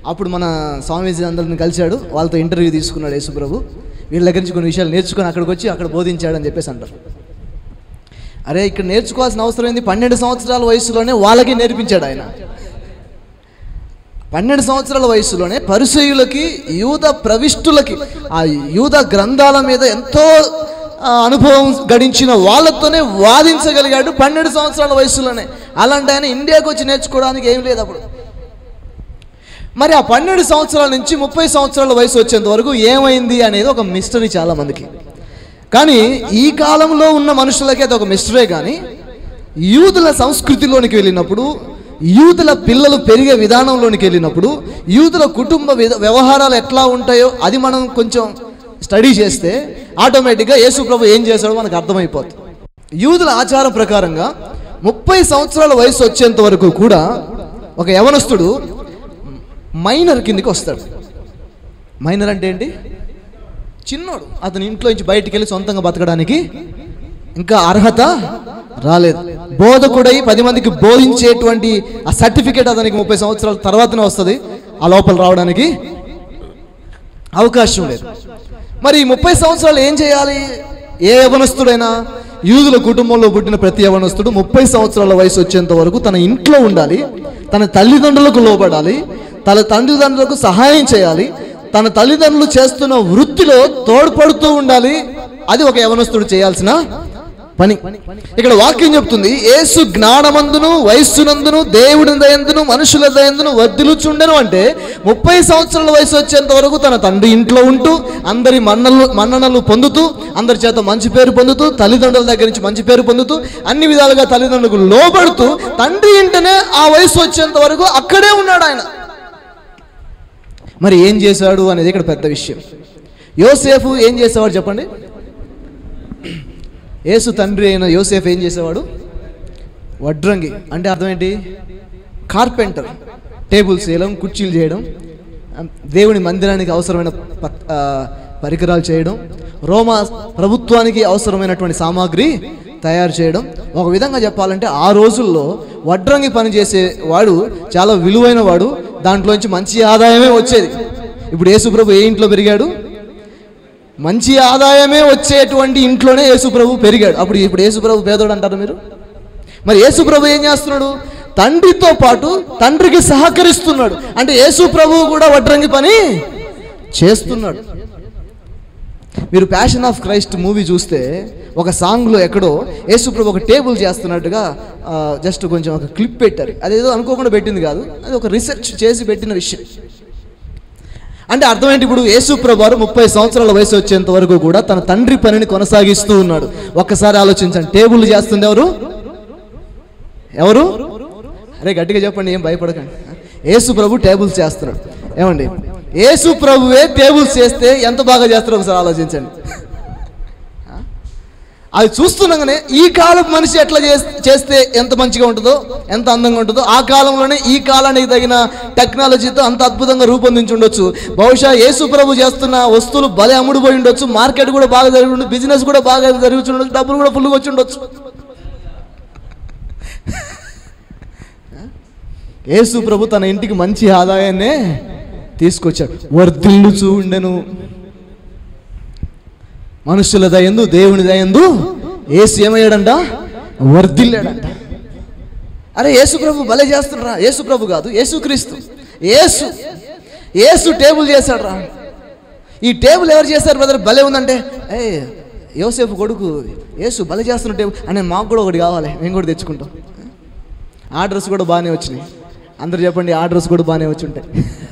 [SPEAKER 1] అప్పుడు మన స్వామీజీ అందరిని కలిశాడు వాళ్ళతో ఇంటర్వ్యూ తీసుకున్నాడు యేసుప్రభు వీళ్ళ దగ్గర నుంచి కొన్ని విషయాలు నేర్చుకొని అక్కడికి వచ్చి అక్కడ బోధించాడు అని చెప్పేసి అంటారు అరే ఇక్కడ నేర్చుకోవాల్సిన అవసరం ఏంది పన్నెండు సంవత్సరాల వయసులోనే వాళ్ళకి నేర్పించాడు ఆయన పన్నెండు సంవత్సరాల వయసులోనే పరిచయులకి యూద ప్రవిష్టులకి ఆ యూద గ్రంథాల మీద ఎంతో ఆ, అనుభవం గడించిన వాళ్ళతోనే వాదించగలిగాడు పన్నెండు సంవత్సరాల వయసులోనే అలాంటి ఆయన ఇండియాకి వచ్చి నేర్చుకోవడానికి ఏం లేదు అప్పుడు మరి ఆ పన్నెండు సంవత్సరాల నుంచి ముప్పై సంవత్సరాల వయసు వచ్చేంత వరకు ఏమైంది అనేది ఒక మిస్టరీ చాలా మందికి కానీ ఈ కాలంలో ఉన్న మనుషులకి అది ఒక మిస్టరే కానీ యూదుల సంస్కృతిలోనికి వెళ్ళినప్పుడు యూదుల పిల్లలు పెరిగే విధానంలోనికి వెళ్ళినప్పుడు యూదుల కుటుంబ విధ వ్యవహారాలు ఎట్లా ఉంటాయో అది మనం కొంచెం స్టడీ చేస్తే ఆటోమేటిక్గా యేసు ప్రభు ఏం చేశాడో మనకు అర్థమైపోతుంది యూదుల ఆచారం ప్రకారంగా ముప్పై సంవత్సరాల వయసు వచ్చేంత వరకు కూడా ఒక యవనస్తుడు మైనర్ కిందికి వస్తాడు మైనర్ అంటే ఏంటి చిన్నోడు అతని ఇంట్లో నుంచి బయటికి వెళ్ళి సొంతంగా బతకడానికి ఇంకా అర్హత రాలేదు బోధకుడై పది మందికి బోధించేటువంటి ఆ సర్టిఫికేట్ అతనికి ముప్పై సంవత్సరాల తర్వాతనే వస్తుంది ఆ లోపల రావడానికి అవకాశం లేదు మరి ఈ ముప్పై సంవత్సరాలు ఏం చేయాలి ఏ యవనస్తుడైనా యూదుల కుటుంబంలో పుట్టిన ప్రతి యవనస్తుడు ముప్పై సంవత్సరాల వయసు వచ్చేంత వరకు తన ఇంట్లో ఉండాలి తన తల్లిదండ్రులకు లోబడాలి తన తల్లిదండ్రులకు సహాయం చేయాలి తన తల్లిదండ్రులు చేస్తున్న వృత్తిలో తోడ్పడుతూ ఉండాలి అది ఒక యవనస్తుడు చేయాల్సిన పని ఇక్కడ వాక్యం చెప్తుంది యేసు జ్ఞానమందును వయస్సునందును దేవుడి దయందును మనుషుల దయందును వర్ధిలుచుండెను అంటే ముప్పై సంవత్సరాల వయసు వచ్చేంత వరకు తన తండ్రి ఇంట్లో ఉంటూ అందరి మన్నలు మన్ననలు పొందుతూ అందరి చేత మంచి పేరు పొందుతూ తల్లిదండ్రుల దగ్గర నుంచి మంచి పేరు పొందుతూ అన్ని విధాలుగా తల్లిదండ్రులకు లోబడుతూ తండ్రి ఇంటనే ఆ వయసు వచ్చేంత వరకు అక్కడే ఉన్నాడు ఆయన మరి ఏం చేశాడు అనేది ఇక్కడ పెద్ద విషయం యోసేఫు ఏం చేసేవాడు చెప్పండి యేసు తండ్రి అయిన యోసేఫ్ ఏం చేసేవాడు వడ్రంగి అంటే అర్థం ఏంటి కార్పెంటర్ టేబుల్స్ చేయడం కుర్చీలు చేయడం ఆ, దేవుని మందిరానికి అవసరమైన ప- ఆ, పరికరాలు చేయడం రోమా ప్రభుత్వానికి అవసరమైనటువంటి సామాగ్రి తయారు చేయడం ఒక విధంగా చెప్పాలంటే ఆ రోజుల్లో వడ్రంగి పని చేసే వాడు చాలా విలువైన వాడు దాంట్లోంచి మంచి ఆదాయమే వచ్చేది ఇప్పుడు యేసుప్రభు ఏ ఇంట్లో పెరిగాడు మంచి ఆదాయమే వచ్చేటువంటి ఇంట్లోనే యేసుప్రభు పెరిగాడు అప్పుడు ఇప్పుడు యేసుప్రభు పేదోడు అంటారు మీరు మరి యేసుప్రభు ఏం చేస్తున్నాడు తండ్రితో పాటు తండ్రికి సహకరిస్తున్నాడు అంటే యేసుప్రభు కూడా వడ్రంగి పని చేస్తున్నాడు మీరు ప్యాషన్ ఆఫ్ క్రైస్ట్ మూవీ చూస్తే ఒక సాంగ్లో ఎక్కడో యేసుప్రభు ఒక టేబుల్ చేస్తున్నట్టుగా జస్ట్ కొంచెం ఒక క్లిప్ పెట్టారు అదేదో అనుకోకుండా పెట్టింది కాదు అది ఒక రీసెర్చ్ చేసి పెట్టిన విషయం అంటే అర్థం ఏంటి ఇప్పుడు యేసుప్రభు వారు ముప్పై సంవత్సరాల వయసు వచ్చేంత వరకు కూడా తన తండ్రి పనిని కొనసాగిస్తూ ఉన్నాడు ఒక్కసారి ఆలోచించండి టేబుల్ చేస్తుంది ఎవరు ఎవరు అరే గట్టిగా చెప్పండి ఏం భయపడకండి యేసు ప్రభు టేబుల్స్ చేస్తున్నాడు ఏమండి యేసు ప్రభువే టేబుల్స్ చేస్తే ఎంత బాగా చేస్తారో ఒకసారి ఆలోచించండి అది చూస్తుండగానే ఈ కాలపు మనిషి ఎట్లా చేస్- చేస్తే ఎంత మంచిగా ఉంటుందో ఎంత అందంగా ఉంటుందో ఆ కాలంలోనే ఈ కాలానికి తగిన టెక్నాలజీతో అంత అద్భుతంగా రూపొందించి ఉండొచ్చు బహుశా యేసు ప్రభు చేస్తున్న వస్తువులు భలే అమ్ముడుపోయి ఉండొచ్చు మార్కెట్ కూడా బాగా జరిగి ఉండొచ్చు బిజినెస్ కూడా బాగా జరుగుతూ ఉండొచ్చు డబ్బులు కూడా ఫుల్గా వచ్చి ఉండొచ్చు యేసు ప్రభు తన ఇంటికి మంచి ఆదాయాన్నే తీసుకొచ్చాడు వర్ధిల్లుచూ ఉండెను మనుషుల దయందు దేవుని దయందు ఏసు ఏమయ్యాడంట వర్ధిల్లాడంట అరే యేసు ప్రభు భలే చేస్తున్నారా యేసు ప్రభు కాదు యేసు క్రీస్తు యేసు యేసు టేబుల్ చేశాడు రా ఈ టేబుల్ ఎవరు చేశారు బ్రదర్ భలే ఉందంటే ఏ యోసేపు కొడుకు యేసు భలే చేస్తున్న టేబుల్ అనే మాకు కూడా ఒకటి కావాలి మేము కూడా తెచ్చుకుంటాం ఆర్డర్స్ కూడా బాగానే వచ్చినాయి అందరు చెప్పండి ఆర్డర్స్ కూడా బాగానే వచ్చి ఉంటాయి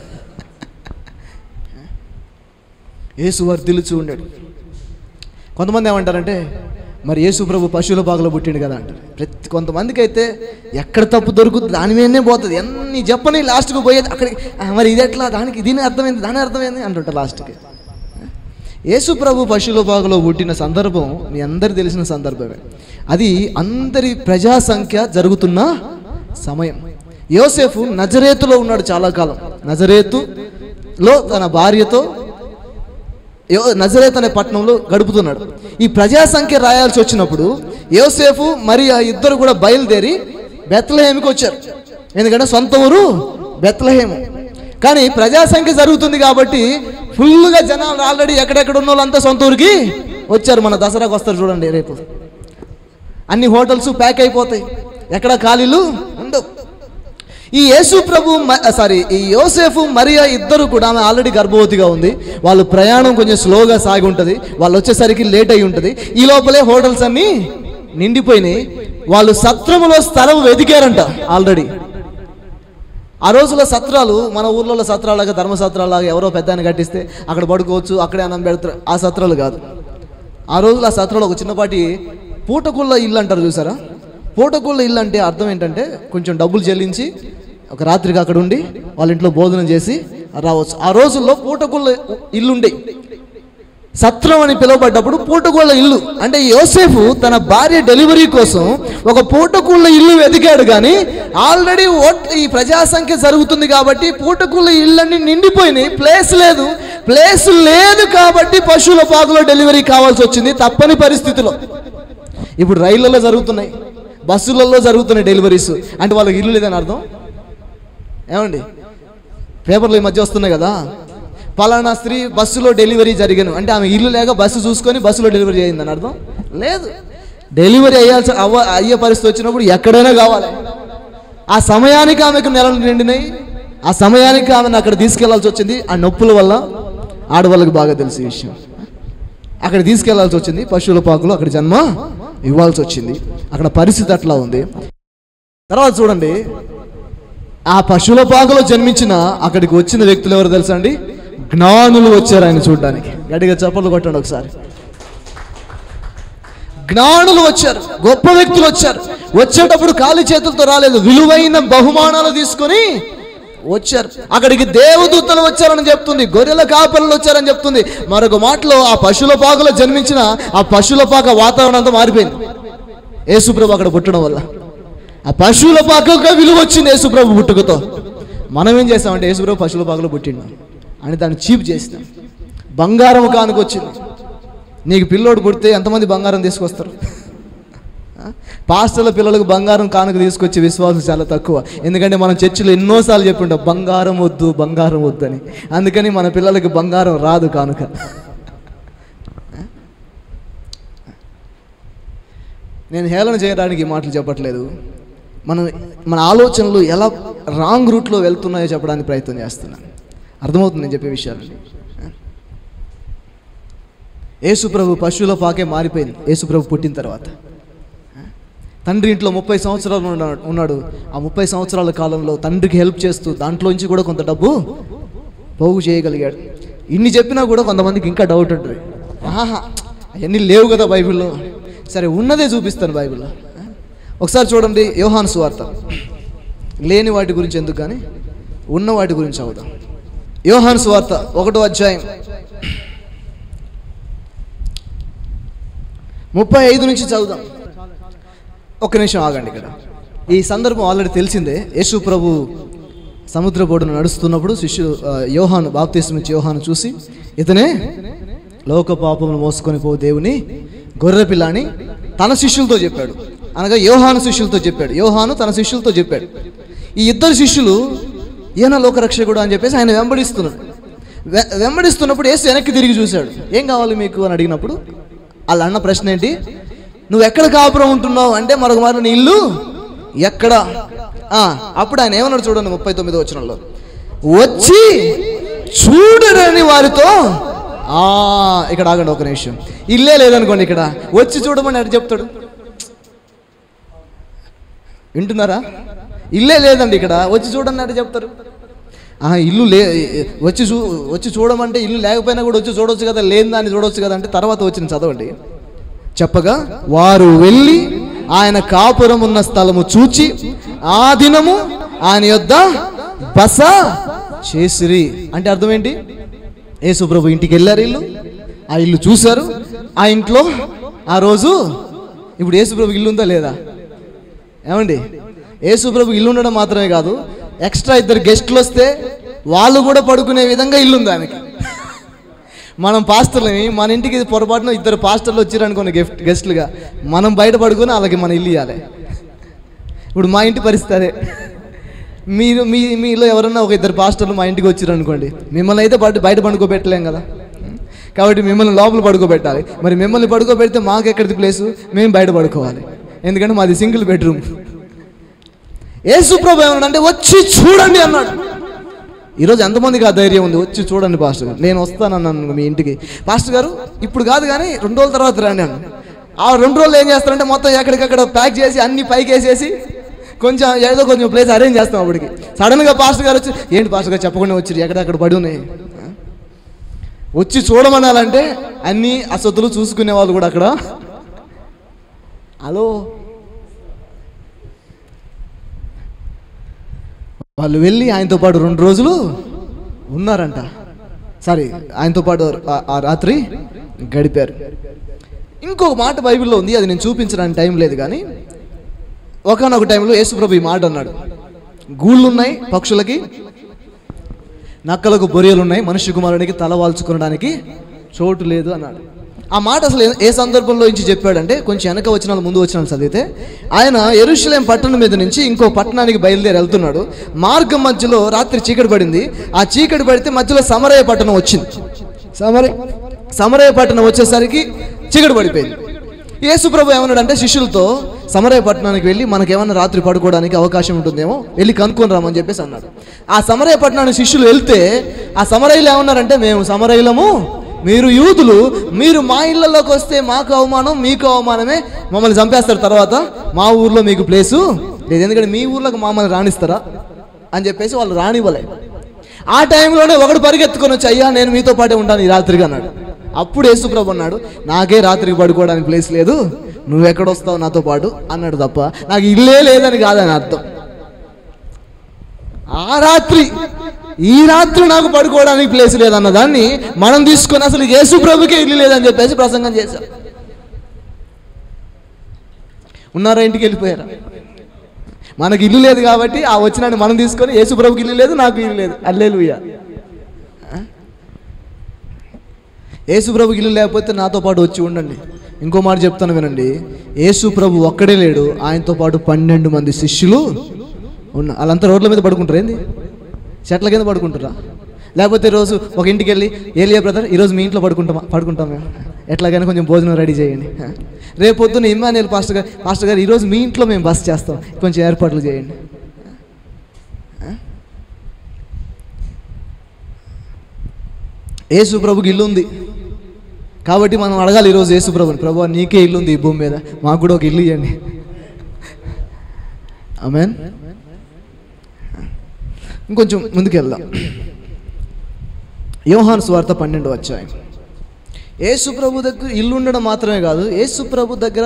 [SPEAKER 1] యేసు వర్ధిల్లుచూ ఉండాడు కొంతమంది ఏమంటారంటే మరి యేసు ప్రభు పశువుల బాగలో పుట్టిండు కదా అంటారు ప్రతి కొంతమందికి అయితే ఎక్కడ తప్పు దొరుకుతుంది దాని మీదనే పోతుంది ఎన్ని చెప్పని లాస్ట్కి పోయేది అక్కడికి "ఆ, మరి ఇది ఎట్లా దానికి దీని అర్థమైంది దాని అర్థమైంది అంటుంటారు లాస్ట్కి యేసు ప్రభు పశువుల బాగలో పుట్టిన సందర్భం మీ అందరికి తెలిసిన సందర్భమే అది అందరి ప్రజా సంఖ్య జరుగుతున్న సమయం యోసేఫు నజరేతులో ఉన్నాడు చాలా కాలం నజరేతులో తన భార్యతో యో- నజరేత్ అనే పట్టణంలో గడుపుతున్నాడు ఈ ప్రజా సంఖ్య రాయాల్సి వచ్చినప్పుడు యోసేఫు మరి ఆ ఇద్దరు కూడా బయలుదేరి బెత్లహేమికి వచ్చారు ఎందుకంటే సొంత ఊరు బెత్లహేము కానీ ప్రజాసంఖ్య జరుగుతుంది కాబట్టి ఫుల్గా జనాలు ఆల్రెడీ ఎక్కడెక్కడ ఉన్న వాళ్ళంతా సొంత ఊరికి వచ్చారు మన దసరాకు వస్తారు చూడండి రేపు అన్ని హోటల్స్ ప్యాక్ అయిపోతాయి ఎక్కడ ఖాళీలు ఉండవు ఈ యేసు ప్రభు సారీ ఈ యోసేఫు మరియా ఇద్దరు కూడా ఆమె ఆల్రెడీ గర్భవతిగా ఉంది వాళ్ళు ప్రయాణం కొంచెం స్లోగా సాగి ఉంటుంది వాళ్ళు వచ్చేసరికి లేట్ అయి ఉంటుంది ఈ లోపలే హోటల్స్ అన్నీ నిండిపోయినాయి వాళ్ళు సత్రములో స్థలం వెతికారంట ఆల్రెడీ ఆ రోజుల్లో సత్రాలు మన ఊర్లలో సత్రాలాగా ధర్మ సత్రాలాగా ఎవరో పెద్దాన్ని కట్టిస్తే అక్కడ పడుకోవచ్చు అక్కడే అన్నం పెడతారు ఆ సత్రాలు కాదు ఆ రోజుల్లో ఆ సత్రాలు ఒక చిన్నపాటి పూటకుళ్ళ ఇల్లు అంటారు చూసారా పూటకుళ్ళ ఇల్లు అంటే అర్థం ఏంటంటే కొంచెం డబ్బులు చెల్లించి ఒక రాత్రికి అక్కడ ఉండి వాళ్ళ ఇంట్లో భోజనం చేసి రావచ్చు ఆ రోజుల్లో పూటకుళ్ళ ఇల్లు ఉండే సత్రం అని పిలువబడ్డప్పుడు పూటకోళ్ళ ఇల్లు అంటే యోసేఫు తన భార్య డెలివరీ కోసం ఒక పూటకూళ్ళ ఇల్లు వెతికాడు కానీ ఆల్రెడీ ఓట్ ఈ ప్రజాసంఖ్య జరుగుతుంది కాబట్టి పూటకూళ్ళ ఇళ్ళన్నీ నిండిపోయినాయి ప్లేస్ లేదు ప్లేస్ లేదు కాబట్టి పశువుల పాకులో డెలివరీ కావాల్సి వచ్చింది తప్పని పరిస్థితిలో ఇప్పుడు రైళ్లలో జరుగుతున్నాయి బస్సులలో జరుగుతున్నాయి డెలివరీస్ అంటే వాళ్ళకి ఇల్లు లేదని అర్థం ఏమండి పేపర్లు ఈ మధ్య వస్తున్నాయి కదా పలానా స్త్రీ బస్సులో డెలివరీ జరిగాను అంటే ఆమె ఇల్లు లేక బస్సు చూసుకొని బస్సులో డెలివరీ అయిందని అర్థం లేదు డెలివరీ అయ్యాల్సి అవ్వ అయ్యే పరిస్థితి వచ్చినప్పుడు ఎక్కడైనా కావాలి ఆ సమయానికి ఆమెకు నెలలు నిండినాయి ఆ సమయానికి ఆమెను అక్కడ తీసుకెళ్లాల్సి వచ్చింది ఆ నొప్పుల వల్ల ఆడవాళ్ళకి బాగా తెలిసే విషయం అక్కడ తీసుకెళ్లాల్సి వచ్చింది పశువుల పాకులో అక్కడ జన్మ ఇవ్వాల్సి వచ్చింది అక్కడ పరిస్థితి అట్లా ఉంది తర్వాత చూడండి ఆ పశువుల పాకలో జన్మించిన అక్కడికి వచ్చిన వ్యక్తులు ఎవరు తెలుసా అండి జ్ఞానులు వచ్చారు ఆయన చూడడానికి గట్టిగా చప్పట్లు కొట్టండి ఒకసారి జ్ఞానులు వచ్చారు గొప్ప వ్యక్తులు వచ్చారు వచ్చేటప్పుడు ఖాళీ చేతులతో రాలేదు విలువైన బహుమానాలు తీసుకొని వచ్చారు అక్కడికి దేవదూతలు వచ్చారని చెప్తుంది గొర్రెల కాపరులు వచ్చారని చెప్తుంది మరొక మాటలో ఆ పశువుల పాకలో జన్మించిన ఆ పశువుల పాక వాతావరణం అంతా మారిపోయింది యేసుప్రభు అక్కడ పుట్టడం వల్ల ఆ పశువుల పాకగా విలువ వచ్చింది యేసుప్రభు పుట్టుకతో మనం ఏం చేస్తామంటే యేసుప్రభు పశువుల పాకలో పుట్టిండు అని దాన్ని చీప్ చేసినాం బంగారం కానుకొచ్చింది నీకు పిల్లోడు పుడితే ఎంతమంది బంగారం తీసుకొస్తారు ఆ? పాస్టర్ల పిల్లలకు బంగారం కానుక తీసుకొచ్చే విశ్వాసం చాలా తక్కువ ఎందుకంటే మనం చర్చిలో ఎన్నోసార్లు చెప్పింటాం బంగారం వద్దు బంగారం వద్దు అని అందుకని మన పిల్లలకి బంగారం రాదు కానుక నేను హేళన చేయడానికి ఈ మాటలు చెప్పట్లేదు మనం మన ఆలోచనలు ఎలా రాంగ్ రూట్లో వెళ్తున్నాయో చెప్పడానికి ప్రయత్నం చేస్తున్నాను అర్థమవుతుంది నేను చెప్పే విషయాలు యేసుప్రభు పశువుల పాకే మారిపోయింది యేసుప్రభు పుట్టిన తర్వాత తండ్రి ఇంట్లో ముప్పై సంవత్సరాలు ఉన్నాడు ఉన్నాడు ఆ ముప్పై సంవత్సరాల కాలంలో తండ్రికి హెల్ప్ చేస్తూ దాంట్లోంచి కూడా కొంత డబ్బు పోగు చేయగలిగాడు ఇన్ని చెప్పినా కూడా కొంతమందికి ఇంకా డౌట్ ఉంటుంది ఆహా అవన్నీ లేవు కదా బైబిల్లో సరే ఉన్నదే చూపిస్తాను బైబిల్లో ఒకసారి చూడండి యోహాను సువార్త లేని వాటి గురించి ఎందుకు కానీ ఉన్న వాటి గురించి అవుదాం యోహాను సువార్త ఒకటో అధ్యాయం ముప్పై ఐదు నుంచి చదువుదాం ఒక్క నిమిషం ఆగండి ఇక్కడ ఈ సందర్భం ఆల్రెడీ తెలిసిందే యేసు ప్రభు సముద్ర బోడును నడుస్తున్నప్పుడు శిష్యుడు ఆ, యోహాను బాప్తీసం ఇచ్చి యోహాను చూసి ఇతనే లోక పాపములు మోసుకొని పో దేవుని గొర్రె పిల్ల అని తన శిష్యులతో చెప్పాడు అనగా యోహాను శిష్యులతో చెప్పాడు యోహాను తన శిష్యులతో చెప్పాడు ఈ ఇద్దరు శిష్యులు ఈయన లోకరక్షకుడు అని చెప్పేసి ఆయన వెంబడిస్తున్నాడు వె- వెంబడిస్తున్నప్పుడు యేసు వెనక్కి తిరిగి చూశాడు ఏం కావాలి మీకు అని అడిగినప్పుడు వాళ్ళ అన్న ప్రశ్న ఏంటి నువ్వు ఎక్కడ కాపురం ఉంటున్నావు అంటే మరొక మాట నీ ఇల్లు ఎక్కడ ఆ, అప్పుడు ఆయన ఏమన్నాడు చూడండి ముప్పై తొమ్మిదో వచనంలో వచ్చి చూడరని వారితో ఆ ఇక్కడ ఆగండి ఒక నిమిషం ఇల్లే లేదనుకోండి ఇక్కడ వచ్చి చూడమని అటు చెప్తాడు వింటున్నారా ఇల్లే లేదండి ఇక్కడ వచ్చి చూడండి అంటే చెప్తారు ఆ ఇల్లు లే వచ్చి చూ వచ్చి చూడమంటే ఇల్లు లేకపోయినా కూడా వచ్చి చూడొచ్చు కదా లేని దాన్ని చూడొచ్చు కదా అంటే తర్వాత వచ్చిన చదవండి చెప్పగా వారు వెళ్ళి ఆయన కాపురం ఉన్న స్థలము చూచి ఆ దినము ఆయన యొద్ద బస చేసిరి అంటే అర్థం ఏంటి యేసుప్రభు ఇంటికి వెళ్ళారు ఇల్లు ఆ ఇల్లు చూశారు ఆ ఇంట్లో ఆ రోజు ఇప్పుడు యేసుప్రభు ఇల్లు ఉందా లేదా ఏమండి యేసుప్రభు ఇల్లు ఉండడం మాత్రమే కాదు ఎక్స్ట్రా ఇద్దరు గెస్ట్లు వస్తే వాళ్ళు కూడా పడుకునే విధంగా ఇల్లు ఉంది ఆమెకి మనం పాస్టర్లని మన ఇంటికి పొరపాటున ఇద్దరు పాస్టర్లు వచ్చారు అనుకోండి గెస్ట్ గెస్ట్లుగా మనం బయట పడుకొని వాళ్ళకి మన ఇల్లు ఇవ్వాలి ఇప్పుడు మా ఇంటి పరిస్థితి అదే మీరు మీ మీలో ఎవరన్నా ఒక ఇద్దరు పాస్టర్లు మా ఇంటికి వచ్చారు అనుకోండి మిమ్మల్ని అయితే బయట బయట పడుకోబెట్టలేం కదా కాబట్టి మిమ్మల్ని లోపల పడుకోబెట్టాలి మరి మిమ్మల్ని పడుకోబెడితే మాకు ఎక్కడిది ప్లేసు మేము బయట పడుకోవాలి ఎందుకంటే మాది సింగిల్ బెడ్రూమ్ యేసుప్రభు ఏమన్నాడంటే వచ్చి చూడండి అన్నాడు ఈరోజు ఎంతమందికి ఆ ధైర్యం ఉంది వచ్చి చూడండి పాస్టర్ గారు నేను వస్తానన్నాను మీ ఇంటికి పాస్టర్ గారు ఇప్పుడు కాదు కానీ రెండు రోజుల తర్వాత రండి అన్నాను ఆ రెండు రోజులు ఏం చేస్తారంటే మొత్తం ఎక్కడికక్కడ ప్యాక్ చేసి అన్ని పైకి వేసేసి కొంచెం ఏదో కొంచెం ప్లేస్ అరేంజ్ చేస్తాం అప్పటికి సడన్గా పాస్టర్ గారు వచ్చి ఏంటి పాస్టర్ గారు చెప్పకుండా వచ్చి ఎక్కడెక్కడ పడి ఉన్నాయి వచ్చి చూడమనాలంటే అన్ని అసతులు చూసుకునే వాళ్ళు కూడా అక్కడ హలో వాళ్ళు వెళ్ళి ఆయనతో పాటు రెండు రోజులు ఉన్నారంట సారీ ఆయనతో పాటు ఆ- ఆ రాత్రి గడిపారు ఇంకొక మాట బైబిల్లో ఉంది అది నేను చూపించడానికి టైం లేదు కానీ ఒకనొక టైంలో యేసుప్రభు ఈ మాట అన్నాడు గూళ్ళు ఉన్నాయి పక్షులకి నక్కలకు బొరియలు ఉన్నాయి మనుష్య కుమారునికి తల వాల్చుకోవడానికి చోటు లేదు అన్నాడు ఆ మాట అసలు ఏ- ఏ సందర్భంలో నుంచి చెప్పాడంటే కొంచెం వెనక వచ్చిన వాళ్ళు ముందు వచ్చిన వాళ్ళు చదివితే ఆయన ఎరుషలేం పట్టణం మీద నుంచి ఇంకో పట్టణానికి బయలుదేరి వెళ్తున్నాడు మార్గం మధ్యలో రాత్రి చీకటి పడింది ఆ చీకటి పడితే మధ్యలో సమరయ పట్టణం వచ్చింది సమరయ సమరయ పట్టణం వచ్చేసరికి చీకటి పడిపోయింది యేసుప్రభు ఏమన్నాడంటే శిష్యులతో సమరయ పట్టణానికి వెళ్ళి మనకేమన్నా రాత్రి పడుకోవడానికి అవకాశం ఉంటుందేమో వెళ్ళి కనుక్కొని రామని చెప్పేసి అన్నాడు ఆ సమరయ పట్టణానికి శిష్యులు వెళ్తే ఆ సమరయులు ఏమన్నారంటే మేము సమరయులము మీరు యూదులు మీరు మా ఇళ్లలోకి వస్తే మాకు అవమానం మీకు అవమానమే మమ్మల్ని చంపేస్తారు తర్వాత మా ఊర్లో మీకు ప్లేసు లేదు ఎందుకంటే మీ ఊర్లోకి మమ్మల్ని రాణిస్తారా అని చెప్పేసి వాళ్ళు రానివ్వలే ఆ టైంలోనే ఒకడు పరిగెత్తుకొని వచ్చి అయ్యా నేను మీతో పాటే ఉంటాను ఈ రాత్రికి అన్నాడు అప్పుడు యేసుప్రభు అన్నాడు నాకే రాత్రికి పడుకోవడానికి ప్లేస్ లేదు నువ్వు ఎక్కడ వస్తావు నాతో పాటు అన్నాడు తప్ప నాకు ఇల్లే లేదని కాదని అర్థం ఆ రాత్రి ఈ రాత్రి నాకు పడుకోవడానికి ప్లేస్ లేదన్న దాన్ని మనం తీసుకొని అసలు యేసు ప్రభుకే ఇల్లు లేదని చెప్పేసి ప్రసంగం చేశాం ఉన్నారా ఇంటికి వెళ్ళిపోయారా మనకి ఇల్లు లేదు కాబట్టి ఆ వచ్చినాన్ని మనం తీసుకొని యేసు ప్రభుకి ఇల్లు లేదు నాకు ఇల్లు లేదు అల్లేలుయ్య యేసు ప్రభుకి ఇల్లు లేకపోతే నాతో పాటు వచ్చి ఉండండి ఇంకో మాట చెప్తాను వినండి యేసు ప్రభు ఒక్కడే లేడు ఆయనతో పాటు పన్నెండు మంది శిష్యులు ఉన్న వాళ్ళంతా రోడ్ల మీద పడుకుంటారు ఏంది చెట్ల కింద పడుకుంటారా లేకపోతే రోజు ఒక ఇంటికి వెళ్ళి ఏలియా బ్రదర్ ఈరోజు మీ ఇంట్లో పడుకుంటామా పడుకుంటాం మేము ఎట్లాగైనా కొంచెం భోజనం రెడీ చేయండి రేపు పొద్దున్న ఇమ్మానుయల్ పాస్టర్ గారు పాస్టర్ గారు ఈరోజు మీ ఇంట్లో మేము బస్ చేస్తాం కొంచెం ఏర్పాట్లు చేయండి యేసు ప్రభుకి ఇల్లు ఉంది కాబట్టి మనం అడగాలి ఈరోజు యేసు ప్రభుని ప్రభు నీకే ఇల్లు ఉంది ఈ భూమి మీద మాకు కూడా ఒక ఇల్లు ఇవ్వండి ఆమెన్ ఇంకొంచెం ముందుకు వెళ్దాం యోహాను స్వార్థ పన్నెండు వచ్చాయి యేసు ప్రభు దగ్గర ఇల్లు ఉండడం మాత్రమే కాదు యేసు ప్రభు దగ్గర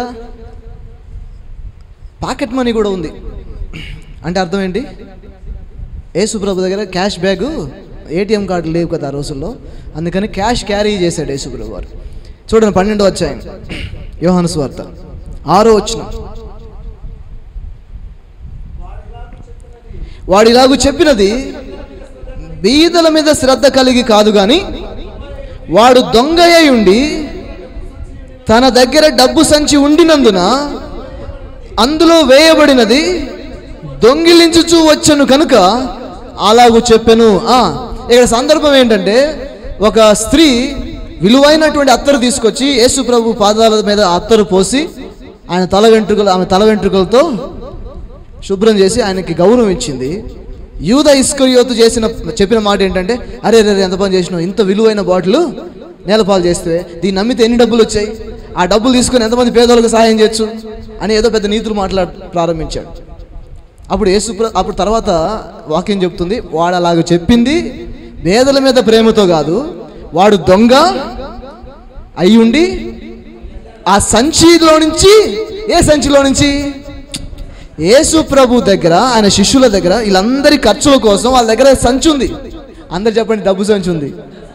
[SPEAKER 1] పాకెట్ మనీ కూడా ఉంది అంటే అర్థం ఏంటి యేసు ప్రభు దగ్గర క్యాష్ బ్యాగ్ ఏటీఎం కార్డు లేవు కదా ఆ రోజుల్లో అందుకని క్యాష్ క్యారీ చేశాడు యేసు ప్రభు వారు చూడండి పన్నెండు వచ్చాయి యోహాను స్వార్థ ఆరో వచ్చిన వాడిలాగు చెప్పినది బీదల మీద శ్రద్ధ కలిగి కాదు కానీ వాడు దొంగయ్య ఉండి తన దగ్గర డబ్బు సంచి ఉండినందున అందులో వేయబడినది దొంగిలించుచూ వచ్చను కనుక అలాగూ చెప్పెను ఆ, ఇక్కడ సందర్భం ఏంటంటే ఒక స్త్రీ విలువైనటువంటి అత్తరు తీసుకొచ్చి యేసు ప్రభు పాదాల మీద అత్తరు పోసి ఆయన తల వెంట్రుకలు ఆమె తల వెంట్రుకలతో శుభ్రం చేసి ఆయనకి గౌరవం ఇచ్చింది యూద ఇస్కరియోతు చేసిన చెప్పిన మాట ఏంటంటే అరే రే ఎంత పని చేసినావు ఇంత విలువైన బాటిల్ నేలపాలు చేస్తే దీన్ని నమ్మితే ఎన్ని డబ్బులు వచ్చాయి ఆ డబ్బులు తీసుకొని ఎంతమంది పేదలకు సహాయం చేయొచ్చు అని ఏదో పెద్ద నీతులు మాట్లాడ ప్రారంభించాడు అప్పుడు యేసు ప్ర- అప్పుడు తర్వాత వాక్యం చెప్తుంది వాడు అలాగ చెప్పింది పేదల మీద ప్రేమతో కాదు వాడు దొంగ అయి ఉండి ఆ సంచిలో నుంచి ఏ సంచిలో నుంచి యేసు ప్రభు దగ్గర ఆయన శిష్యుల దగ్గర వీళ్ళందరి ఖర్చుల కోసం వాళ్ళ దగ్గర సంచి ఉంది అందరు చెప్పండి డబ్బు సంచి ఉంది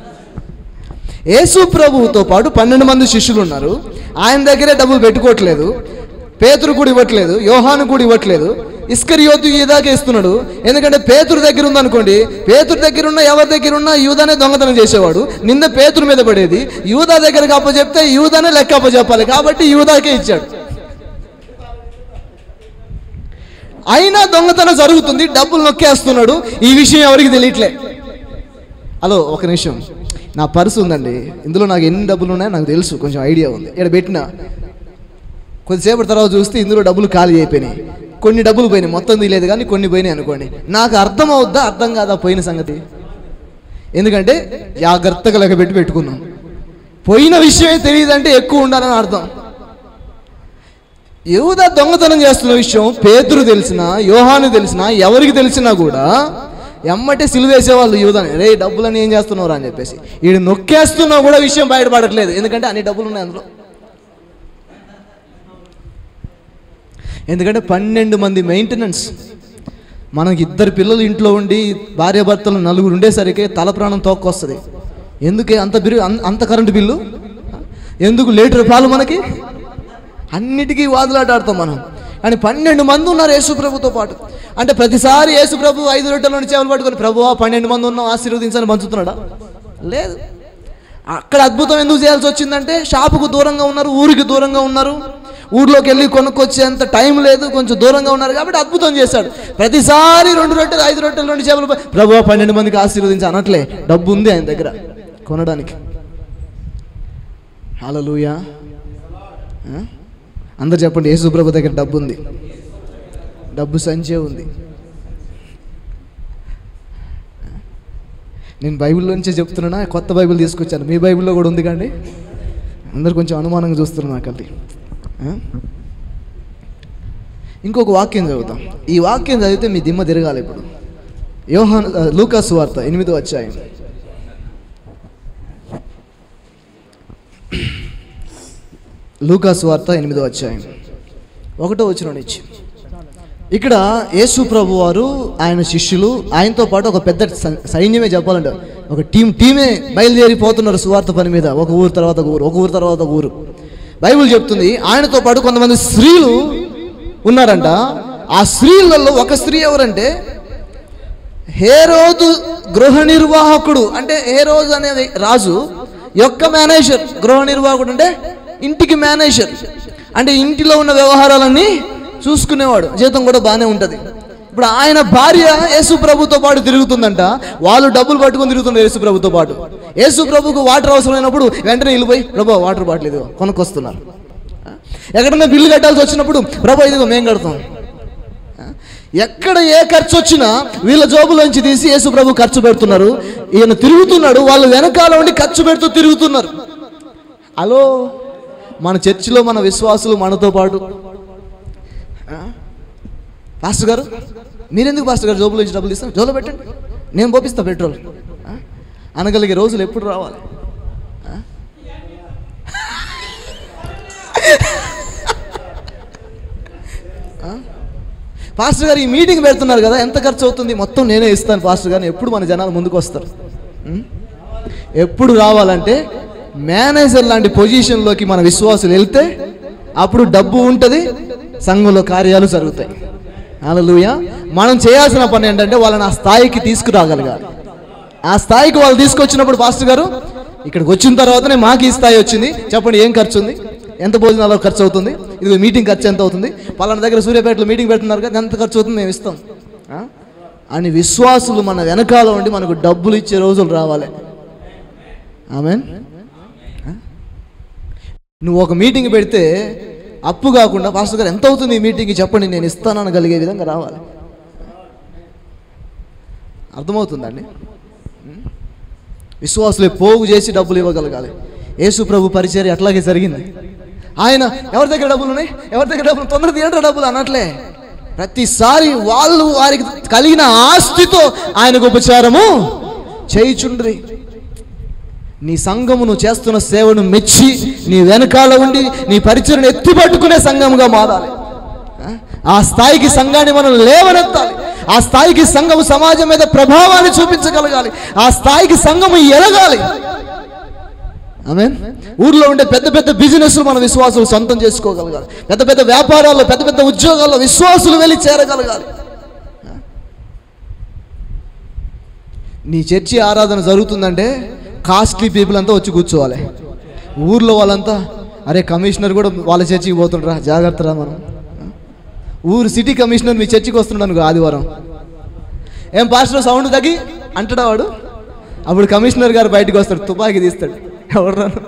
[SPEAKER 1] యేసు ప్రభువుతో పాటు పన్నెండు మంది శిష్యులు ఉన్నారు ఆయన దగ్గరే డబ్బులు పెట్టుకోవట్లేదు పేతురు కూడా ఇవ్వట్లేదు యోహాను కూడా ఇవ్వట్లేదు ఇస్కరియోతు ఈదాకే ఇస్తున్నాడు ఎందుకంటే పేతురు దగ్గర ఉందనుకోండి పేతురు దగ్గర ఉన్న ఎవరి దగ్గర ఉన్నా యూదానే దొంగతనం చేసేవాడు నిన్న పేతురు మీద పడేది యూదా దగ్గరకు అప్పచెప్తే యూదానే లెక్క అప్పచెప్పాలి కాబట్టి యూదాకే ఇచ్చాడు అయినా దొంగతనం జరుగుతుంది డబ్బులు నొక్కేస్తున్నాడు ఈ విషయం ఎవరికి తెలియట్లే హలో ఒక నిమిషం నా పర్సు ఉందండి ఇందులో నాకు ఎన్ని డబ్బులు ఉన్నాయో నాకు తెలుసు కొంచెం ఐడియా ఉంది ఇక్కడ పెట్టిన కొద్దిసేపటి తర్వాత చూస్తే ఇందులో డబ్బులు ఖాళీ అయిపోయినాయి కొన్ని డబ్బులు పోయినాయి మొత్తం తీయలేదు కానీ కొన్ని పోయినాయి అనుకోండి నాకు అర్థం అవుద్దా అర్థం కాదా పోయిన సంగతి ఎందుకంటే జాగ్రత్తగా లెక్క పెట్టి పెట్టుకున్నాం పోయిన విషయమే తెలియదంటే ఎక్కువ ఉండాలని అర్థం యూదా దొంగతనం చేస్తున్న విషయం పేతురు తెలిసినా యోహాను తెలిసినా ఎవరికి తెలిసినా కూడా ఎమ్మటే సిలువేసేవాళ్ళు యూదని రే డబ్బులని ఏం చేస్తున్నావు అని చెప్పేసి వీడు నొక్కేస్తున్నా కూడా విషయం బయటపడట్లేదు ఎందుకంటే అన్ని డబ్బులు ఉన్నాయి అందులో ఎందుకంటే పన్నెండు మంది మెయింటెనెన్స్ మనకి ఇద్దరు పిల్లలు ఇంట్లో ఉండి భార్యాభర్తలు నలుగురు ఉండేసరికి తల ప్రాణం తోక్కొస్తుంది ఎందుకే అంత బిల్లు అన్- అంత కరెంటు బిల్లు ఎందుకు లీటర్ పాలు మనకి అన్నిటికీ వాదులాట ఆడతాం మనం కానీ పన్నెండు మంది ఉన్నారు యేసుప్రభుతో పాటు అంటే ప్రతిసారి యేసుప్రభు ఐదు రొట్టెల చేపలు పట్టుకొని ప్రభు పన్నెండు మంది ఉన్నాం ఆశీర్వదించని పంచుతున్నాడా లేదు అక్కడ అద్భుతం ఎందుకు చేయాల్సి వచ్చిందంటే షాపుకు దూరంగా ఉన్నారు ఊరికి దూరంగా ఉన్నారు ఊర్లోకి వెళ్ళి కొనుక్కొచ్చేంత టైం లేదు కొంచెం దూరంగా ఉన్నారు కాబట్టి అద్భుతం చేశాడు ప్రతిసారి రెండు రొట్టెలు ఐదు రొట్టెలు రెండు చేపలు ప- ప్రభు పన్నెండు మందికి ఆశీర్వదించి అనట్లే డబ్బు ఉంది ఆయన దగ్గర కొనడానికి హల్లెలూయా ఆ? అందరు చెప్పండి యేసు ప్రభు దగ్గర డబ్బు ఉంది డబ్బు సంచే ఉంది నేను బైబిల్లో నుంచే చెప్తున్నానా కొత్త బైబిల్ తీసుకొచ్చాను మీ బైబిల్లో కూడా ఉంది కండి అందరు కొంచెం అనుమానంగా చూస్తున్నారు నాకు అది ఆ? ఇంకొక వాక్యం చదువుతాం ఈ వాక్యం చదివితే మీ దిమ్మ తిరగాలి ఇప్పుడు యోహాన్ ఆ, లూకాసు వార్త ఎనిమిదో అధ్యాయం లూకాసు వార్త ఎనిమిదో అధ్యాయం ఒకటో వచ్చిన నుంచి ఇక్కడ యేసు ప్రభు వారు ఆయన శిష్యులు ఆయనతో పాటు ఒక పెద్ద సై- సైన్యమే చెప్పాలంటే ఒక టీం టీమే బయలుదేరిపోతున్నారు సువార్త పని మీద ఒక ఊరు తర్వాత ఒక ఊరు ఒక ఊరు తర్వాత ఒక ఊరు బైబిల్ చెప్తుంది ఆయనతో పాటు కొంతమంది స్త్రీలు ఉన్నారంట ఆ స్త్రీలలో ఒక స్త్రీ ఎవరంటే హేరోదు గృహ నిర్వాహకుడు అంటే హేరోజు అనే రాజు యొక్క మేనేజర్ గృహ నిర్వాహకుడు అంటే ఇంటికి మేనేజర్ అంటే ఇంటిలో ఉన్న వ్యవహారాలన్నీ చూసుకునేవాడు జీతం కూడా బాగానే ఉంటుంది ఇప్పుడు ఆయన భార్య యేసు ప్రభుతో పాటు తిరుగుతుందంట వాళ్ళు డబ్బులు పట్టుకొని తిరుగుతున్నారు యేసు ప్రభుతో పాటు యేసు ప్రభుకు వాటర్ అవసరమైనప్పుడు వెంటనే వెళ్ళిపోయి ప్రభు వాటర్ బాటిల్ ఇదిగో కొనుక్కొస్తున్నారు ఎక్కడన్నా బిల్లు కట్టాల్సి వచ్చినప్పుడు ప్రభు ఇదిగో మేము కడతాం ఎక్కడ ఏ ఖర్చు వచ్చినా వీళ్ళ జోబులోంచి తీసి యేసు ప్రభు ఖర్చు పెడుతున్నారు ఈయన తిరుగుతున్నాడు వాళ్ళు వెనకాల ఉండి ఖర్చు పెడుతూ తిరుగుతున్నారు హలో మన చర్చిలో మన విశ్వాసులు మనతో పాటు ఆ? పాస్టర్ గారు మీరెందుకు పాస్టర్ గారు జోబులో నుంచి డబ్బులు ఇస్తాం జోలో పెట్టండి నేను పోపిస్తా పెట్రోల్ ఆ? అనగలిగే రోజులు ఎప్పుడు రావాలి ఆ? పాస్టర్ గారు ఈ మీటింగ్ పెడుతున్నారు కదా ఎంత ఖర్చు అవుతుంది మొత్తం నేనే ఇస్తాను పాస్టర్ గారిని ఎప్పుడు మన జనాలు ముందుకు వస్తారు ఉం? ఎప్పుడు రావాలంటే మేనేజర్ లాంటి పొజిషన్లోకి మన విశ్వాసులు వెళ్తే అప్పుడు డబ్బు ఉంటుంది సంఘంలో కార్యాలు జరుగుతాయి హల్లెలూయ మనం చేయాల్సిన పని ఏంటంటే వాళ్ళని ఆ స్థాయికి తీసుకురాగలగాలి ఆ స్థాయికి వాళ్ళు తీసుకొచ్చినప్పుడు పాస్టర్ గారు ఇక్కడికి వచ్చిన తర్వాతనే మాకు ఈ స్థాయి వచ్చింది చెప్పండి ఏం ఖర్చు ఉంది ఎంత భోజనాలు ఖర్చు అవుతుంది ఇది మీటింగ్ ఖర్చు ఎంత అవుతుంది పలానా దగ్గర సూర్యాపేటలో మీటింగ్ పెడుతున్నారు కదా ఎంత ఖర్చు అవుతుంది మేము ఇస్తాం ఆ? అని విశ్వాసులు మన వెనకాల ఉండి మనకు డబ్బులు ఇచ్చే రోజులు రావాలి ఆమెన్ నువ్వు ఒక మీటింగ్ పెడితే అప్పు కాకుండా పాస్టర్ గారు ఎంత అవుతుంది ఈ మీటింగ్కి చెప్పండి నేను ఇస్తాననగలిగే విధంగా రావాలి అర్థమవుతుందండి విశ్వాసులే పోగు చేసి డబ్బులు ఇవ్వగలగాలి యేసు ప్రభు పరిచర్య అట్లాగే జరిగింది ఆయన ఎవరి దగ్గర డబ్బులు ఉన్నాయి ఎవరి దగ్గర డబ్బులు తొందర తీయడం డబ్బులు అనట్లే ప్రతిసారి వాళ్ళు వారికి కలిగిన ఆస్తితో ఆయనకు ఉపచారము చేయిచుండ్రి నీ సంఘము నువ్వు చేస్తున్న సేవను మెచ్చి నీ వెనకాల ఉండి నీ పరిచయను ఎత్తిపట్టుకునే సంఘముగా మారాలి ఆ? ఆ స్థాయికి సంఘాన్ని మనం లేవనెత్తాలి ఆ స్థాయికి సంఘము సమాజం మీద ప్రభావాన్ని చూపించగలగాలి ఆ స్థాయికి సంఘము ఎరగాలి ఆమె ఊర్లో ఉండే పెద్ద పెద్ద బిజినెస్ మన విశ్వాసులు సొంతం చేసుకోగలగాలి పెద్ద పెద్ద వ్యాపారాల్లో పెద్ద పెద్ద ఉద్యోగాల్లో విశ్వాసులు వెళ్ళి చేరగలగాలి నీ చర్చి ఆరాధన జరుగుతుందంటే కాస్ట్లీ పీపుల్ అంతా వచ్చి కూర్చోవాలి ఊర్లో వాళ్ళంతా అరే కమిషనర్ కూడా వాళ్ళ చర్చికి పోతుండ్రా జాగ్రత్త రా మనం ఊరు సిటీ కమిషనర్ మీ చర్చికి వస్తున్నాడు అనుకో ఆదివారం ఏం పాస్టర్ సౌండ్ తగ్గి అంటాడా వాడు అప్పుడు కమిషనర్ గారు బయటకు వస్తాడు తుపాకీ తీస్తాడు ఎవరు రాను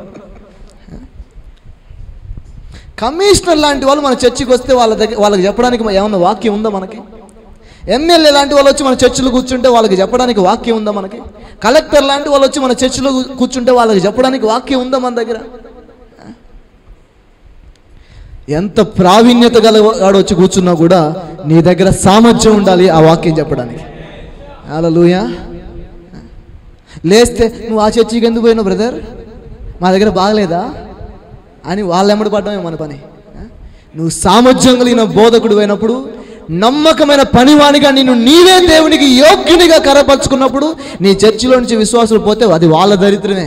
[SPEAKER 1] కమిషనర్ లాంటి వాళ్ళు మన చర్చికి వస్తే వాళ్ళ దగ్గర వాళ్ళకి చెప్పడానికి ఏమన్నా వాక్యం ఉందా మనకి ఎమ్మెల్యే లాంటి వాళ్ళు వచ్చి మన చర్చిలో కూర్చుంటే వాళ్ళకి చెప్పడానికి వాక్యం ఉందా మనకి కలెక్టర్ లాంటి వాళ్ళు వచ్చి మన చర్చిలో కూ- కూర్చుంటే వాళ్ళకి చెప్పడానికి వాక్యం ఉందా మన దగ్గర ఎంత ప్రావీణ్యత గల వాడు వచ్చి కూర్చున్నా కూడా నీ దగ్గర సామర్థ్యం ఉండాలి ఆ వాక్యం చెప్పడానికి అలలుయా లేస్తే నువ్వు ఆ చర్చికి ఎందుకు పోయినావు బ్రదర్ మా దగ్గర బాగలేదా అని వాళ్ళు ఎమ్మడి పడ్డమే మన పని నువ్వు సామర్థ్యం కలిగిన బోధకుడు అయినప్పుడు నమ్మకమైన పనివానిగా నిన్ను నీవే దేవునికి యోగ్యునిగా కరపరుచుకున్నప్పుడు నీ చర్చిలో నుంచి విశ్వాసులు పోతే అది వాళ్ళ దరిద్రమే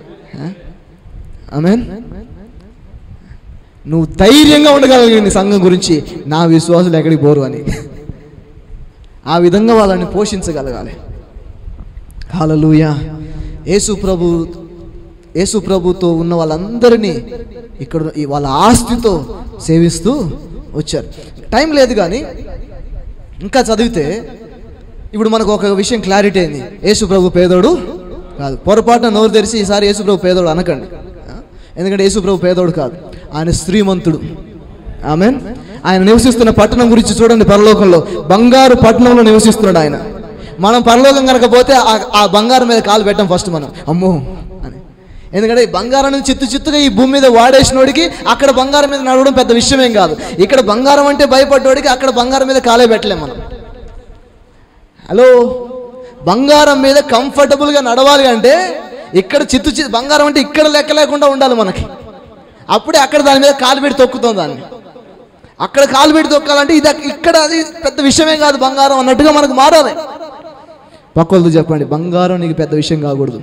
[SPEAKER 1] ఆమెన్ నువ్వు ధైర్యంగా ఉండగలిగి నీ సంఘం గురించి నా విశ్వాసులు ఎక్కడికి పోరు అని ఆ విధంగా వాళ్ళని పోషించగలగాలి హల్లెలూయా యేసు ప్రభు యేసు ప్రభుతో ఉన్న వాళ్ళందరినీ ఇక్కడ ఈ వాళ్ళ ఆస్తితో సేవిస్తూ వచ్చారు టైం లేదు కానీ ఇంకా చదివితే ఇప్పుడు మనకు ఒక విషయం క్లారిటీ అయింది యేసు ప్రభు పేదోడు కాదు పొరపాటున నోరు తెరిచి ఈసారి యేసు ప్రభు పేదోడు అనకండి ఆ? ఎందుకంటే యేసు ప్రభు పేదోడు కాదు ఆయన శ్రీమంతుడు ఆమె ఆయన నివసిస్తున్న పట్టణం గురించి చూడండి పరలోకంలో బంగారు పట్టణంలో నివసిస్తున్నాడు ఆయన మనం పరలోకం కనుక పోతే ఆ- ఆ బంగారం మీద కాలు పెట్టాం ఫస్ట్ మనం అమ్మో అని ఎందుకంటే ఈ బంగారాన్ని చిత్తు చిత్తుగా ఈ భూమి మీద వాడేసినోడికి అక్కడ బంగారం మీద నడవడం పెద్ద విషయమేం కాదు ఇక్కడ బంగారం అంటే భయపడ్డోడికి అక్కడ బంగారం మీద కాలే పెట్టలేం మనం హలో బంగారం మీద కంఫర్టబుల్గా నడవాలి అంటే ఇక్కడ చిత్తు చి బంగారం అంటే ఇక్కడ లెక్క లేకుండా ఉండాలి మనకి అప్పుడే అక్కడ దాని మీద కాలు పెట్టి తొక్కుతాం దాన్ని అక్కడ కాలు పెట్టి తొక్కాలంటే ఇది ఇక్కడ అది పెద్ద విషయమే కాదు బంగారం అన్నట్టుగా మనకు మారాలి పక్కలతో చెప్పండి బంగారం నీకు పెద్ద విషయం కాకూడదు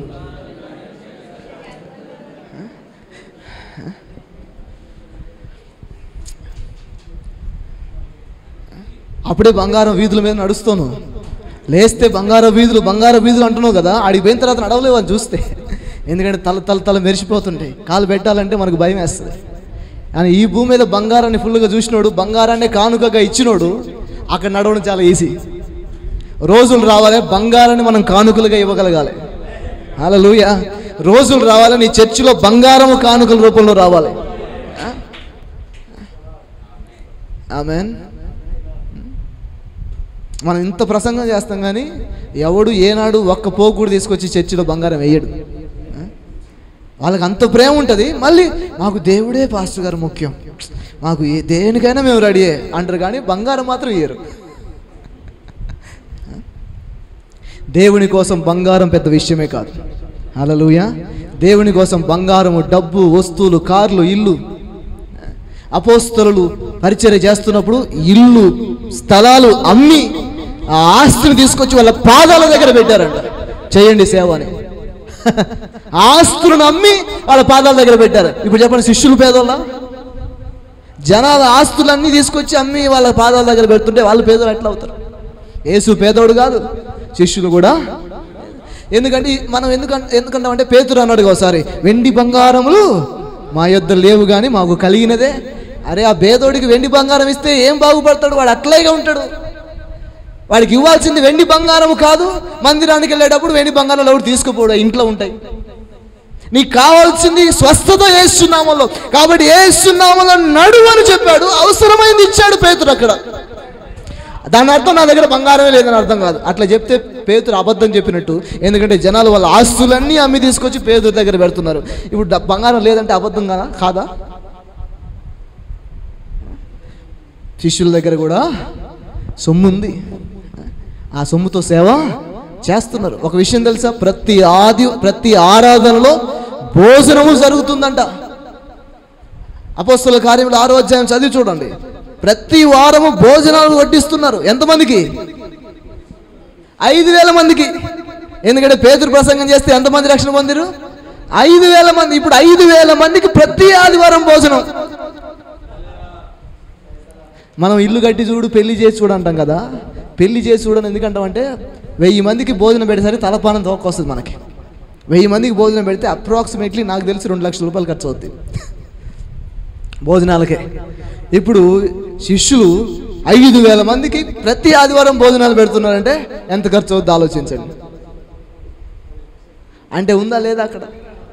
[SPEAKER 1] అప్పుడే బంగారం వీధుల మీద నడుస్తాను లేస్తే బంగార వీధులు బంగార వీధులు అంటున్నావు కదా ఆడికి పోయిన తర్వాత నడవలేవు అని చూస్తే ఎందుకంటే తల తల తల మెరిసిపోతుంటాయి కాలు పెట్టాలంటే మనకు భయం వేస్తుంది కానీ ఈ భూమి మీద బంగారాన్ని ఫుల్గా చూసినోడు బంగారాన్ని కానుకగా ఇచ్చినోడు అక్కడ నడవడం చాలా ఈజీ రోజులు రావాలి బంగారాన్ని మనం కానుకలుగా ఇవ్వగలగాలి హల్లెలూయా రోజులు రావాలి నీ చర్చిలో బంగారము కానుకల రూపంలో రావాలి ఆమెన్ మనం ఇంత ప్రసంగం చేస్తాం కానీ ఎవడు ఏనాడు ఒక్క పోగు కూడా తీసుకొచ్చి చర్చిలో బంగారం వేయడు ఆ? వాళ్ళకి అంత ప్రేమ ఉంటుంది మళ్ళీ మాకు దేవుడే పాస్టర్ గారు ముఖ్యం మాకు ఏ దేనికైనా మేము రెడీయే అంటారు కానీ బంగారం మాత్రం ఇయ్యరు దేవుని కోసం బంగారం పెద్ద విషయమే కాదు హల్లెలూయా దేవుని కోసం బంగారము డబ్బు వస్తువులు కార్లు ఇల్లు అపోస్తలు పరిచర్య చేస్తున్నప్పుడు ఇల్లు స్థలాలు అమ్మి ఆ ఆస్తిని తీసుకొచ్చి వాళ్ళ పాదాల దగ్గర పెట్టారంట చేయండి సేవ అని ఆస్తులను అమ్మి వాళ్ళ పాదాల దగ్గర పెట్టారు ఇప్పుడు చెప్పండి శిష్యులు పేదోళ్ళ జనాల ఆస్తులన్నీ తీసుకొచ్చి అమ్మి వాళ్ళ పాదాల దగ్గర పెడుతుంటే వాళ్ళు పేదోళ్ళు ఎట్లా అవుతారు యేసు పేదోడు కాదు శిష్యులు కూడా ఎందుకంటే ఈ- మనం ఎందుకంటే ఎందుకంటామంటే పేతురు అన్నాడు ఒకసారి వెండి బంగారములు మా యొద్ద లేవు కానీ మాకు కలిగినదే అరే ఆ పేదోడికి వెండి బంగారం ఇస్తే ఏం బాగుపడతాడు వాడు అట్లాగే ఉంటాడు వాడికి ఇవ్వాల్సింది వెండి బంగారం కాదు మందిరానికి వెళ్ళేటప్పుడు వెండి బంగారం ఎవరు తీసుకుపోడు ఇంట్లో ఉంటాయి నీకు కావాల్సింది స్వస్థత ఏస్తున్నామలో కాబట్టి ఏస్తున్నామలో నడువు అని చెప్పాడు అవసరమైంది ఇచ్చాడు పేతురు అక్కడ దాని అర్థం నా దగ్గర బంగారమే లేదని అర్థం కాదు అట్లా చెప్తే పేతురు అబద్ధం చెప్పినట్టు ఎందుకంటే జనాలు వాళ్ళ ఆస్తులన్నీ అమ్మి తీసుకొచ్చి పేతురు దగ్గర పెడుతున్నారు ఇప్పుడు డ- బంగారం లేదంటే అబద్ధం కదా కాదా శిష్యుల దగ్గర కూడా సొమ్ము ఉంది ఆ సొమ్ముతో సేవ చేస్తున్నారు ఒక విషయం తెలుసా ప్రతి ఆది ప్రతి ఆరాధనలో భోజనము జరుగుతుందంట అపోస్తుల కార్యములు ఆరో అధ్యాయం చదివి చూడండి ప్రతి వారము భోజనాలు వడ్డిస్తున్నారు ఎంతమందికి ఐదు వేల మందికి ఎందుకంటే పేదరు ప్రసంగం చేస్తే ఎంతమంది రక్షణ పొందిరు ఐదు వేల మంది ఇప్పుడు ఐదు వేల మందికి ప్రతి ఆదివారం భోజనం మనం ఇల్లు కట్టి చూడు పెళ్లి చేసి చూడు అంటాం కదా పెళ్లి చేసి చూడని ఎందుకంటామంటే వెయ్యి మందికి భోజనం పెట్టేసరికి తలపానం తోకొస్తుంది మనకి వెయ్యి మందికి భోజనం పెడితే అప్రాక్సిమేట్లీ నాకు తెలిసి రెండు లక్షల రూపాయలు ఖర్చు అవుతుంది భోజనాలకే ఇప్పుడు శిష్యులు ఐదు వేల మందికి ప్రతి ఆదివారం భోజనాలు పెడుతున్నారంటే ఎంత ఖర్చు అవుద్దో ఆలోచించండి అంటే ఉందా లేదా అక్కడ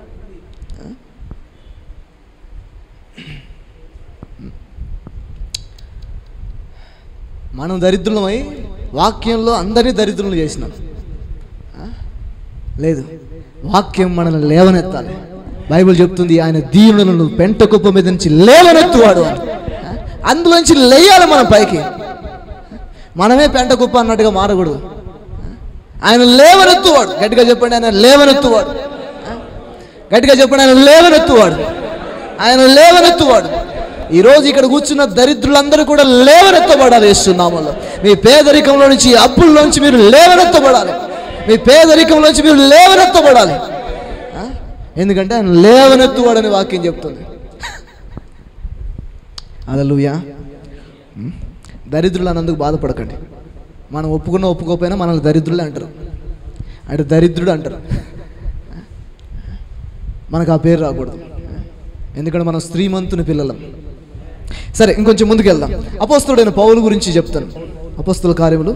[SPEAKER 1] మనం దరిద్రులమై వాక్యంలో అందరినీ దరిద్రులు చేసినాం ఆ? లేదు వాక్యం మనల్ని లేవనెత్తాలి బైబిల్ చెప్తుంది ఆయన దీనులను పెంట కుప్ప మీద నుంచి లేవనెత్తువాడు అని ఆ? అందులోంచి లేయాలి మనం పైకి మనమే పెంట కుప్ప అన్నట్టుగా మారకూడదు ఆ? ఆయన లేవనెత్తువాడు గట్టిగా చెప్పండి ఆయన లేవనెత్తువాడు ఆ? గట్టిగా చెప్పండి ఆయన లేవనెత్తువాడు ఆయన లేవనెత్తువాడు ఈ రోజు ఇక్కడ కూర్చున్న దరిద్రులందరూ కూడా లేవనెత్తబడాలి వేస్తున్నామలో మీ పేదరికంలో నుంచి అప్పుల్లోంచి మీరు లేవనెత్తబడాలి మీ పేదరికంలోంచి మీరు లేవనెత్తబడాలి ఆ? ఎందుకంటే ఆయన లేవనెత్తువాడని వాక్యం చెప్తుంది అదలుయా దరిద్రులు అన్నందుకు బాధపడకండి మనం ఒప్పుకున్న ఒప్పుకోకపోయినా మనల్ని దరిద్రులే అంటారు అంటే దరిద్రుడు అంటారు మనకు ఆ పేరు రాకూడదు ఎందుకంటే మనం శ్రీమంతుని పిల్లలం సరే ఇంకొంచెం ముందుకు వెళ్దాం అపోస్తుడైన పౌలు గురించి చెప్తాను అపోస్తుల కార్యములు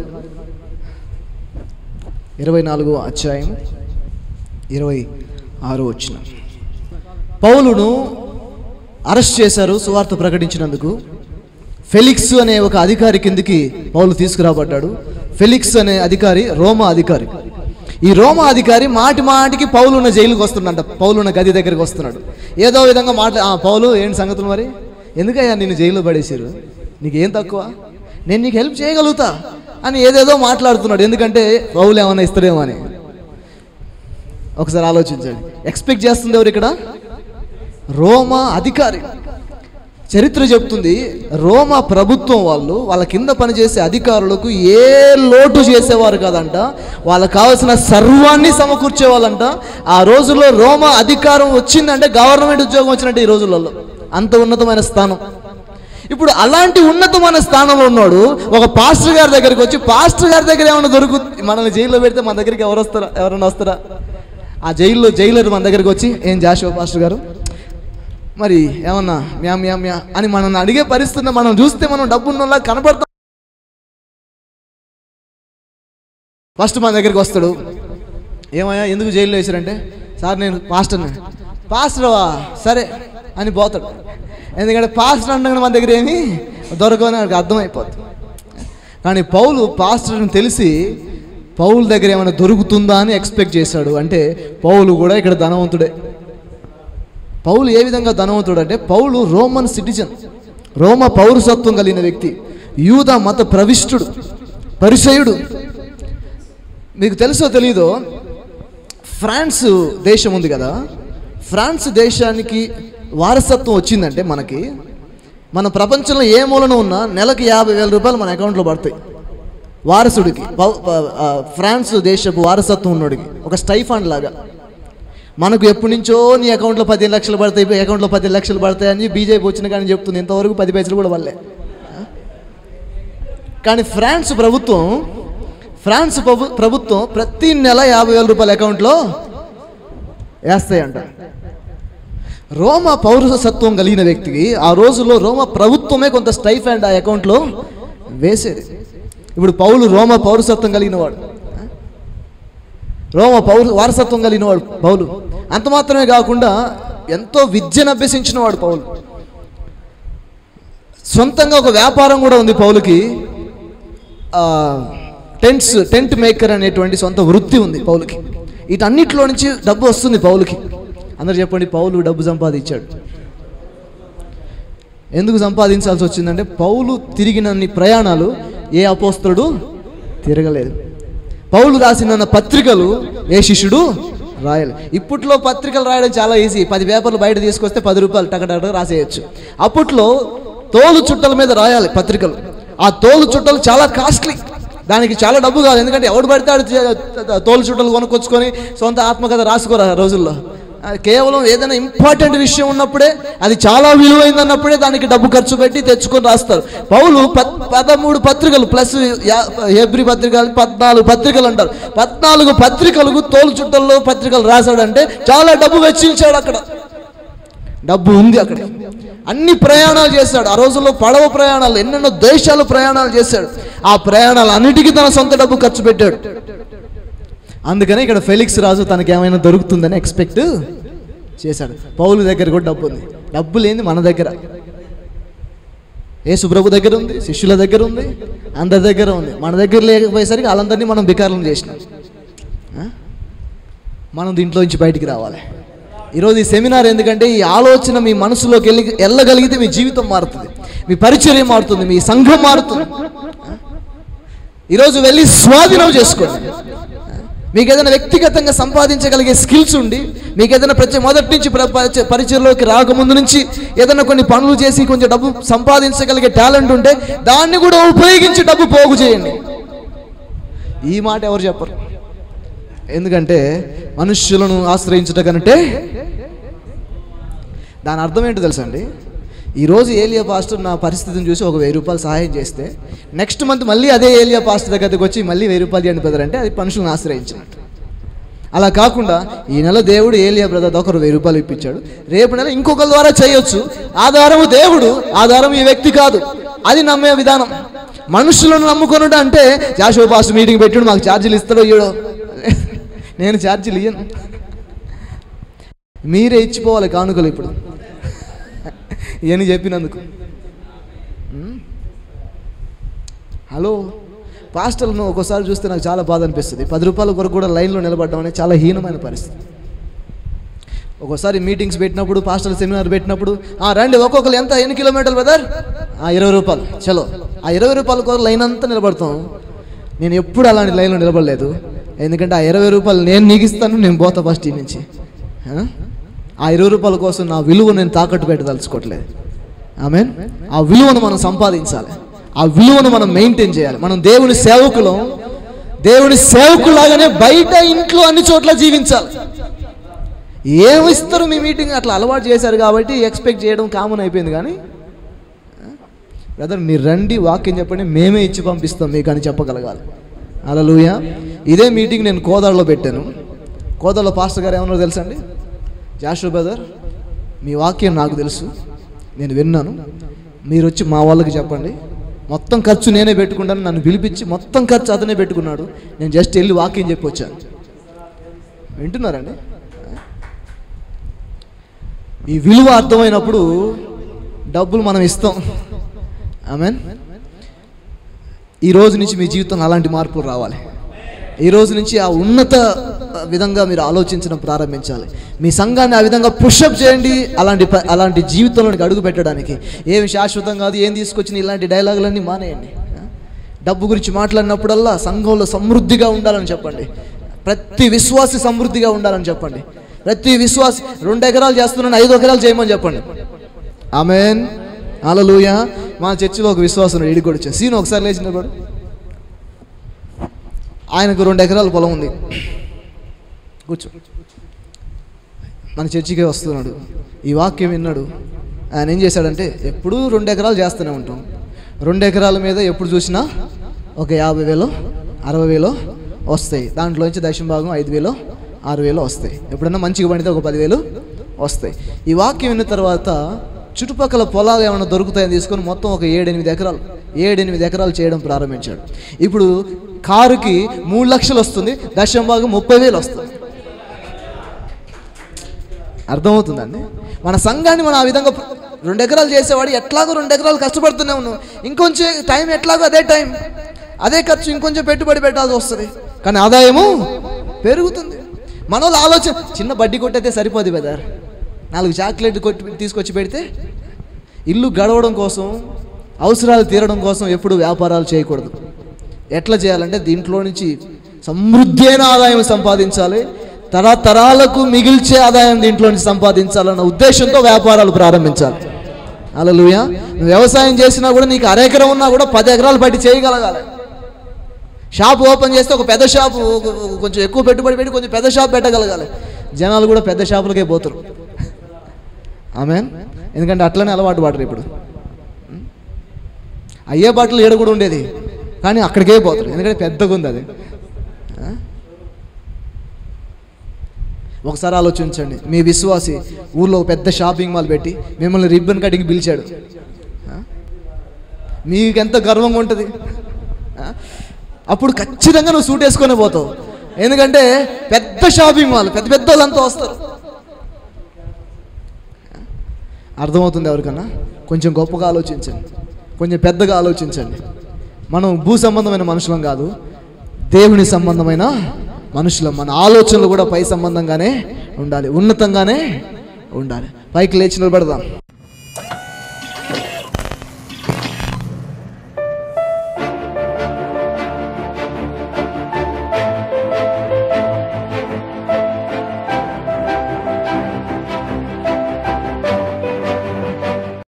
[SPEAKER 1] ఇరవై నాలుగో అధ్యాయం ఇరవై ఆరో వచ్చిన పౌలును అరెస్ట్ చేశారు సువార్త ప్రకటించినందుకు ఫెలిక్స్ అనే ఒక అధికారి కిందికి పౌలు తీసుకురాబడ్డాడు ఫెలిక్స్ అనే అధికారి రోమా అధికారి ఈ రోమా అధికారి మాటి మాటికి పౌలు ఉన్న జైలుకి వస్తున్నాడంట పౌలు ఉన్న గది దగ్గరికి వస్తున్నాడు ఏదో విధంగా మాట్లా "ఆ, పౌలు ఏంటి సంగతులు మరి ఎందుకయ్యా నిన్ను జైల్లో పడేసారు నీకేం తక్కువ నేను నీకు హెల్ప్ చేయగలుగుతా అని ఏదేదో మాట్లాడుతున్నాడు ఎందుకంటే పౌలు ఏమైనా ఇస్తాడేమో అని ఒకసారి ఆలోచించండి ఎక్స్పెక్ట్ చేస్తుంది ఎవరు ఇక్కడ రోమా అధికారి చరిత్ర చెప్తుంది రోమా ప్రభుత్వం వాళ్ళు వాళ్ళ కింద పనిచేసే అధికారులకు ఏ లోటు చేసేవారు కాదంట వాళ్ళకి కావాల్సిన సర్వాన్ని సమకూర్చేవాళ్ళంట ఆ రోజుల్లో రోమా అధికారం వచ్చిందంటే గవర్నమెంట్ ఉద్యోగం వచ్చినట్టు ఈ రోజులలో అంత ఉన్నతమైన స్థానం ఇప్పుడు అలాంటి ఉన్నతమైన స్థానంలో ఉన్నాడు ఒక పాస్టర్ గారి దగ్గరికి వచ్చి పాస్టర్ గారి దగ్గర ఏమైనా దొరుకు మనల్ని జైల్లో పెడితే మన దగ్గరికి ఎవరు వస్తారా ఎవరైనా వస్తారా ఆ జైల్లో జైలర్ మన దగ్గరికి వచ్చి ఏం జాషువా పాస్టర్ గారు మరి ఏమన్నా మ్యా మ్యా మ్యా అని మనం అడిగే పరిస్థితిని మనం చూస్తే మనం డబ్బున్నలా కనపడతాం ఫస్ట్ మన దగ్గరికి వస్తాడు ఏమయ్యా ఎందుకు జైల్లో వేసారంటే సార్ నేను పాస్టర్ని పాస్టర్వా సరే అని పోతాడు ఎందుకంటే పాస్టర్ అంటే మన దగ్గర ఏమి దొరకవని వాడికి అర్థమైపోతుంది కానీ పౌలు పాస్టర్ని తెలిసి పౌలు దగ్గర ఏమైనా దొరుకుతుందా అని ఎక్స్పెక్ట్ చేశాడు అంటే పౌలు కూడా ఇక్కడ ధనవంతుడే పౌలు ఏ విధంగా ధనవంతుడు అంటే పౌలు రోమన్ సిటిజన్ రోమ పౌరసత్వం కలిగిన వ్యక్తి యూద మత ప్రవిష్టుడు పరిచయుడు మీకు తెలుసో తెలీదో ఫ్రాన్స్ దేశం ఉంది కదా ఫ్రాన్స్ దేశానికి వారసత్వం వచ్చిందంటే మనకి మన ప్రపంచంలో ఏ మూలన ఉన్నా నెలకు యాభై వేల రూపాయలు మన అకౌంట్లో పడతాయి వారసుడికి పౌ- ప- ఆ, ఫ్రాన్స్ దేశపు వారసత్వం ఉన్నోడికి ఒక స్టైఫండ్ లాగా మనకు ఎప్పటి నుంచో నీ అకౌంట్లో పదిహేను లక్షలు పడతాయి ఈ అకౌంట్లో పదిహేను లక్షలు పడతాయి అని బీజేపీ వచ్చిన కానీ చెప్తుంది ఇంతవరకు పది పైసలు కూడా వాళ్ళే కానీ ఫ్రాన్స్ ప్రభుత్వం ఫ్రాన్స్ ప్రభు- ప్రభుత్వం ప్రతి నెల యాభై వేల రూపాయల అకౌంట్లో వేస్తాయంట రోమ పౌరసత్వం కలిగిన వ్యక్తికి ఆ రోజుల్లో రోమ ప్రభుత్వమే కొంత స్టైఫండ్ ఆ అకౌంట్లో వేసేది ఇప్పుడు పౌలు రోమ పౌరసత్వం కలిగిన వాడు రోమ పౌర వారసత్వం కలిగిన వాడు పౌలు అంత మాత్రమే కాకుండా ఎంతో విద్యను అభ్యసించిన వాడు పౌలు సొంతంగా ఒక వ్యాపారం కూడా ఉంది పౌలుకి ఆ, టెంట్స్ టెంట్ మేకర్ అనేటువంటి సొంత వృత్తి ఉంది పౌలుకి వీటన్నిటిలో నుంచి డబ్బు వస్తుంది పౌలుకి అందరు చెప్పండి పౌలు డబ్బు సంపాదించాడు ఎందుకు సంపాదించాల్సి వచ్చిందంటే పౌలు తిరిగినన్ని ప్రయాణాలు ఏ అపోస్తుడు తిరగలేదు పౌలు రాసిన పత్రికలు ఏ శిష్యుడు రాయాలి ఇప్పట్లో పత్రికలు రాయడం చాలా ఈజీ పది పేపర్లు బయట తీసుకొస్తే పది రూపాయలు టకటక రాసేయచ్చు అప్పట్లో తోలు చుట్టల మీద రాయాలి పత్రికలు ఆ తోలు చుట్టలు చాలా కాస్ట్లీ దానికి చాలా డబ్బు కాదు ఎందుకంటే ఎవడు పడితే ఆడు చే- తోలు చుట్టలు కొనుక్కొచ్చుకొని సొంత ఆత్మకథ రాసుకోరు ఆ రోజుల్లో ఆ కేవలం ఏదైనా ఇంపార్టెంట్ విషయం ఉన్నప్పుడే అది చాలా విలువైంది అన్నప్పుడే దానికి డబ్బు ఖర్చు పెట్టి తెచ్చుకొని రాస్తారు పౌలు పద్ పదమూడు పత్రికలు ప్లస్ యా- హెబ్రి పత్రికలు పద్నాలుగు పత్రికలు అంటారు పద్నాలుగు పత్రికలకు తోలు చుట్టల్లో పత్రికలు రాశాడంటే చాలా డబ్బు వెచ్చించాడు అక్కడ డబ్బు ఉంది అక్కడ అన్ని ప్రయాణాలు చేశాడు ఆ రోజుల్లో పడవ ప్రయాణాలు ఎన్నెన్నో దేశాలు ప్రయాణాలు చేశాడు ఆ ప్రయాణాలు అన్నిటికీ తన సొంత డబ్బు ఖర్చు పెట్టాడు అందుకని ఇక్కడ ఫెలిక్స్ రాజు తనకి ఏమైనా దొరుకుతుందని ఎక్స్పెక్ట్ చేశాడు పౌలు దగ్గర కూడా డబ్బు ఉంది డబ్బు లేని మన దగ్గర ఏ సుబ్రభు దగ్గర ఉంది శిష్యుల దగ్గర ఉంది అందరి దగ్గర ఉంది మన దగ్గర లేకపోయేసరికి వాళ్ళందరినీ మనం బికారం చేసినాం ఆ? మనం దీంట్లో నుంచి బయటికి రావాలి ఈరోజు ఈ సెమినార్ ఎందుకంటే ఈ ఆలోచన మీ మనసులోకి వెళ్ళి వెళ్ళగలిగితే మీ జీవితం మారుతుంది మీ పరిచర్య మారుతుంది మీ సంఘం మారుతుంది ఆ? ఈరోజు వెళ్ళి స్వాధీనం చేసుకోండి మీకు ఏదైనా వ్యక్తిగతంగా సంపాదించగలిగే స్కిల్స్ ఉండి మీకు ఏదైనా ప్రతి మొదటి నుంచి ప్ర- పరిచ- పరిచయలోకి రాకముందు నుంచి ఏదైనా కొన్ని పనులు చేసి కొంచెం డబ్బు సంపాదించగలిగే టాలెంట్ ఉంటే దాన్ని కూడా ఉపయోగించి డబ్బు పోగు చేయండి ఈ మాట ఎవరు చెప్పరు ఎందుకంటే మనుష్యులను ఆశ్రయించుట కంటే దాని అర్థం ఏంటో తెలుసా అండి ఈరోజు ఏలియా పాస్టర్ నా పరిస్థితిని చూసి ఒక వెయ్యి రూపాయలు సహాయం చేస్తే నెక్స్ట్ మంత్ మళ్ళీ అదే ఏలియా పాస్టర్ దగ్గరికి వచ్చి మళ్ళీ వెయ్యి రూపాయలు చేయండి బ్రదర్ అంటే అది మనుషులను ఆశ్రయించినట్టు అలా కాకుండా ఈ నెల దేవుడు ఏలియా బ్రదర్ ఒకరు వెయ్యి రూపాయలు ఇప్పించాడు రేపు నెల ఇంకొకరి ద్వారా చేయొచ్చు ఆధారము దేవుడు ఆధారం ఈ వ్యక్తి కాదు అది నమ్మే విధానం మనుషులను నమ్ముకొనుట అంటే జాషో పాస్ మీటింగ్ పెట్టాడు మాకు ఛార్జీలు ఇస్తాడో ఇయ్యడో నేను ఛార్జీలు ఇయ్యను మీరే ఇచ్చిపోవాలి కానుకలు ఇప్పుడు ఇవన్నీ చెప్పినందుకు ఉమ్. హలో పాస్టర్లను ఒక్కోసారి చూస్తే నాకు చాలా బాధ అనిపిస్తుంది పది రూపాయల కొరకు కూడా లైన్లో నిలబడడం అనేది చాలా హీనమైన పరిస్థితి ఒక్కోసారి మీటింగ్స్ పెట్టినప్పుడు పాస్టల్ సెమినార్ పెట్టినప్పుడు "ఆ, రండి ఒక్కొక్కరు ఎంత ఎన్ని కిలోమీటర్లు బ్రదర్ ఆ ఇరవై రూపాయలు చలో ఆ ఇరవై రూపాయల కొరకు లైన్ అంతా నిలబడతాం నేను ఎప్పుడు అలాంటి లైన్లో నిలబడలేదు ఎందుకంటే ఆ ఇరవై రూపాయలు నేను నీకు ఇస్తాను నేను పోతా ఫస్ట్ ఈ నుంచి ఆ? ఆ ఇరవై రూపాయల కోసం నా విలువ నేను తాకట్టు పెట్టదలుచుకోవట్లేదు ఆమె ఆ విలువను మనం సంపాదించాలి ఆ విలువను మనం మెయింటైన్ చేయాలి మనం దేవుని సేవకులం దేవుని సేవకులాగానే బయట ఇంట్లో అన్ని చోట్ల జీవించాలి ఏమిస్తారు మీ మీటింగ్ అట్లా అలవాటు చేశారు కాబట్టి ఎక్స్పెక్ట్ చేయడం కామన్ అయిపోయింది కానీ బ్రదర్ మీరు రండి వాక్యం చెప్పండి మేమే ఇచ్చి పంపిస్తాం మీకు అని చెప్పగలగాలి అలలుయ ఇదే మీటింగ్ నేను కోదాడలో పెట్టాను కోదాడలో పాస్టర్ గారు ఏమన్నారో తెలుసా అండి జాషు బ్రదర్ మీ వాక్యం నాకు తెలుసు నేను విన్నాను మీరు వచ్చి మా వాళ్ళకి చెప్పండి మొత్తం ఖర్చు నేనే పెట్టుకుంటాను నన్ను పిలిపించి మొత్తం ఖర్చు అతనే పెట్టుకున్నాడు నేను జస్ట్ వెళ్ళి వాక్యం చెప్పి వచ్చాను వింటున్నారండి ఈ విలువ అర్థమైనప్పుడు డబ్బులు మనం ఇస్తాం ఆమెన్ ఈ రోజు నుంచి మీ జీవితంలో అలాంటి మార్పులు రావాలి ఈ రోజు నుంచి ఆ ఉన్నత విధంగా మీరు ఆలోచించడం ప్రారంభించాలి మీ సంఘాన్ని ఆ విధంగా పుషప్ చేయండి అలాంటి ప- అలాంటి జీవితంలోనికి అడుగు పెట్టడానికి ఏమి శాశ్వతం కాదు ఏం తీసుకొచ్చిన ఇలాంటి డైలాగులన్నీ మానేయండి డబ్బు గురించి మాట్లాడినప్పుడల్లా సంఘంలో సమృద్ధిగా ఉండాలని చెప్పండి ప్రతి విశ్వాసి సమృద్ధిగా ఉండాలని చెప్పండి ప్రతి విశ్వాసి రెండు ఎకరాలు చేస్తున్నాను ఐదు ఎకరాలు చేయమని చెప్పండి ఆమెన్ అలలుయ మా చర్చిలో ఒక విశ్వాసం ఇడి కూడా వచ్చాను సీను ఒకసారి లేచిన కూడా ఆయనకు రెండు ఎకరాల పొలం ఉంది కూర్చో మన చర్చికే వస్తున్నాడు ఈ వాక్యం విన్నాడు ఆయన ఏం చేశాడంటే ఎప్పుడూ రెండు ఎకరాలు చేస్తూనే ఉంటాం రెండు ఎకరాల మీద ఎప్పుడు చూసినా ఒక యాభై వేలు అరవై వేలు వస్తాయి దాంట్లోంచి దశం భాగం ఐదు వేలు ఆరు వేలు వస్తాయి ఎప్పుడన్నా మంచిగా పండితే ఒక పదివేలు వస్తాయి ఈ వాక్యం విన్న తర్వాత చుట్టుపక్కల పొలాలు ఏమైనా దొరుకుతాయని తీసుకొని మొత్తం ఒక ఏడెనిమిది ఎకరాలు ఏడెనిమిది ఎకరాలు చేయడం ప్రారంభించాడు ఇప్పుడు కారుకి మూడు లక్షలు వస్తుంది దశం భాగం ముప్పై వేలు వస్తుంది అర్థమవుతుందండి మన సంఘాన్ని మనం ఆ విధంగా రెండు ఎకరాలు చేసేవాడు ఎట్లాగో రెండు ఎకరాలు కష్టపడుతూనే ఉన్నాం ఇంకొంచెం టైం ఎట్లాగో అదే టైం అదే ఖర్చు ఇంకొంచెం పెట్టుబడి పెట్టాల్సి వస్తుంది కానీ ఆదాయము పెరుగుతుంది మన వాళ్ళ ఆలోచన చిన్న బడ్డీ కొట్టయితే సరిపోదు బెదర్ నాలుగు చాక్లెట్ కొట్టి తీసుకొచ్చి పెడితే ఇల్లు గడవడం కోసం అవసరాలు తీరడం కోసం ఎప్పుడు వ్యాపారాలు చేయకూడదు ఎట్లా చేయాలంటే దీంట్లో నుంచి సమృద్ధి అయిన ఆదాయం సంపాదించాలి తరతరాలకు మిగిల్చే ఆదాయం దీంట్లో నుంచి సంపాదించాలన్న ఉద్దేశంతో వ్యాపారాలు ప్రారంభించాలి అలలుయ నువ్వు వ్యవసాయం చేసినా కూడా నీకు అరెకరం ఉన్నా కూడా పది ఎకరాలు బట్టి చేయగలగాలి షాప్ ఓపెన్ చేస్తే ఒక పెద్ద షాపు ఒక- ఒక కొంచెం ఎక్కువ పెట్టుబడి పెట్టి కొంచెం పెద్ద షాప్ పెట్టగలగాలి జనాలు కూడా పెద్ద షాపులకే పోతారు ఆమె ఎందుకంటే అట్లనే అలవాటు పడరు ఇప్పుడు అయ్యే బట్టలు ఏడ కూడా ఉండేది కానీ అక్కడికే పోతారు ఎందుకంటే పెద్దగా ఉంది అది ఆ? ఒకసారి ఆలోచించండి మీ విశ్వాసి ఊర్లో ఒక పెద్ద షాపింగ్ మాల్ పెట్టి మిమ్మల్ని రిబ్బన్ కటింగ్ పిలిచాడు ఆ? మీకెంత గర్వంగా ఉంటుంది ఆ? అప్పుడు ఖచ్చితంగా నువ్వు సూట్ వేసుకొని పోతావు ఎందుకంటే పెద్ద షాపింగ్ మాల్ పెద్ద పెద్ద వాళ్ళంతా వస్తారు అర్థమవుతుంది ఎవరికన్నా కొంచెం గొప్పగా ఆలోచించండి కొంచెం పెద్దగా ఆలోచించండి మనం భూ సంబంధమైన మనుషులం కాదు దేవుని సంబంధమైన మనుషులం మన ఆలోచనలు కూడా పై సంబంధంగానే ఉండాలి ఉన్నతంగానే ఉండాలి పైకి లేచి నిలబడదాం